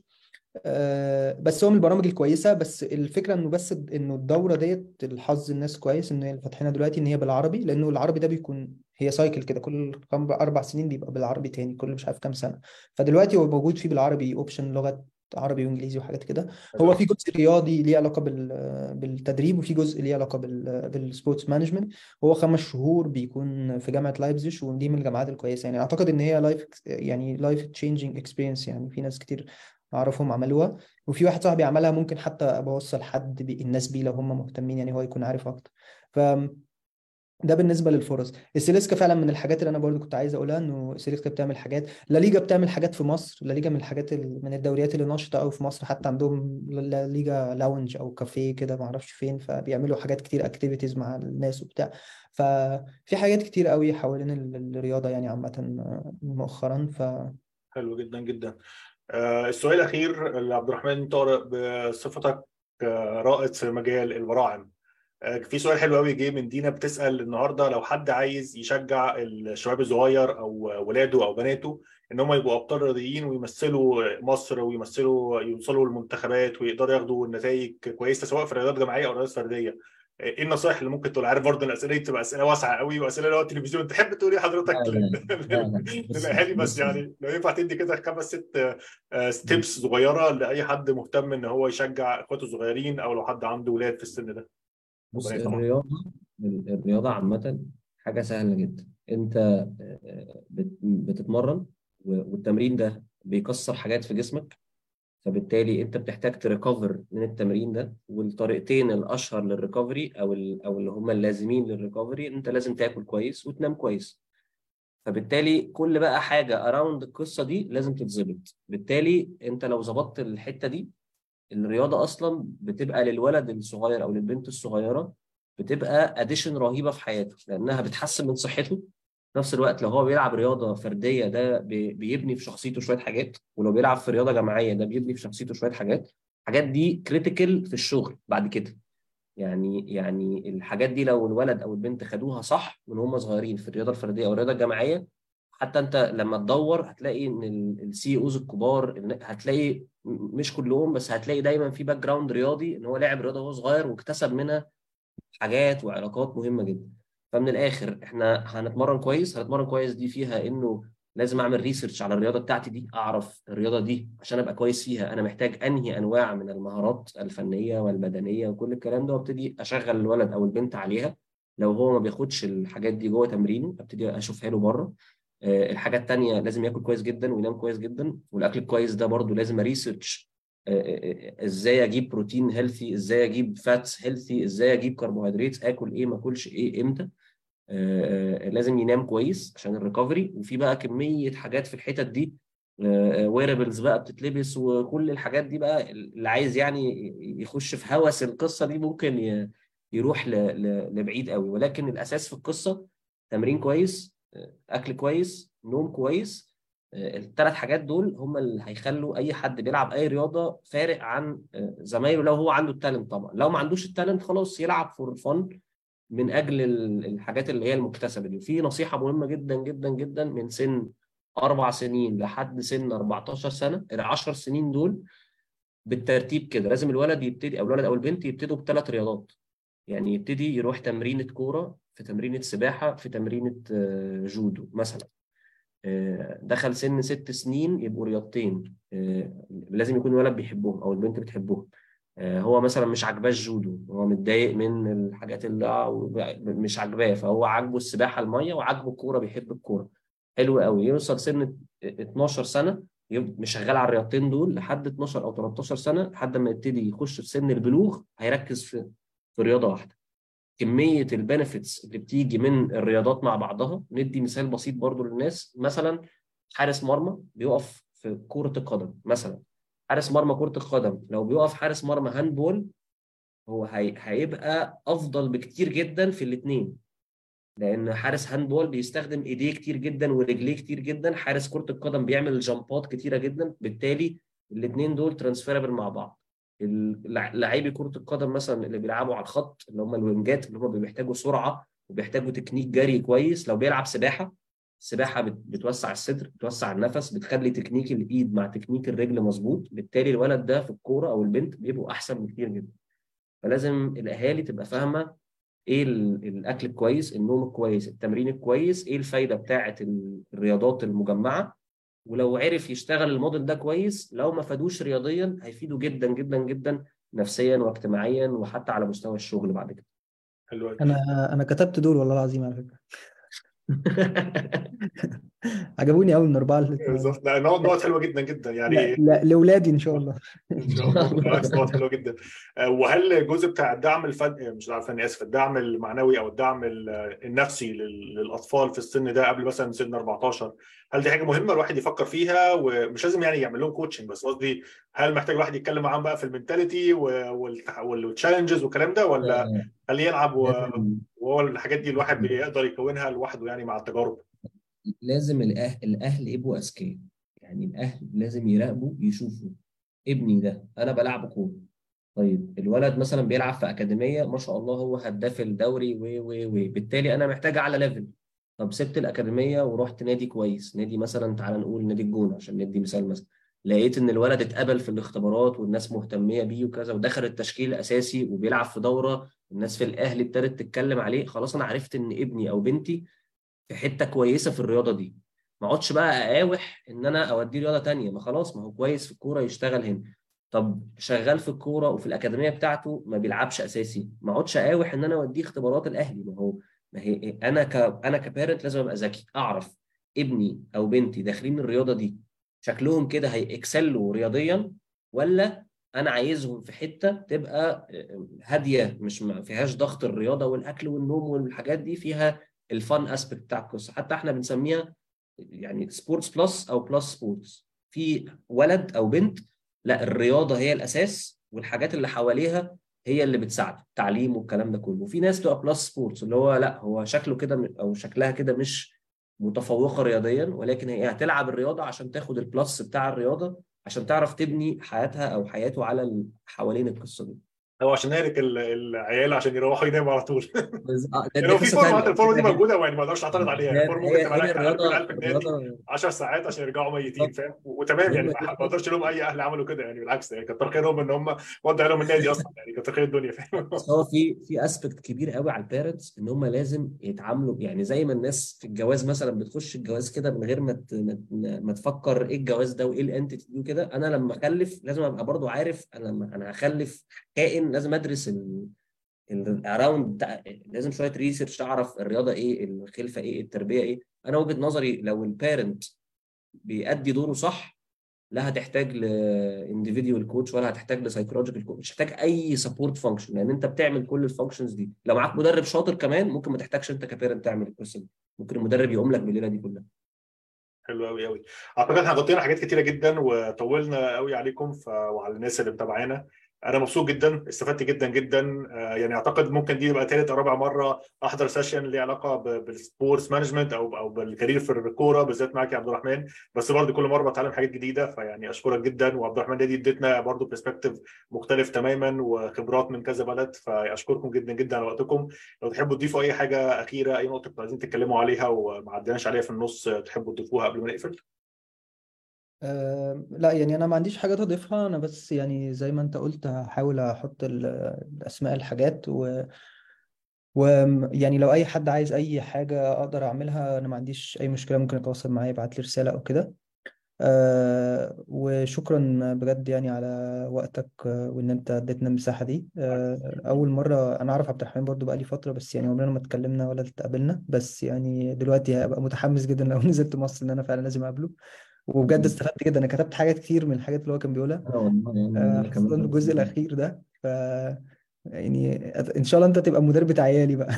B: آه، بس هو من البرامج الكويسه بس الفكره انه بس انه الدوره ديت الحظ الناس كويس ان هي فاتحينها دلوقتي ان هي بالعربي لانه العربي ده بيكون هي سايكل كده كل كام اربع سنين بيبقى بالعربي تاني كل مش عارف كام سنه فدلوقتي هو موجود فيه بالعربي اوبشن لغه عربي وانجليزي وحاجات كده
A: حلو
B: هو
A: قوي
B: في جزء رياضي ليه علاقه بال بالتدريب وفي جزء ليه علاقه بال بالسبورتس مانجمنت هو خمس شهور بيكون في جامعه لايبزيج ودي من الجامعات الكويسه يعني اعتقد ان هي لايف يعني لايف تشينجينج اكسبيرينس يعني في ناس كتير اعرفهم عملوها وفي واحد صاحبي عملها ممكن حتى ابقى اوصل حد بي الناس بيه لو هم مهتمين يعني هو يكون عارف اكتر ف ده بالنسبه للفرص السيليسكا فعلا من الحاجات اللي انا برضو كنت عايز اقولها انه السيليسكا بتعمل حاجات لا ليجا بتعمل حاجات في مصر لا ليجا من الحاجات ال... من الدوريات اللي ناشطه قوي في مصر حتى عندهم لا ليجا لاونج او كافيه كده ما اعرفش فين فبيعملوا حاجات كتير اكتيفيتيز مع الناس وبتاع ففي حاجات كتير قوي حوالين ال- الرياضه يعني عامه مؤخرا ف
A: حلو جدا جدا آه، السؤال الاخير لعبد الرحمن طارق بصفتك آه، رائد في مجال البراعم آه، في سؤال حلو قوي جه من دينا بتسال النهارده لو حد عايز يشجع الشباب الصغير او ولاده او بناته ان هم يبقوا ابطال رياضيين ويمثلوا مصر ويمثلوا يوصلوا للمنتخبات ويقدروا ياخدوا نتائج كويسه سواء في رياضات جماعيه او رياضات فرديه ايه النصائح اللي ممكن تقول عارف برضه الاسئله دي بتبقى اسئله واسعه قوي واسئله اللي هو التلفزيون تحب تقول ايه حضرتك
D: لا
A: لل-
D: لا لا لا بص
A: للاهالي بس
D: بص
A: يعني لو ينفع تدي كده خمس ست ستيبس صغيره لاي حد مهتم ان هو يشجع اخواته الصغيرين او لو حد عنده ولاد في السن ده
D: بص
A: وبنات طبعا
D: الرياضة الرياضة عامة حاجة سهلة جدا انت آه، بت- بتتمرن و- والتمرين ده بيكسر حاجات في جسمك فبالتالي انت بتحتاج تريكفر من التمرين ده والطريقتين الاشهر للريكفري او ال- او اللي هم اللازمين للريكفري انت لازم تاكل كويس وتنام كويس فبالتالي كل بقى حاجة اراوند القصة دي لازم تتظبط بالتالي انت لو ظبطت الحتة دي الرياضة أصلا بتبقى للولد الصغير أو للبنت الصغيرة بتبقى اديشن رهيبة في حياته لأنها بتحسن من صحته في نفس الوقت لو هو بيلعب رياضة فردية ده بي- بيبني في شخصيته شوية حاجات ولو بيلعب في رياضة جماعية ده بيبني في شخصيته شوية حاجات الحاجات دي كريتيكال في الشغل بعد كده يعني يعني الحاجات دي لو الولد أو البنت خدوها صح من هم صغيرين في الرياضة الفردية أو الرياضة الجماعية حتى انت لما تدور هتلاقي ان السي اوز الكبار إن- هتلاقي م- مش كلهم بس هتلاقي دايما في باك جراوند رياضي ان هو لعب رياضه وهو صغير واكتسب منها حاجات وعلاقات مهمه جدا فمن الاخر احنا هنتمرن كويس هنتمرن كويس دي فيها انه لازم اعمل ريسيرش على الرياضه بتاعتي دي اعرف الرياضه دي عشان ابقى كويس فيها انا محتاج انهي انواع من المهارات الفنيه والبدنيه وكل الكلام ده وابتدي اشغل الولد او البنت عليها لو هو ما بياخدش الحاجات دي جوه تمرينه ابتدي اشوفها له بره آه، الحاجة التانية لازم ياكل كويس جدا وينام كويس جدا والاكل الكويس ده برضو لازم اريسيرش ازاي اجيب بروتين هيلثي ازاي اجيب فاتس هيلثي ازاي اجيب كربوهيدرات اكل ايه ما اكلش ايه امتى آه، آه، لازم ينام كويس عشان الريكفري وفي بقى كمية حاجات في الحتت دي ويربلز بقى بتتلبس وكل الحاجات دي بقى اللي عايز يعني يخش في هوس القصة دي ممكن ي- يروح ل- ل- لبعيد قوي ولكن الاساس في القصة تمرين كويس اكل كويس نوم كويس الثلاث حاجات دول هم اللي هيخلوا اي حد بيلعب اي رياضه فارق عن آه، زمايله لو هو عنده التالنت طبعا لو ما عندوش التالنت خلاص يلعب فور فن من اجل ال- الحاجات اللي هي المكتسبه دي وفي نصيحه مهمه جدا جدا جدا من سن اربع سنين لحد سن 14 سنه ال 10 سنين دول بالترتيب كده لازم الولد يبتدي او الولد او البنت يبتدوا بثلاث رياضات يعني يبتدي يروح تمرينة كورة في تمرينة سباحة في تمرينة آه، جودو مثلا آه، دخل سن ست سنين يبقوا رياضتين آه، لازم يكون الولد بيحبهم او البنت بتحبهم آه، هو مثلا مش عاجباه الجودو هو متضايق من الحاجات اللي مش عاجباه فهو عاجبه السباحة المية وعاجبه الكورة بيحب الكورة حلو قوي يوصل سن 12 سنه يبقى مش شغال على الرياضتين دول لحد 12 او 13 سنه لحد ما يبتدي يخش في سن البلوغ هيركز في في رياضه واحده كميه البنفيتس اللي بتيجي من الرياضات مع بعضها ندي مثال بسيط برضو للناس مثلا حارس مرمى بيقف في كره القدم مثلا حارس مرمى كره القدم لو بيقف حارس مرمى هاندبول هو هي... هيبقى افضل بكتير جدا في الاثنين لان حارس هاندبول بيستخدم ايديه كتير جدا ورجليه كتير جدا حارس كره القدم بيعمل جامبات كتيره جدا بالتالي الاثنين دول ترانسفيربل مع بعض لعيبي كره القدم مثلا اللي بيلعبوا على الخط اللي هم الوينجات اللي هم بيحتاجوا سرعه وبيحتاجوا تكنيك جري كويس لو بيلعب سباحه السباحه بتوسع الصدر بتوسع النفس بتخلي تكنيك الايد مع تكنيك الرجل مظبوط بالتالي الولد ده في الكوره او البنت بيبقوا احسن بكتير جدا فلازم الاهالي تبقى فاهمه ايه الاكل الكويس النوم الكويس التمرين الكويس ايه الفايده بتاعه الرياضات المجمعه ولو عرف يشتغل الموديل ده كويس لو ما فادوش رياضيا هيفيده جدا جدا جدا نفسيا واجتماعيا وحتى على مستوى الشغل بعد كده
A: حلو أوي.
B: انا انا كتبت دول والله العظيم على فكره عجبوني قوي من اربعه لاثنين
A: بالظبط لا نقط نقط حلوه جدا جدا
B: لا,
A: يعني
B: لا لاولادي ان شاء الله
A: ان شاء الله بالعكس نقط حلوه جدا آه، وهل الجزء بتاع الدعم الفني مش الدعم الفني اسف الدعم المعنوي او الدعم ال- النفسي لل- للاطفال في السن ده قبل مثلا سن 14 هل دي حاجه مهمه الواحد يفكر فيها ومش لازم يعني يعمل لهم كوتشنج بس قصدي هل محتاج الواحد يتكلم معاهم بقى في المنتاليتي والتشالنجز والكلام ده ولا هل يلعب و-
D: لازم
A: وهو الحاجات دي الواحد بيقدر يكونها لوحده يعني مع التجارب
D: لازم الأهل الأهل يبقوا أذكياء يعني الأهل لازم يراقبوا يشوفوا ابني ده أنا بلعب كورة طيب الولد مثلا بيلعب في أكاديمية ما شاء الله هو هداف الدوري و و و بالتالي أنا محتاج أعلى ليفل طب سبت الأكاديمية ورحت نادي كويس نادي مثلا تعال نقول نادي الجونة عشان ندي مثال مثلا لقيت إن الولد اتقبل في الاختبارات والناس مهتمية بيه وكذا ودخل التشكيل الأساسي وبيلعب في دورة الناس في الأهلي ابتدت تتكلم عليه خلاص أنا عرفت إن ابني أو بنتي في حته كويسه في الرياضه دي ما اقعدش بقى اقاوح ان انا اوديه رياضه تانية ما خلاص ما هو كويس في الكوره يشتغل هنا طب شغال في الكوره وفي الاكاديميه بتاعته ما بيلعبش اساسي ما اقعدش اقاوح ان انا اوديه اختبارات الاهلي ما هو ما هي انا ك انا كبارنت لازم ابقى ذكي اعرف ابني او بنتي داخلين الرياضه دي شكلهم كده هيكسلوا رياضيا ولا انا عايزهم في حته تبقى هاديه مش ما فيهاش ضغط الرياضه والاكل والنوم والحاجات دي فيها الفن اسبكت بتاع القصه حتى احنا بنسميها يعني سبورتس بلس او بلس سبورتس في ولد او بنت لا الرياضه هي الاساس والحاجات اللي حواليها هي اللي بتساعده التعليم والكلام ده كله وفي ناس تبقى بلس سبورتس اللي هو لا هو شكله كده او شكلها كده مش متفوقه رياضيا ولكن هي هتلعب الرياضه عشان تاخد البلس بتاع الرياضه عشان تعرف تبني حياتها او حياته على ال- حوالين القصه دي
A: هو عشان نهلك ال- العيال عشان يروحوا يناموا على طول
D: بس- آه، ده-
A: يعني
D: ده
A: لو في
D: قصة
A: فورمات
D: تانية.
A: الفورمه دي موجوده يعني ما اقدرش اعترض عليها
D: هي-
A: الفورمه ممكن
D: هي
A: تبقى
D: هي
A: رايحه
D: الرياضه
A: 1000 في النادي
D: الرياضه
A: 10 ساعات عشان يرجعوا ميتين
D: بالظبط.
A: فاهم وتمام يعني
D: مهمة
A: ما
D: جدا.
A: اقدرش الوم اي اهل عملوا كده يعني بالعكس يعني كتر خيرهم ان هم ودوا لهم النادي اصلا يعني كتر خير الدنيا فاهم
D: بس هو في في اسبكت كبير قوي على البيرنتس ان هم لازم يتعاملوا يعني زي ما الناس في الجواز مثلا بتخش الجواز كده من غير ما ت- ما- ما ما تفكر ايه الجواز ده وايه الانتيتي دي وكده انا لما اخلف لازم ابقى برضو عارف انا لما انا هخلف كائن لازم ادرس الاراوند بتاع لازم شويه ريسيرش اعرف الرياضه ايه الخلفه ايه التربيه ايه انا وجهه نظري لو البيرنت بيأدي دوره صح لا هتحتاج لانديفيديوال كوتش ولا هتحتاج لسايكولوجيكال كوتش مش هتحتاج اي سبورت فانكشن لان انت بتعمل كل الفانكشنز دي لو معاك مدرب شاطر كمان ممكن ما تحتاجش انت كبيرنت تعمل القصه دي ممكن المدرب يقوم لك بالليله دي كلها
A: حلو قوي قوي اعتقد احنا غطينا حاجات كتيره جدا وطولنا قوي عليكم ف... وعلى الناس اللي متابعانا انا مبسوط جدا استفدت جدا جدا آه، يعني اعتقد ممكن دي يبقى ثالث او رابع مره احضر سيشن ليه علاقه ب- بالسبورتس مانجمنت او او بالكارير في الكوره بالذات معاك يا عبد الرحمن بس برضه كل مره بتعلم حاجات جديده فيعني اشكرك جدا وعبد الرحمن دي اديتنا برضه برسبكتيف مختلف تماما وخبرات من كذا بلد فاشكركم جدا جدا على وقتكم لو تحبوا تضيفوا اي حاجه اخيره اي نقطه كنتوا عايزين تتكلموا عليها وما عدناش عليها في النص تحبوا تضيفوها قبل ما نقفل
B: أه لا يعني انا ما عنديش حاجات اضيفها انا بس يعني زي ما انت قلت هحاول احط ال- اسماء الحاجات و ويعني لو اي حد عايز اي حاجه اقدر اعملها انا ما عنديش اي مشكله ممكن يتواصل معايا يبعت لي رساله او كده آه وشكرا بجد يعني على وقتك آه، وان انت اديتنا المساحه دي آه اول مره انا اعرف عبد الرحمن برضو بقالي فتره بس يعني عمرنا ما اتكلمنا ولا اتقابلنا بس يعني دلوقتي هبقى متحمس جدا لو نزلت مصر ان انا فعلا لازم اقابله وبجد استفدت جدا انا كتبت حاجات كتير من الحاجات اللي هو كان بيقولها
D: اه والله يعني
B: آه
D: انا
B: خاصه
D: كمان
B: الجزء الاخير ده ف يعني ان شاء الله انت تبقى مدير بتاع عيالي بقى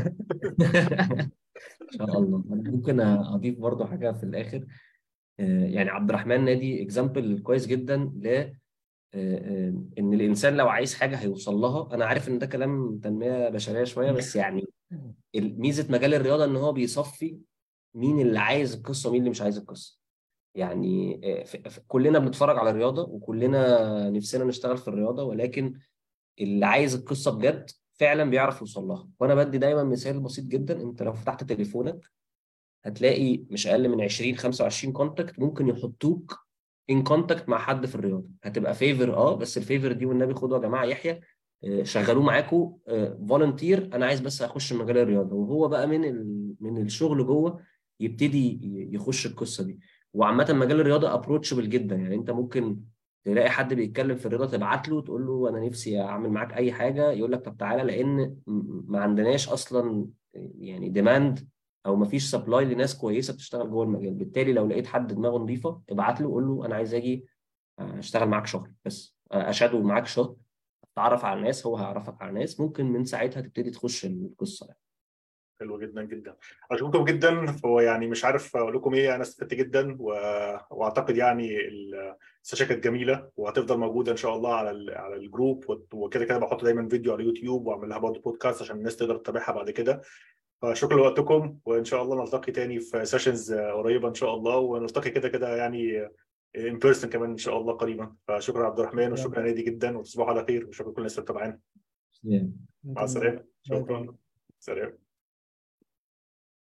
D: ان شاء الله انا ممكن اضيف برضو حاجه في الاخر آه، يعني عبد الرحمن نادي اكزامبل كويس جدا ل آه، آه، ان الانسان لو عايز حاجه هيوصل لها انا عارف ان ده كلام تنميه بشريه شويه بس يعني ال- ميزه مجال الرياضه ان هو بيصفي مين اللي عايز القصه ومين اللي مش عايز القصه يعني آه، ف- ف- كلنا بنتفرج على الرياضه وكلنا نفسنا نشتغل في الرياضه ولكن اللي عايز القصه بجد فعلا بيعرف يوصل لها وانا بدي دايما مثال بسيط جدا انت لو فتحت تليفونك هتلاقي مش اقل من 20 25 كونتاكت ممكن يحطوك ان كونتاكت مع حد في الرياضه هتبقى فيفر اه بس الفيفر دي والنبي خدوا يا جماعه يحيى آه، شغلوه معاكم فولنتير انا عايز بس اخش مجال الرياضه وهو بقى من ال... من الشغل جوه يبتدي ي- يخش القصه دي وعامه مجال الرياضه ابروتشبل جدا يعني انت ممكن تلاقي حد بيتكلم في الرياضه تبعت له تقول له انا نفسي اعمل معاك اي حاجه يقول لك طب تعالى لان م- ما عندناش اصلا يعني ديماند او ما فيش سبلاي لناس كويسه بتشتغل جوه المجال بالتالي لو لقيت حد دماغه نظيفه ابعت له قول له انا عايز اجي اشتغل معاك شهر بس اشادو معاك شهر اتعرف على الناس هو هيعرفك على الناس ممكن من ساعتها تبتدي تخش القصه يعني.
A: حلو جدا جدا اشكركم جدا هو يعني مش عارف اقول لكم ايه انا استفدت جدا و... واعتقد يعني السيشن كانت جميله وهتفضل موجوده ان شاء الله على ال... على الجروب وت- وكده كده بحط دايما فيديو على اليوتيوب واعمل لها برضه بودكاست عشان الناس تقدر تتابعها بعد كده فشكرا لوقتكم وان شاء الله نلتقي تاني في سيشنز قريبه ان شاء الله ونلتقي كده كده يعني ان بيرسون كمان ان شاء الله قريبا فشكرا عبد الرحمن وشكرا نادي جدا وتصبحوا على خير وشكرا لكل الناس اللي بتابعانا
D: يعني
A: مع السلامه
B: باي باي.
A: شكرا سلام